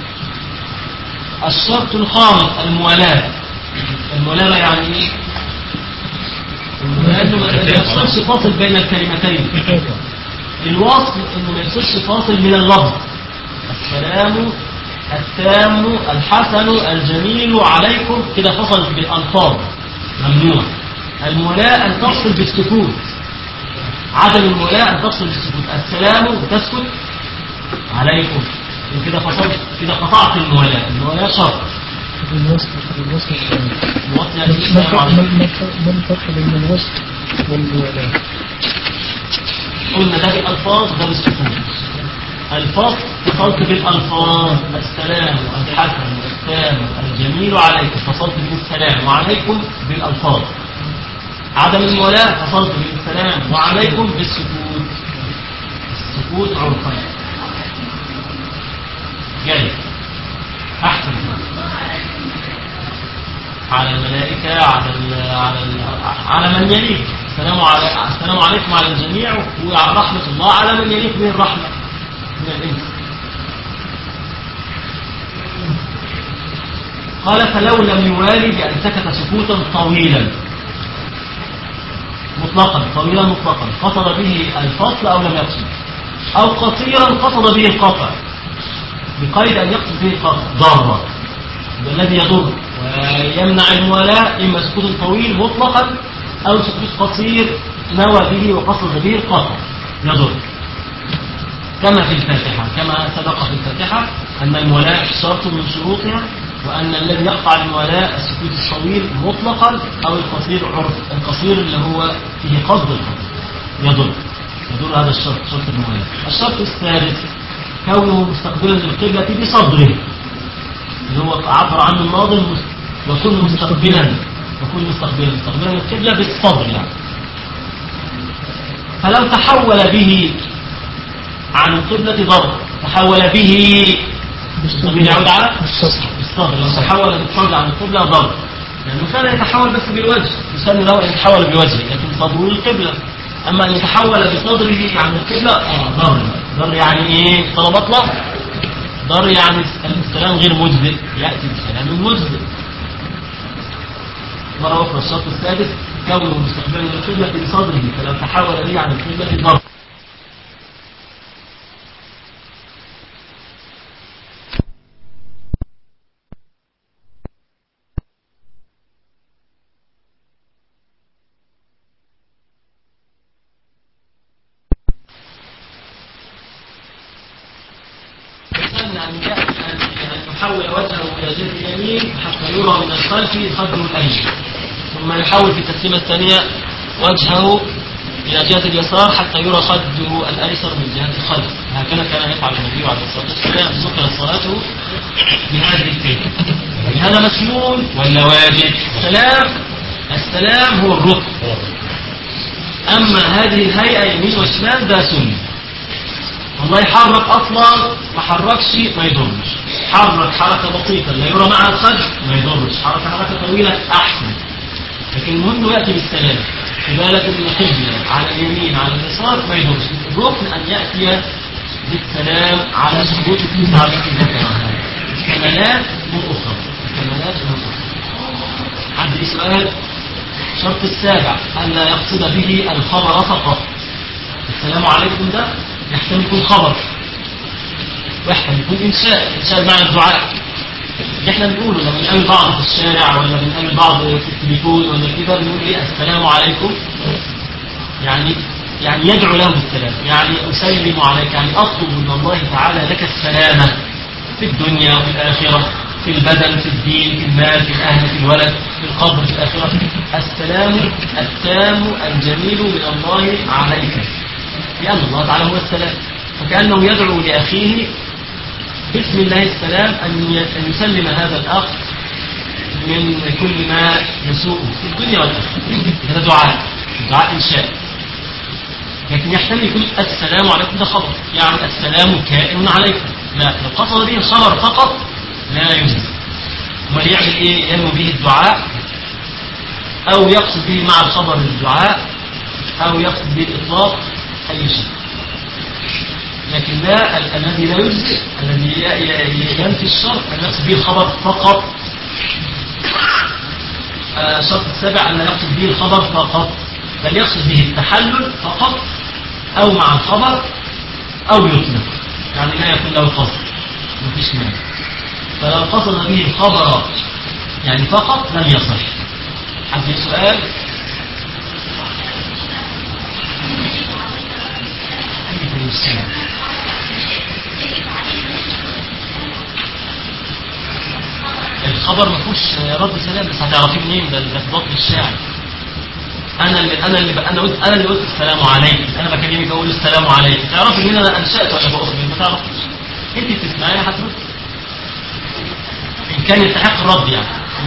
الشرط الخامس الموالاه الموالاه بقى يعني ايه؟ الموالاه انه ما يحصلش فاصل بين الكلمتين الوصل انه ما يحصلش فاصل من اللفظ السلام التام الحسن الجميل عليكم كده فصل بالألفاظ ممنوع المولاة أن تفصل بالسكوت عدم المولاة أن تفصل بالسكوت السلام تسكت عليكم كده فصلت كده قطعت المولاة المولاة شرط الوصل الوصل الوصل يعني ما السلام الفرق- عليكم ما الفرق- ما الفرق بين الوصل والموالاة؟ قلنا ده بالألفاظ وده بالسكوت الفصل فصلت بالألفاظ السلام الحسن التام الجميل عليكم فصلت بالسلام وعليكم بالألفاظ عدم المولاة فصلت بالسلام وعليكم بالسكوت السكوت عرفا جاي أحسن على الملائكة على ال على ال على من يليك السلام على السلام عليكم على الجميع وعلى رحمة الله على من يليك من الرحمة من الإنس قال فلو لم يوالي بأن سكت سكوتا طويلا مطلقا طويلا مطلقا قصد به الفصل أو لم يقصد أو قصيرا قصد به القطع بقيد أن يقصد به القطع ضرة الذي يضر ويمنع الموالاة إما سكوت طويل مطلقا أو سكوت قصير نوى به وقصد به القطع يضر كما في الفاتحة كما سبق في الفاتحة أن المولاة شرط من شروطها وأن الذي يقطع المولاة السكوت الطويل مطلقا أو القصير عرف القصير اللي هو فيه قصد القصد يضر يضر هذا الشرط شرط المولاة الشرط الثالث كونه مستقبلا للقبلة بصدره اللي هو عبر عنه الناظم وكن مستقبلا وكن مستقبلا مستقبلا القبلة بالصدر يعني فلو تحول به عن القبلة ضرب تحول به الضمير يعود على بالصدر الصدر لو تحول بالصدر عن القبلة ضرب لأنه كان يتحول بس بالوجه يسمى له أن يتحول بوجهه لكن صدره للقبلة أما أن يتحول بصدره عن القبلة آه ضر ضر يعني إيه صلاة بطلة ضر يعني السلام غير مجزئ يأتي بالسلام المجزئ مرة أخرى الشرط السادس كونه مستقبلا للقبلة بصدره فلو تحول به عن القبلة ضرب أن أن أن يحول وجهه إلى جهة اليمين حتى يرى من الخلف خده الأيمن ثم يحول في التسليمة الثانية وجهه إلى جهة اليسار حتى يرى خده الأيسر من جهة الخلف هكذا كان يفعل النبي عليه الصلاة والسلام ذكر صلاته بهذه الكيفية هذا مسنون ولا واجب؟ السلام السلام هو الركن أما هذه الهيئة يمين وشمال ده سنة والله يحرك اصلا ما حركش ما يضرش حرك حركه بسيطه لا يرى معها الخد ما يضرش حركه حركه طويله احسن لكن المهم ياتي بالسلام في بالك ان القبله على اليمين على اليسار ما يضرش الركن ان ياتي بالسلام على شروط التسعه التي ذكرها كمالات من اخرى كمالات من اخرى عندي سؤال الشرط السابع ألا يقصد به الخبر فقط السلام عليكم ده يحتمل يكون خبر ويحتمل يكون إنشاء إنشاء بمعنى الدعاء اللي احنا بنقوله لما بنقابل بعض في الشارع ولا بنقابل بعض في التليفون ولا كده بنقول ايه السلام عليكم يعني يعني يدعو له بالسلام يعني أسلم عليك يعني أطلب من الله تعالى لك السلامة في الدنيا وفي الآخرة في البدن في الدين في المال في الأهل في الولد في القبر في الآخرة السلام التام الجميل من الله عليك لأن الله تعالى هو السلام فكأنه يدعو لأخيه باسم الله السلام أن أن يسلم هذا الأخ من كل ما يسوءه في الدنيا والآخرة هذا دعاء دعاء إنشاء لكن يحتمل يكون السلام عليكم ده خبر يعني السلام كائن عليكم لا لو قصد به الخبر فقط لا يجزي امال يعمل ايه ينوي به الدعاء او يقصد به مع الخبر الدعاء او يقصد به الاطلاق اي شيء لكن لا ال- الذي لا يجزي الذي ي- ي- ينفي الشرط ان يقصد به الخبر فقط آه، الشرط السابع ان لا يقصد به الخبر فقط بل يقصد به التحلل فقط او مع الخبر او يطلق يعني لا يكون له قصد مفيش مانع فلو قصد به الخبر يعني فقط لم يصح حد ليه سؤال عليكم السلام الخبر ما فيهوش رد سلام بس هتعرفيه منين ده ده في ضبط الشاعر انا اللي انا اللي انا قلت انا اللي قلت السلام عليك انا بكلمك بقول السلام عليك تعرفي مين انا انشات ولا بأخبر ما تعرفيش انت بتسمعي هترد إن كان يستحق الرد يعني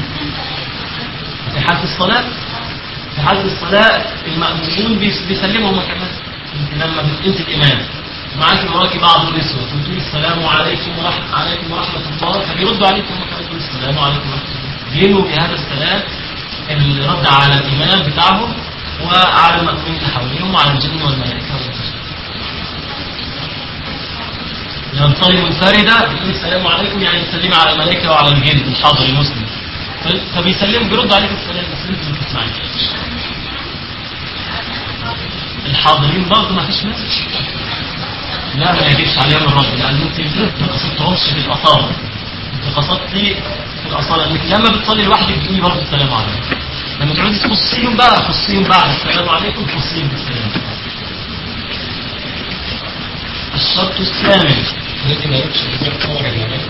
في حالة الصلاة في حالة الصلاة المأمومون بيس- بيسلموا هم كمان انت لما بت- انت الإمام معاك وراكي بعض النسوة تقول السلام عليكم ورحمة عليكم ورحمة الله فبيردوا عليكم هم كمان يقولوا السلام عليكم ورحمة الله بينوا بهذا السلام الرد على الإمام بتاعهم وعلى المأمومين اللي حواليهم وعلى الجن والملائكة والبشر ينصري منفردة بيقول السلام عليكم يعني يسلم على الملائكة وعلى الجن الحاضر المسلم ف- فبيسلم بيرد عليك السلام بس انت ما بتسمعيش الحاضرين برضه ما فيش ناس لا ما يجيبش عليهم الرد لان انت ما قصدتهمش بالاصاله انت قصدتي في الاصاله انك لما بتصلي لوحدك بتقولي برضه السلام عليكم لما تقعدي تخصيهم بقى خصيهم بعد السلام عليكم خصيهم بالسلام الشرط الثامن الذي لا يكشف به الخبر الملائكة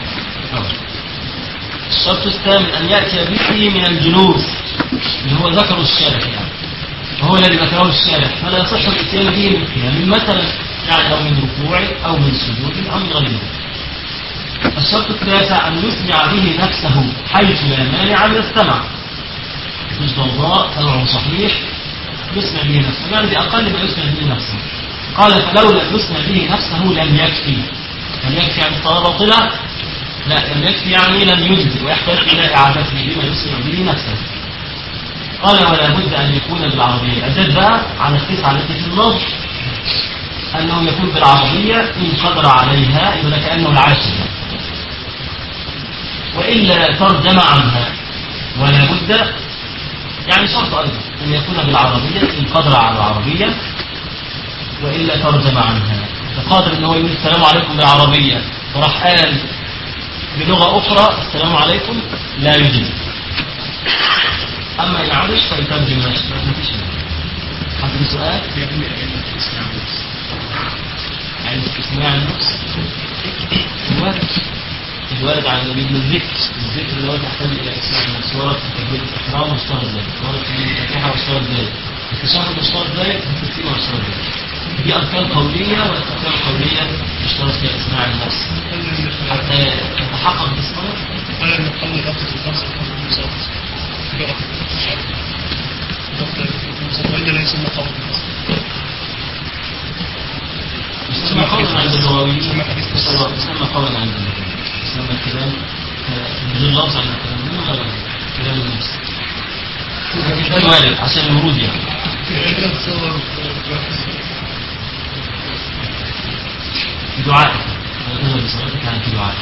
الشرط الثامن أن يأتي به من الجلوس اللي هو ذكر الشارح يعني وهو الذي ذكره الشارح فلا يصح الاتيان به من قيام مثلا يعني أو من ركوع أو من سجود أو من غير ذلك الشرط التاسع أن يسمع به نفسه حيث لا مانع من السمع مش ضوضاء سمعه صحيح يسمع به نفسه يعني بأقل ما يسمع به نفسه قال فلو لم يسمع به نفسه لم يكفي لم يكفي يعني الصلاة باطلة لا لم يكفي يعني لم يجزي ويحتاج إلى إعادته بما يسمع به نفسه قال ولا بد أن يكون بالعربية أزاد بقى على التسعة التي في النص أنه يكون بالعربية إن قدر عليها يبقى كأنه العاشر وإلا ترجم عنها ولا بد يعني شرط أيضا أن يكون بالعربية إن قدر على العربية وإلا ترجم عنها فقادر أن هو يقول السلام عليكم بالعربية وراح قال بلغة أخرى السلام عليكم لا يجب أما إن عرش فيترجم ما فيش حد له سؤال؟ عن استثناء النفس الوارد الوارد عن النبي من الذكر الذكر اللي هو تحتاج الى اسماء النفس ورد في تكبير الاحرام واشتغل ذلك ورد في الفاتحه واشتغل ذلك التشهد واشتغل ذلك التسليم واشتغل ذلك دي اركان قوليه والاركان القوليه يشترط فيها اسماع النفس حتى تتحقق بالصلاه قال ان قبل ضبط الخمسه قبل المصاب وإلا ليس من قبل يسمى قولا عند اللغويين يسمى حديث يسمى قولا عند اللغويين يسمى الكلام بدون لفظ عن الكلام من غير كلام النفس ده وارد عشان الورود يعني دعائك ويقول بصلاتك عن دعائك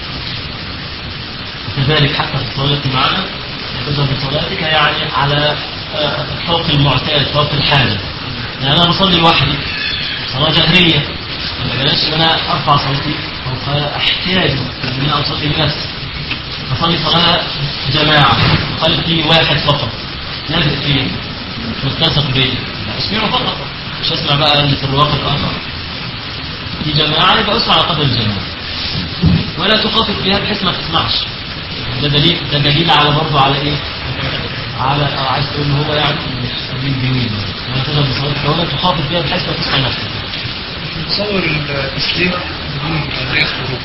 كذلك حتى في الصلاة معنا تذهب بصلاتك يعني على آه، فوق المعتاد فوق الحاجة يعني أنا بصلي لوحدي صلاة جهرية ما بلاش إن أنا أرفع صوتي أو أحتاج إن أنا أصلي بنفسي أصلي صلاة جماعة خلفي واحد فقط لازق فيه ملتصق بيه لا أسمعه فقط مش أسمع بقى اللي في الواقع الآخر دي جماعة يبقى أسمع على قدر الجماعة ولا تخاطب بها بحيث ما تسمعش ده دليل ده دليل على برضه على ايه؟ على آه، عايز تقول ان هو يعني مش سبيل جميل لما تذهب بصلاتك ولا تخاطب بها بحيث لا تسمع نفسك تصور التسليم بدون رئيس خروج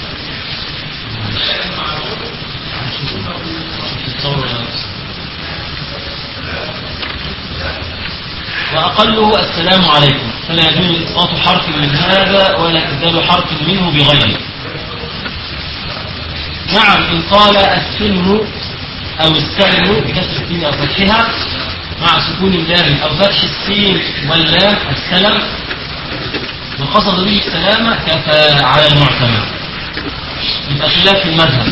تتصور وأقله السلام عليكم فلا يجوز إسقاط حرف من هذا ولا إبدال حرف منه بغيره نعم إن قال السلم أو السلم بكسر السين أو فتحها مع سكون اللام أو فتح السين واللام السلم وقصد به السلامة كفى على المعتمد يبقى خلاف في المذهب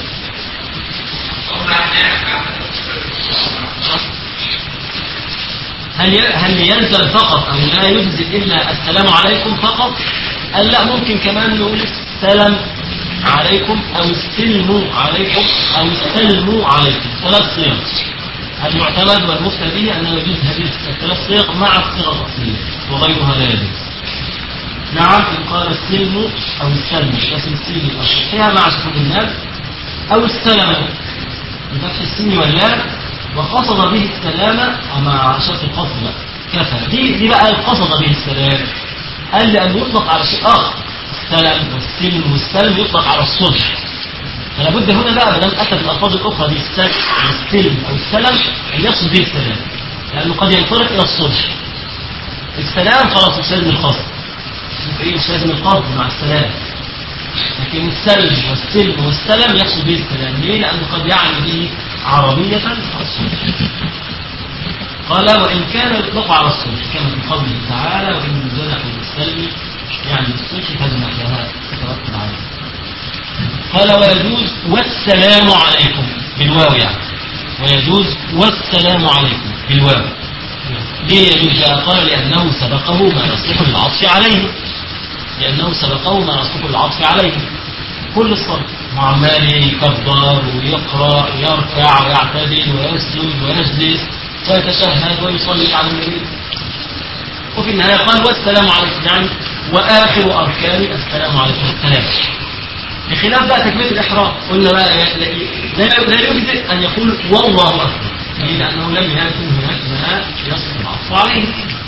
هل ي- هل يلزم فقط او لا يجزي الا السلام عليكم فقط؟ قال لا ممكن كمان نقول السلام عليكم او السلم عليكم او السلم عليكم ثلاث صيغ المعتمد والمفتى به انه يجوز هذه الثلاث صيغ مع الصيغه الاصليه وغيرها لا يجوز. نعم إن قال السلم أو السلم بكسر السين أو فتحها مع سكون اللام أو السلم بفتح السين واللام وقصد به السلامة مع شرط القصد بقى كفى دي دي بقى القصد به السلام قال لأن يطلق على شيء آخر السلم والسلم والسلم يطلق على الصلح فلا بد هنا بقى ما دام أتى بالألفاظ الأخرى دي السلم والسلم أو السلم أن يقصد به السلام لأنه قد ينطلق إلى الصلح السلام خلاص مش لازم القصد ايه مش لازم القصد مع السلام لكن السلم والسلم والسلم يقصد به السلام ليه؟ لأنه قد يعني به عربية الصلح قال وإن كان يطلق على الصلح كما في قوله تعالى وإن جنحوا للسلم يعني الصلح فجنح لها تتوكل عليه قال ويجوز والسلام عليكم بالواو يعني ويجوز والسلام عليكم بالواو ليه يجوز بقى؟ قال لأنه سبقه ما يصلح للعطف عليه لأنه سبقه ما يصلح للعطف عليه كل الصلاة وعمال يكبر ويقرأ ويركع ويعتدل ويسجد ويجلس ويتشهد ويصلي على النبي وفي النهاية قال والسلام عليكم يعني وآخر أركان السلام عليكم السلام بخلاف بقى تكبيرة الإحرام قلنا بقى لا, لا, لا يجزئ أن يقول والله أكبر ليه؟ لأنه لم يكن هناك ما يصف العطف عليه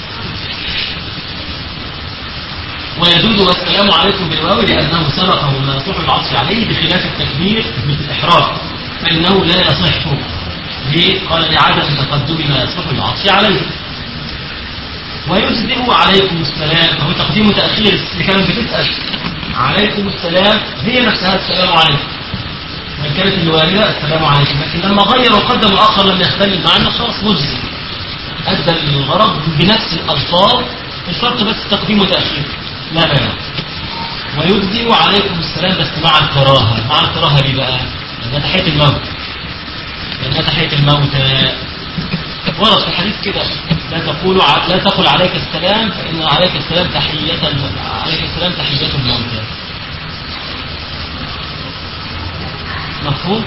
ويجوز والسلام عليكم بالواو لأنه سبقه ما يصح العطف عليه بخلاف التكبير مثل الإحرام فإنه لا يصح ليه؟ قال لعدم تقدم ما يصح العطف عليه ويجزئ عليكم السلام هو تقديم وتأخير اللي كانت بتسأل عليكم السلام هي نفسها السلام عليكم وإن كانت الواردة السلام عليكم لكن لما غير وقدم الآخر لم يختلف معنا خلاص مجزي أدى للغرض بنفس الألفاظ الفرق بس تقديم وتأخير لا مانع ويجزئ عليكم السلام بس مع الكراهة مع الكراهة ليه بقى؟ لأنها تحية الموت لأنها تحية الموت ورد في الحديث كده لا تقول ع- لا تقل عليك السلام فإن عليك السلام تحية الم- عليك السلام تحية الموتى مفهوم؟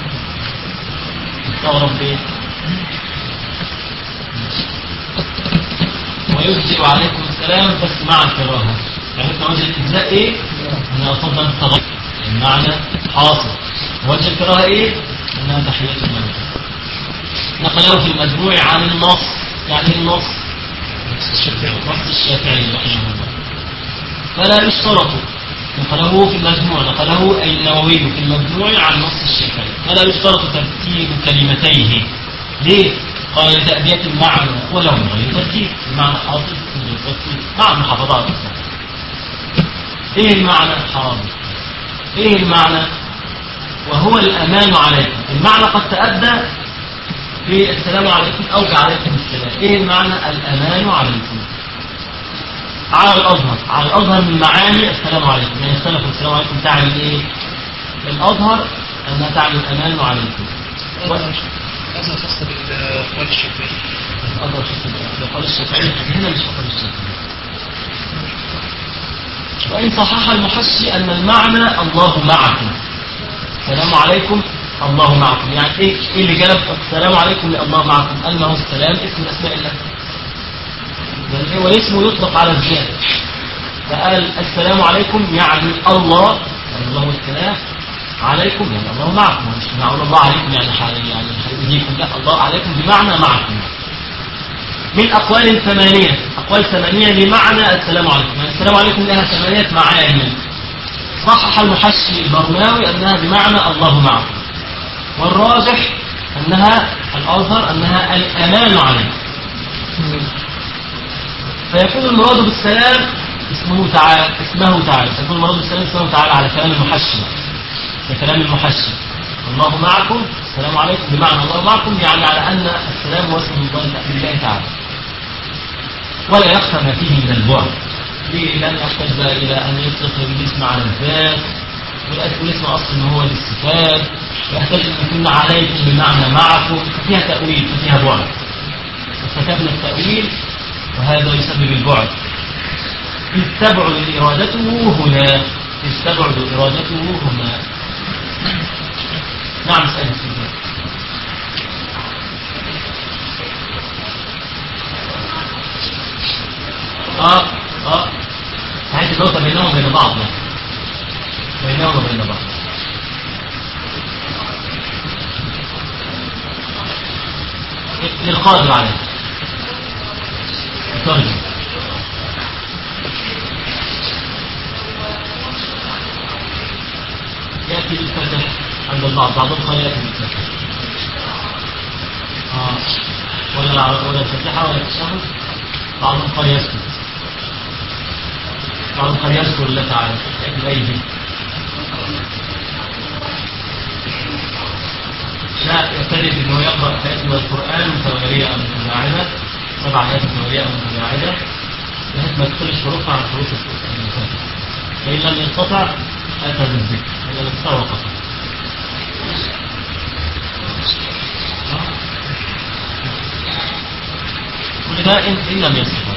مستغرب ليه؟ ويجزئ عليكم السلام بس مع الكراهة يعني انت وجه الإجزاء ايه؟ أنا أفضل أن تغير المعنى حاصل وجه الكراهة ايه؟ أنها تحية الموتى نقله في المجموع عن النص يعني إيه النص نص الشافعي رحمه الله فلا يشترط نقله في المجموع نقله أي النووي في المجموع عن نص الشافعي فلا يشترط ترتيب كلمتيه ليه؟ قال لتأدية المعنى ولو من غير ترتيب المعنى حاصل من غير ترتيب مع المحافظات ايه المعنى حاضر ايه المعنى وهو الأمان عليكم المعنى قد تأدى في السلام عليكم أو عليكم السلام إيه المعنى الأمان عليكم على الأظهر على الأظهر من معاني السلام عليكم يعني اختلفوا السلام عليكم تعني إيه الأظهر أنها تعني الأمان عليكم هذا خاص بالأقوال الشافعية الأظهر في قول الشافعي هنا مش قول الشافعي وإن صحح المحشي أن المعنى الله معكم السلام عليكم الله معكم يعني ايه ايه اللي جاب السلام عليكم يا الله معكم قال ما هو السلام اسم من اسماء الله بل هو اسمه يطلق على الذات فقال السلام عليكم يعني الله يعني الله السلام عليكم يعني الله معكم مش معقول الله عليكم يعني حي- يعني هيؤذيكم لا الله عليكم بمعنى معكم من أقوال ثمانية أقوال ثمانية لمعنى السلام عليكم يعني السلام عليكم لها ثمانية معاني صحح المحشي البرماوي أنها بمعنى الله معكم والراجح أنها الأظهر أنها الأمان عليه فيكون المراد بالسلام اسمه تعالى اسمه تعالى فيكون المراد بالسلام اسمه تعالى على كلام المحشي ده كلام المحشي الله معكم السلام عليكم بمعنى الله معكم يعني على أن السلام هو اسم الله لله تعالى ولا يخفى ما فيه من البعد ليه؟ لأن يحتاج بقى إلى أن يطلق الاسم على الذات والاسم أصلا هو للصفات ويحتاج أن يكون عليكم بمعنى معكم فيها تأويل فيها بعد فكتبنا التأويل وهذا يسبب البعد إذ تبعد إرادته هنا إذ تبعد إرادته هنا نعم سأل سيدنا اه اه هذه النقطة بينهم وبين بعض يعني. بينهم وبين بعض للقادر عليه ترجم يأتي بالفتح عند البعض بعضهم قال يأتي بالفتح آه. ولا ولا الفتحة ولا التشهد بعضهم قال يسكت بعضهم قال يذكر الله تعالى بأيدي لا يبتدئ انه يقرا ايات من القران متواليه او متباعده سبع ايات متواليه او متباعده بحيث ما تدخلش حروفها عن حروف الفاتحه فان لم يستطع اتى بالذكر فان لم يستطع وقف كل ده ان ان لم يستطع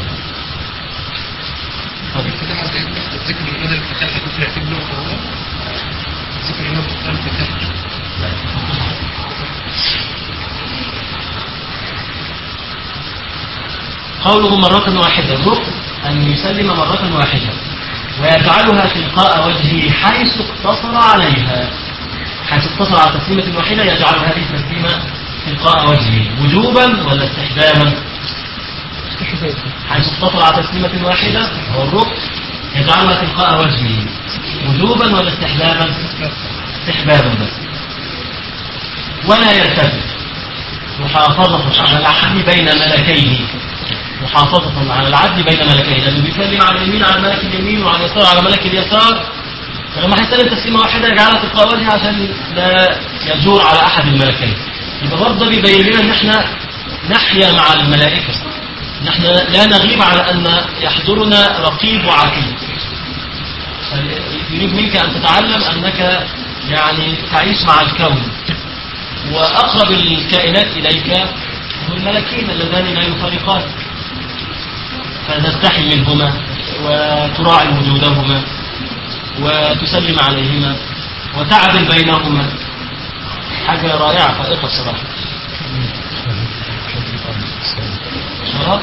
طيب. الفتاحة زي الذكر اللي بدل الفتاحة ممكن يعتبر له هو الذكر اللي هو بتاع الفتاحة قوله مرة واحدة الركن أن يسلم مرة واحدة ويجعلها تلقاء وجهه حيث اقتصر عليها حيث اقتصر على تسليمة واحدة يجعل هذه التسليمة تلقاء وجهه وجوبا ولا استحبابا حيث اقتصر على تسليمة واحدة هو الركن يجعلها تلقاء وجهه وجوبا ولا استحبابا استحبابا بس ولا يلتفت محافظة على العدل بين ملكيه محافظة على العدل بين ملكيه لأنه بيسلم على اليمين على ملك اليمين وعلى اليسار على ملك اليسار فلما هيسلم تسليمة واحدة يجعلها تلقاء وجهه عشان لا يجور على أحد الملكين يبقى برضه بيبين لنا إن إحنا نحيا مع الملائكة نحن لا نغيب على أن يحضرنا رقيب وعتيد يريد منك أن تتعلم أنك يعني تعيش مع الكون وأقرب الكائنات إليك والملكين اللذان لا يفارقان فتستحي منهما وتراعي وجودهما وتسلم عليهما وتعدل بينهما حاجة رائعة فائقة بصراحة خلاص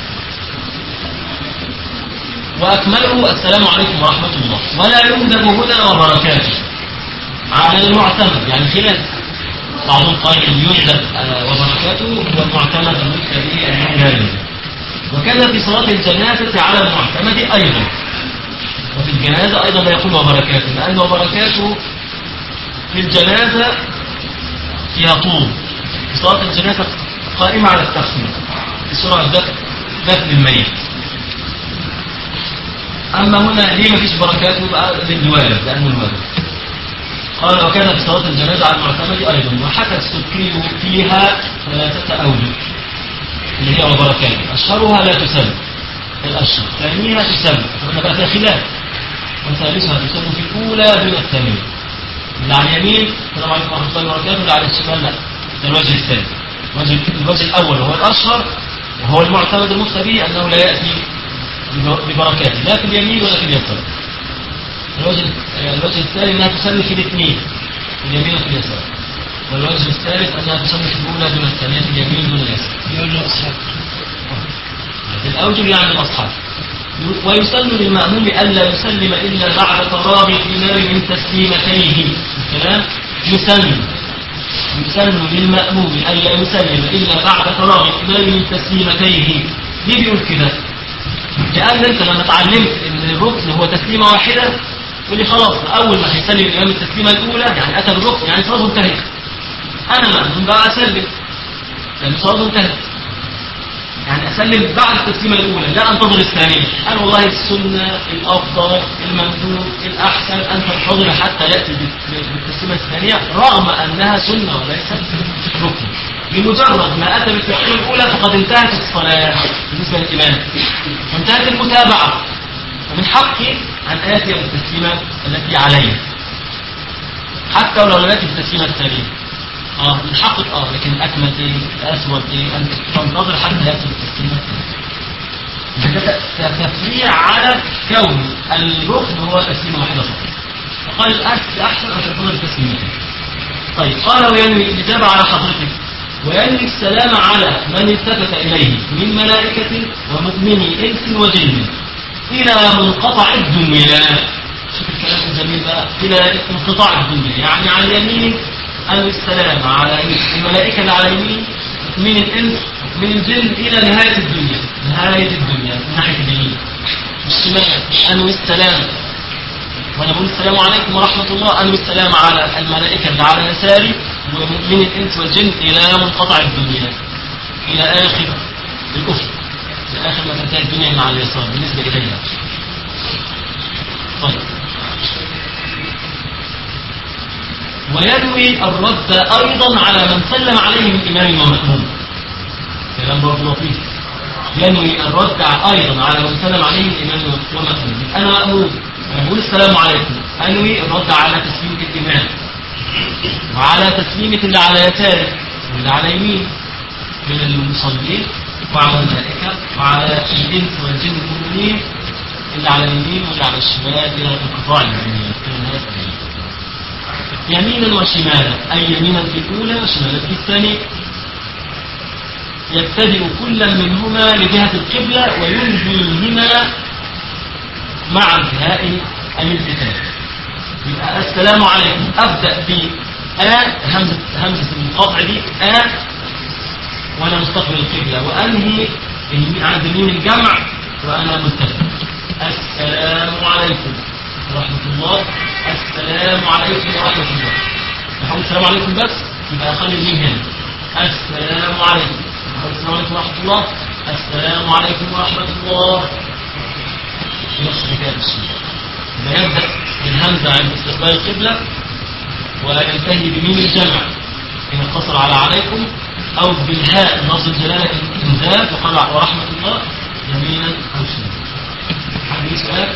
وأكمله السلام عليكم ورحمة الله ولا يندب هنا وبركاته على المعتمد يعني خلاف بعضهم قال يندب آه، وبركاته والمعتمد المكتبي أنه لا يندب وكذا في صلاة الجنازة على المعتمد أيضا وفي الجنازة أيضا لا يقول وبركاته لأن وبركاته في الجنازة فيها طول في صلاة الجنازة قائمة على التخفيف في سرعة دفن دفن الميت أما هنا ليه ما فيش بركاته بقى للوالد لأنه الوالد قال وكان في صلاة الجنازة على المعتمد أيضا وحكى السكري فيها ثلاثة أوجه اللي هي وبركاته أشهرها لا تسمى الأشهر ثانيها تسمى فقلنا بقى فيها خلاف وثالثها تسمى في الأولى دون الثانية اللي على اليمين السلام عليكم ورحمة الله وبركاته اللي على الشمال لا ده الوجه الثاني الوجه الوجه الأول وهو الأشهر وهو المعتمد المفتى به أنه لا يأتي ببركاته لا في اليمين ولا في اليسار الوجه الوجه الثاني أنها تسمي في الاثنين في اليمين وفي اليسار والوجه الثالث أنها تسمي في الأولى دون الثانية في اليمين دون اليسار يرجع أصحاب الأوجه يعني الأصحاب ويسن للمأموم ألا يسلم إلا بعد فراغ الإمام من تسليمتيه الكلام يسن يسن للمأموم ألا يسلم إلا بعد فراغ الإمام من تسليمتيه ليه بيقول كده؟ لأن أنت لما اتعلمت إن الركن هو تسليمة واحدة تقول لي خلاص أول ما هيسلم الإمام التسليمة الأولى يعني أتى بالركن يعني صلاته انتهت أنا مأموم بقى أسلم لأن صلاته انتهت يعني أسلم بعد التسليمة الأولى لا أنتظر الثانية قال والله السنة الأفضل المندوب الأحسن أن تنتظر حتى يأتي بالتسليمة الثانية رغم أنها سنة وليست ركن بمجرد ما أتى بالتسليمة الأولى فقد انتهت الصلاة بالنسبة للإمام وانتهت المتابعة ومن حقي أن آتي بالتسليمة التي علي حتى ولو لم يأتي بالتسليمة الثانية اه من حقك اه لكن الاكمل ايه الاسود ايه ان تنتظر حتى ياتي بالتسليمه ده تفريع على كون الركن هو تسليمه واحده فقط فقال الأحسن أحسن أن تنتظر التسليمتين طيب قال وينوي الإجابة على حضرتك وينوي السلام على من التفت إليه من ملائكة ومؤمني إنس وجن إلى منقطع الدنيا شوف الكلام الجميل بقى إلى انقطاع الدنيا يعني على اليمين أن السلام على الملائكة اللي على اليمين من الإنس من الجن إلى نهاية الدنيا نهاية الدنيا من ناحية اليمين الشمال أنوي السلام وأنا بقول السلام عليكم ورحمة الله أنوي السلام على الملائكة اللي على يساري ومن الإنس والجن إلى منقطع الدنيا إلى آخر الأفق إلى آخر ما تنتهي الدنيا مع اليسار بالنسبة إليها طيب وينوي الرد أيضا على من سلم عليه من إمام ومأموم كلام برضه لطيف ينوي الرد أيضا على من سلم عليه من إمام ومأموم أنا مأموم أنا بقول السلام عليكم أنوي الرد على تسليمة الإمام وعلى تسليمة اللي على يساره واللي على يمين من المصلين وعلى الملائكة وعلى الإنس والجن المؤمنين اللي على اليمين واللي على الشمال إلى انقطاع اليمين يمينا وشمالا أي يمينا في الأولى وشمالا في الثانية يبتدئ كل منهما لجهة القبلة وينهيهما مع انتهاء الالتفات يبقى السلام عليكم أبدأ ب آ همزة همزة القطع دي آ وأنا مستقبل القبلة وأنهي عند اليمين الجمع وأنا ملتفت السلام عليكم ورحمة الله السلام عليكم ورحمة الله نحاول السلام عليكم بس يبقى أخلي الميم هنا السلام عليكم السلام عليكم ورحمة الله السلام عليكم ورحمة الله نفس الحكاية السنة يبقى يبدأ بالهمزة عند استقبال القبلة وينتهي بميم الجمع إن اقتصر على عليكم أو بالهاء لفظ الجلالة إن زاد وقال ورحمة الله يمينا أو شمالا حد ليه سؤال؟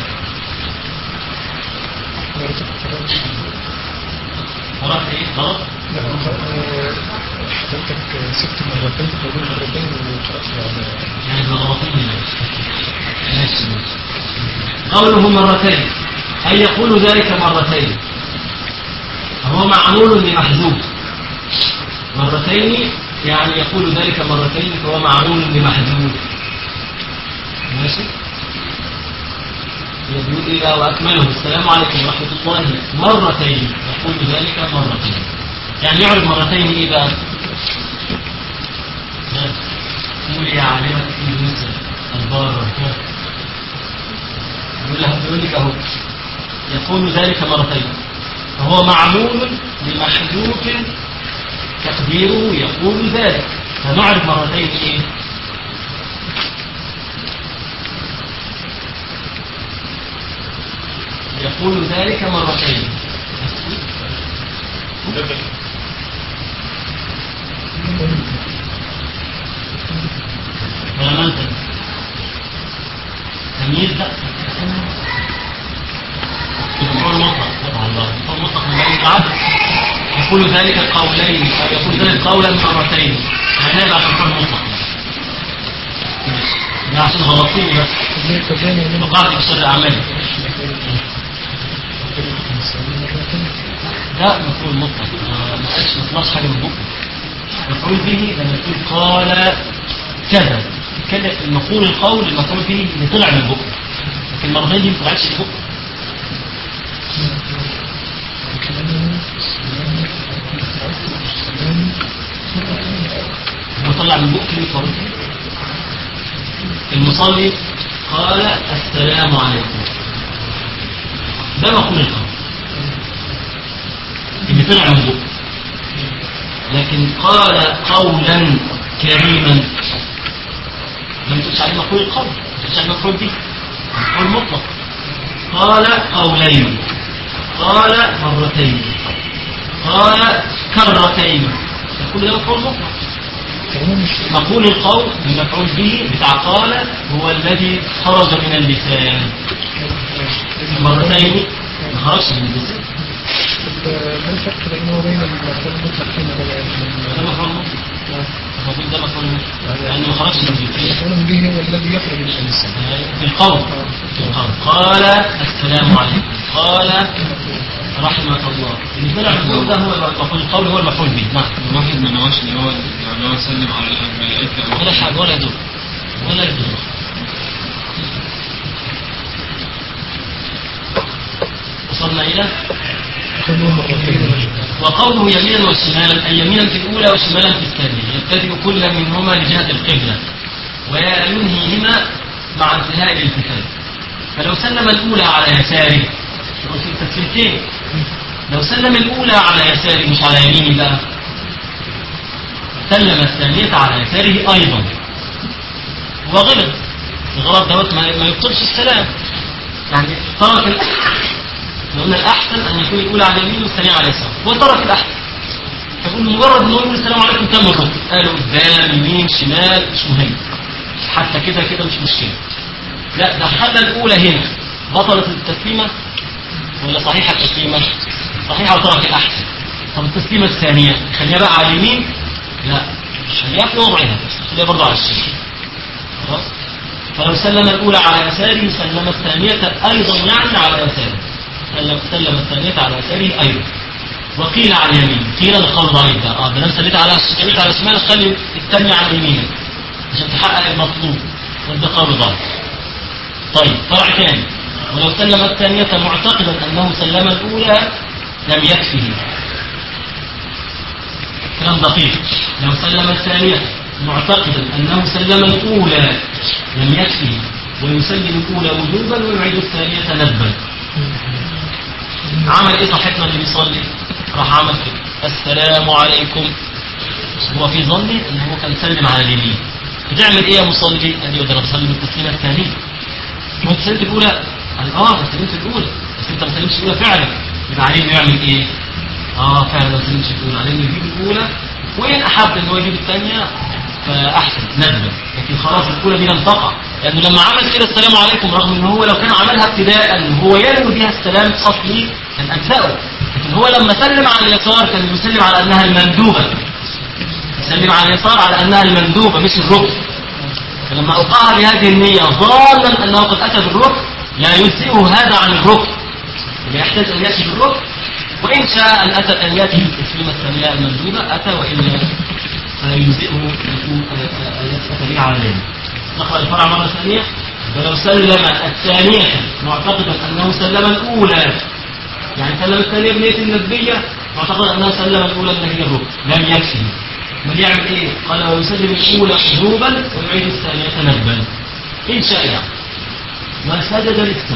قرأت ايه غلط؟ حضرتك سبت مرتين تقول مرتين وقرأت على يعني بالغلطين ماشي قوله مرتين أي يقول ذلك مرتين فهو معمول لمحذوف مرتين يعني يقول ذلك مرتين فهو معمول لمحذوف ماشي يقول إذا وأكمله السلام عليكم ورحمة الله مرتين يقول ذلك مرتين يعني يعرف مرتين إيه بقى ها؟ قول يا عالمة في مصر البارة ها؟ يقول لها يقول لك أهو يقول ذلك مرتين فهو معمول لمحذوف تقديره يقول ذلك فنعرف مرتين ايه يقول ذلك مرتين ولا ما انت تمييز ده المفعول المطلق طبعا الله المفعول المطلق من باب العدل يقول ذلك قولين او يقول ذلك قولا مرتين هذا عشان المفعول المطلق ماشي. ده عشان غلطيني بس زي كذاني من وقعت في شر الاعمال ده مفعول مطلق ما ما قالش ما طلعش حاجه من بقه مفعول به لما يقول قال كذا كده المفعول القول المفعول به اللي طلع من بقه لكن المرتين دي ما طلعتش من بقه هو طلع من بقه كلمه مرتين المصلي قال السلام عليكم ده مفهوم القول اللي طلع من بقه لكن قال قولا كريما لم تقولش عليه مقول القول ما تقولش عليه مقول به مقول مطلق قال قولين قال مرتين قال كرتين كل ده مقول مطلق مقول القول المفعول به بتاع قال هو الذي خرج من اللسان مرتين ما خرجش من اللسان ما الفرق بينه وبين المفعول المطلق فيما بين ده مفعول مطلق المفعول ده مفعول مطلق لانه ما خرجش من اللسان المفعول به هو الذي يخرج من اللسان في القول في القول قال السلام عليكم قال رحمة الله اللي طلع من ده هو المفعول القول هو المفعول به نعم الواحد ما نواش اللي هو يعني هو يسلم على الملائكة أو ولا حاجة ولا يدور ولا يدور وصلنا إلى كله مرتين وقوله يمينا وشمالا أي يمينا في الأولى وشمالا في الثانية يبتدئ كل منهما لجهة القبلة وينهيهما مع انتهاء الالتفات فلو سلم الأولى على يساره يبقى في تسليمتين لو سلم الأولى على يساره مش على يمينه بقى سلم الثانية على يساره أيضا وغلط الغلط دوت ما ما يبطلش السلام يعني ترك الأحسن لو قلنا الأحسن أن يكون الأولى على اليمين والثانية على اليسار وترك الأحسن فيقول مجرد أنه يقول السلام عليكم تم الركن قالوا قدام يمين شمال مش مهم حتى كده كده مش مشكلة لا ده خلى الأولى هنا بطلت التسليمة ولا صحيحة التسليمة صحيحة وترك الأحسن طب التسليمة الثانية خليها بقى على اليمين لا مش خليها في وضعها خليها برضه على الشمال خلاص فلو سلم الأولى على يساره سلم الثانية أيضا يعني على يساره سلم, سلم الثانية على يساره أيضا وقيل على اليمين قيل القول ضعيف ده اه ده انا سليت على سليت على شمالك خلي الثانية على يمينك عشان تحقق المطلوب وده قول ضعيف طيب فرع ثاني ولو سلم الثانية معتقدا أنه سلم الأولى لم يكفه كلام دقيق لو سلم الثانية معتقدا أنه سلم الأولى لم يكفه ويسلم الأولى وجوبا ويعيد الثانية ندبا عمل إيه صاحبنا اللي بيصلي راح عمل كده السلام عليكم هو في ظني ان هو كان سلم على اليمين بتعمل ايه يا مصلي؟ قال لي ده انا بسلم التسليمه الثانيه ما انت سلمت الاولى؟ قال اه انا سلمت الاولى بس انت ما سلمتش الاولى فعلا يبقى عليه انه يعمل ايه؟ اه فعلا ما سلمتش الاولى عليه انه يجيب الاولى وان احب ان هو يجيب الثانيه فاحسن ندبا لكن خلاص الاولى دي لم تقع لانه لما عمل كده السلام عليكم رغم ان هو لو كان عملها ابتداء وهو ينوي بها السلام اصلي كان اجزاه لكن هو لما سلم على اليسار كان بيسلم على انها المندوبه يسلم على اليسار على أنها المندوبة مش الركن فلما أوقعها بهذه النية ظانا أنه قد أتى بالركن لا يجزئه هذا عن الركن لا يحتاج أن يأتي بالركن وإن شاء أن أتى أن يأتي بالتسليمة الثانية المندوبة أتى وإلا فيجزئه يكون أتى بها على ذلك نقرأ الفرع مرة ثانية ولو سلم الثانية معتقدا أنه سلم الأولى يعني سلم الثانية بنية الندبية معتقد أنها سلم الأولى أنها هي الركن لم يكفي من يعمل إيه؟ قال ويسلم الأولى وجوبا ويعيد الثانية ندبا إن شاء يعني وسجد للسهو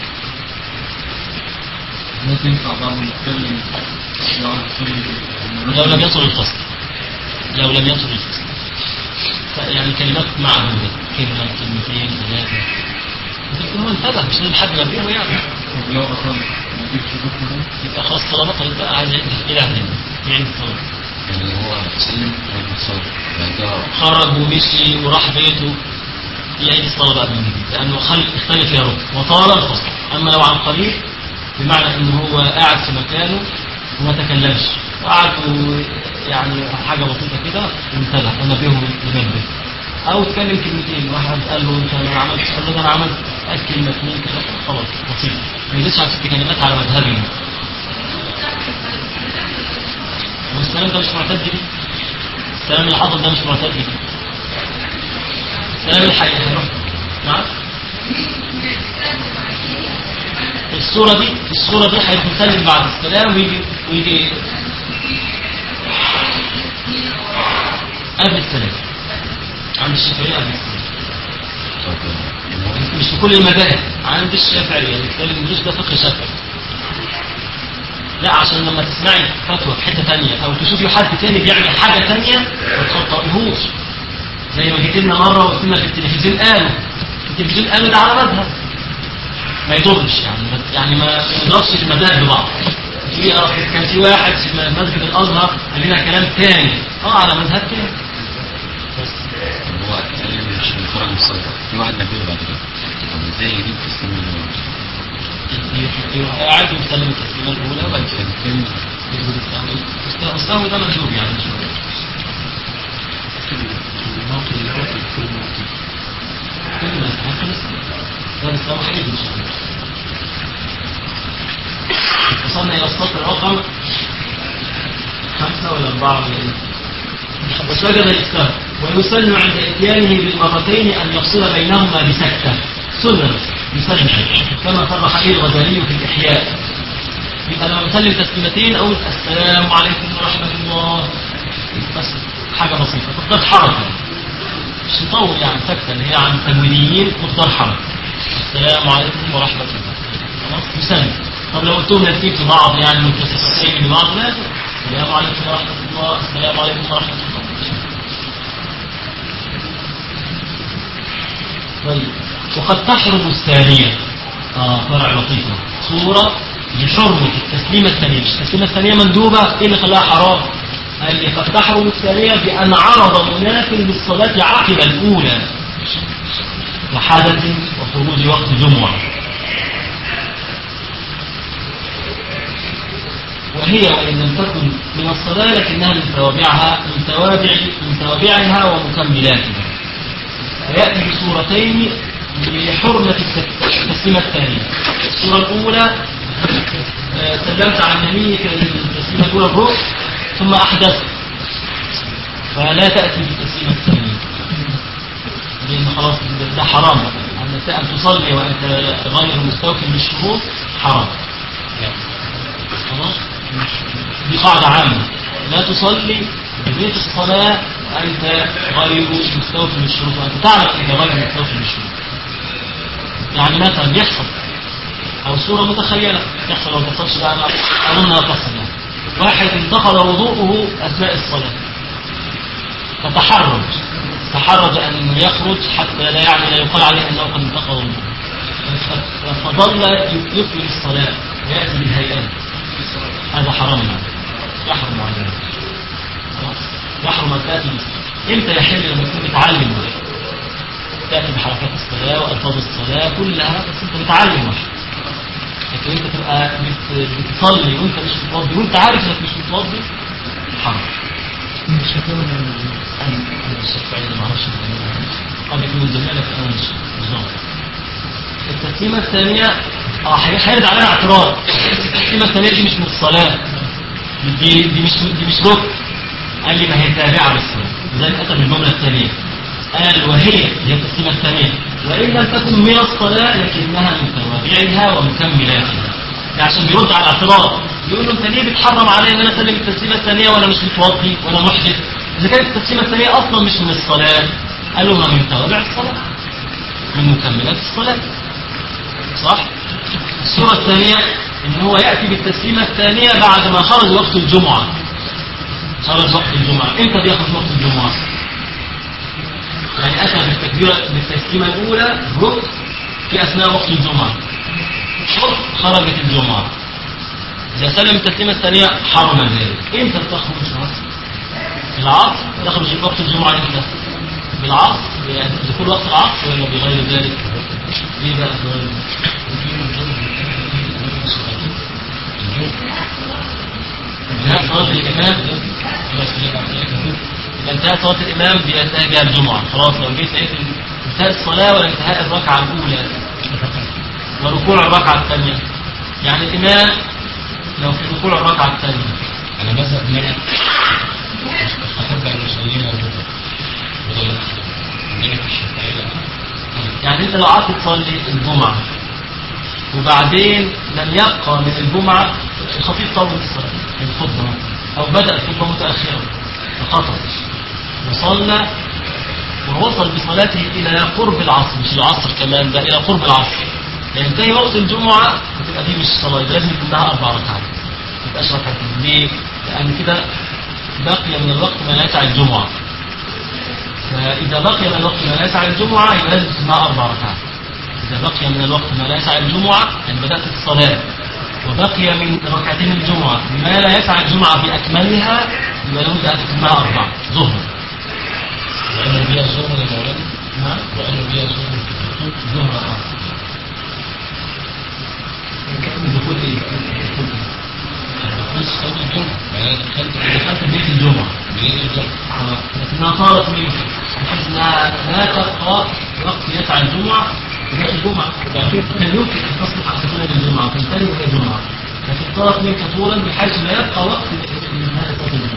ما تنفع بعض نتكلم يقعد يصلي لو لم يصل الفصل لو لم يصل الفصل يعني كلمات معدودة كلمة كلمتين ثلاثة لكن هو انتبه مش لازم حد ينبهه يعني طب لو أصلا ما جبتش الركن ده يبقى خلاص طالما طلب بقى عايز يعيد إلى عدم يعني الصلاة يعني هو سلم بعد ما صلى بعد كده خرج ومشي وراح بيته يعيد الصلاة بقى من جديد لأنه خل اختلف يا رب وطال الفصل أما لو عن قريب بمعنى أنه هو قاعد في مكانه وما تكلمش وقعد و- يعني حاجة بسيطة كده وانتبه ونبهه ينبه أو اتكلم كلمتين واحد قال له أنت ما عملتش قال له ده أنا عملت قال كلمتين كده خلاص بسيط ما يزيدش عن ست كلمات على مذهبي والسلام ده مش معتد بيه السلام اللي حصل ده مش معتد بيه السلام الحقيقي نعم الصورة دي الصورة دي هيتسلم بعد السلام ويجي ويجي قبل السلام عند الشافعية قبل السلام طب مش في كل المذاهب عند الشافعية بيتكلم مش ده فقه شافعي لا عشان لما تسمعي فتوى في حتة تانية أو تشوفي حد تاني بيعمل حاجة تانية ما تخطئيهوش زي ما جيت لنا مرة وقلت لنا في التلفزيون قالوا في التلفزيون قالوا ده على مذهب ما يضرش يعني ما يعني ما يضربش في المذاهب ببعض في اه كان في واحد في مسجد الازهر قال لنا كلام تاني اه على مذهب تاني بس طب هو سلم مش خرج من الصلاة في واحد نبيه بعد كده طب ازاي يجيب تسليم الأول؟ يروح قاعد ويسلم التسليمه الاولى وبعد كده الثاني يسجد السهو السهو ده مندوب يعني مش واجب. الموطن اللي هو في الموطن كل ما يستحق السهو ده السهو حقيقي ان شاء الله وصلنا الى السطر رقم خمسة ولا أربعة ولا إيه؟ وسجد للسهو ويسن عند إتيانه بالمرتين أن يفصل بينهما بسكتة سنة يسن كما صرح به الغزالي في الإحياء يبقى لما نسلم تسليمتين أقول السلام عليكم ورحمة الله بس حاجة بسيطة مقدار حركة مش نطول يعني سكتة اللي هي عن التمويليين مقدار حركة السلام عليكم ورحمة الله خلاص يسلم طب لو قلتهم ناسين في بعض يعني متصلين ببعض لا السلام عليكم ورحمة الله السلام عليكم ورحمة الله طيب وقد تحرم الثانية اه فرع لطيفة صورة لحرمة التسليمة الثانية مش التسليمة الثانية مندوبة ايه اللي خلاها حرام قال لي قد تحرم الثانية بأن عرض مناف للصلاة عقب الأولى وحدث وخروج وقت جمعة وهي وإن لم تكن من الصلاة لكنها من توابعها من توابع من توابعها ومكملاتها فيأتي بصورتين لحرمة التسليمة الثانية الصورة الأولى آه، سلمت على النبي في التسليمة الأولى الروح ثم أحدثت فلا تأتي بالتسليمة الثانية لأن خلاص ده- ده حرام أن أن تصلي وأنت غير مستوفي بالشروط حرام خلاص دي قاعدة عامة لا تصلي ببيت الصلاة وأنت غير مستوفي بالشروط وأنت تعرف أنك غير مستوفي بالشروط يعني مثلا يحصل أو صورة متخيلة يحصل أو ما تحصلش بقى أنا أظن لا تحصل يعني واحد انتقل وضوءه أثناء الصلاة فتحرج تحرج أن يخرج حتى لا يعني لا يقال عليه أنه قد انتقل وضوءه فظل يكمل الصلاة ويأتي بالهيئات هذا حرام يعني. يحرم على ذلك خلاص يحرم أن تأتي بالصلاة إمتى يحل لما تكون بتعلم واحد تأتي بحركات الصلاة وألفاظ الصلاة كلها بس أنت بتعلم واحد لكن أنت تبقى بت- بتصلي وأنت مش متوضي وأنت عارف إنك مش متوضي حرام الشافعي ولا أنا أنا الشافعي ما أعرفش قد يكون الجميع لكن أنا مش مش ضامن. التسليمة الثانية اه هي- هيرد عليها اعتراض التسليمة الثانية دي مش من الصلاة دي دي مش دي مش ركن قال لي ما هي تابعة للصلاة لذلك أتى بالجملة الثانية قال وهي هي التسليمة الثانية وإن لم تكن من الصلاة لكنها من توابعها ومكملاتها ده عشان بيرد على الاعتراض يقول له انت ليه بتحرم علي ان انا اسلم التسليمه الثانيه وانا مش متوضي وانا محدث اذا كانت التسليمه الثانيه اصلا مش من الصلاه قال له ما من توابع الصلاه من مكملات الصلاه صح الصوره الثانيه ان هو ياتي بالتسليمه الثانيه بعد ما خرج وقت الجمعه خرج وقت الجمعه امتى بيخرج وقت الجمعه يعني اتى بالتكبيره بالتسليمه الاولى ركن في اثناء وقت الجمعه شرط خرجت الجمعة إذا سلم التسليمة الثانية حرم ذلك إمتى تخرج العصر؟ العصر تخرج وقت الجمعة إمتى؟ بالعصر بدخول وقت العصر ولا بغير ذلك؟ إيه بقى بغير ذلك؟ انتهاء صلاة الإمام إذا انتهى صلاة الإمام بينتهي بها الجمعة خلاص لو جيت لقيت انتهاء الصلاة ولا انتهاء الركعة الأولى وركوع الركعة الثانية يعني الإمام لو في ركوع الركعة الثانية على مذهب مالك أحب أن يصليها الظهر بدل عندنا في الشافعية يعني أنت لو قعدت تصلي الجمعة وبعدين لم يبقى من الجمعة الخطيب طول الصلاة الخطبة أو بدأ الخطبة متأخرة فخطب وصلى ووصل بصلاته إلى قرب العصر مش العصر كمان ده إلى قرب العصر ينتهي وقت الجمعة تبقى دي مش صلاة يبقى لازم يكون لها أربع ركعات ما تبقاش ركعتين ليه؟ لأن كده بقي من الوقت ما لا يسع الجمعة فإذا بقي من الوقت ما لا يسع الجمعة يبقى لازم تكون لها أربع ركعات إذا بقي من الوقت ما لا يسع الجمعة يعني بدأت الصلاة وبقي من ركعتين الجمعة ما لا يسع الجمعة بأكملها يبقى لابد أن تكون لها أربع ظهر وأنه بيها ظهر يا مولانا نعم وأنه بيها ظهر ظهر آه. دخول إيه؟ دخول إيه؟ بس صلاة الجمعة يعني أنا دخلت دخلت بيت الجمعة بيت الجمعة لكنها طالت منك بحيث انها لا تبقى وقت يسعى الجمعة وجاء الجمعة كان يمكن ان تصلح ان تكون الجمعة وتنتهي وهي جمعة لكن طالت منك طولا بحيث لا يبقى وقت لانهاء صلاة الجمعة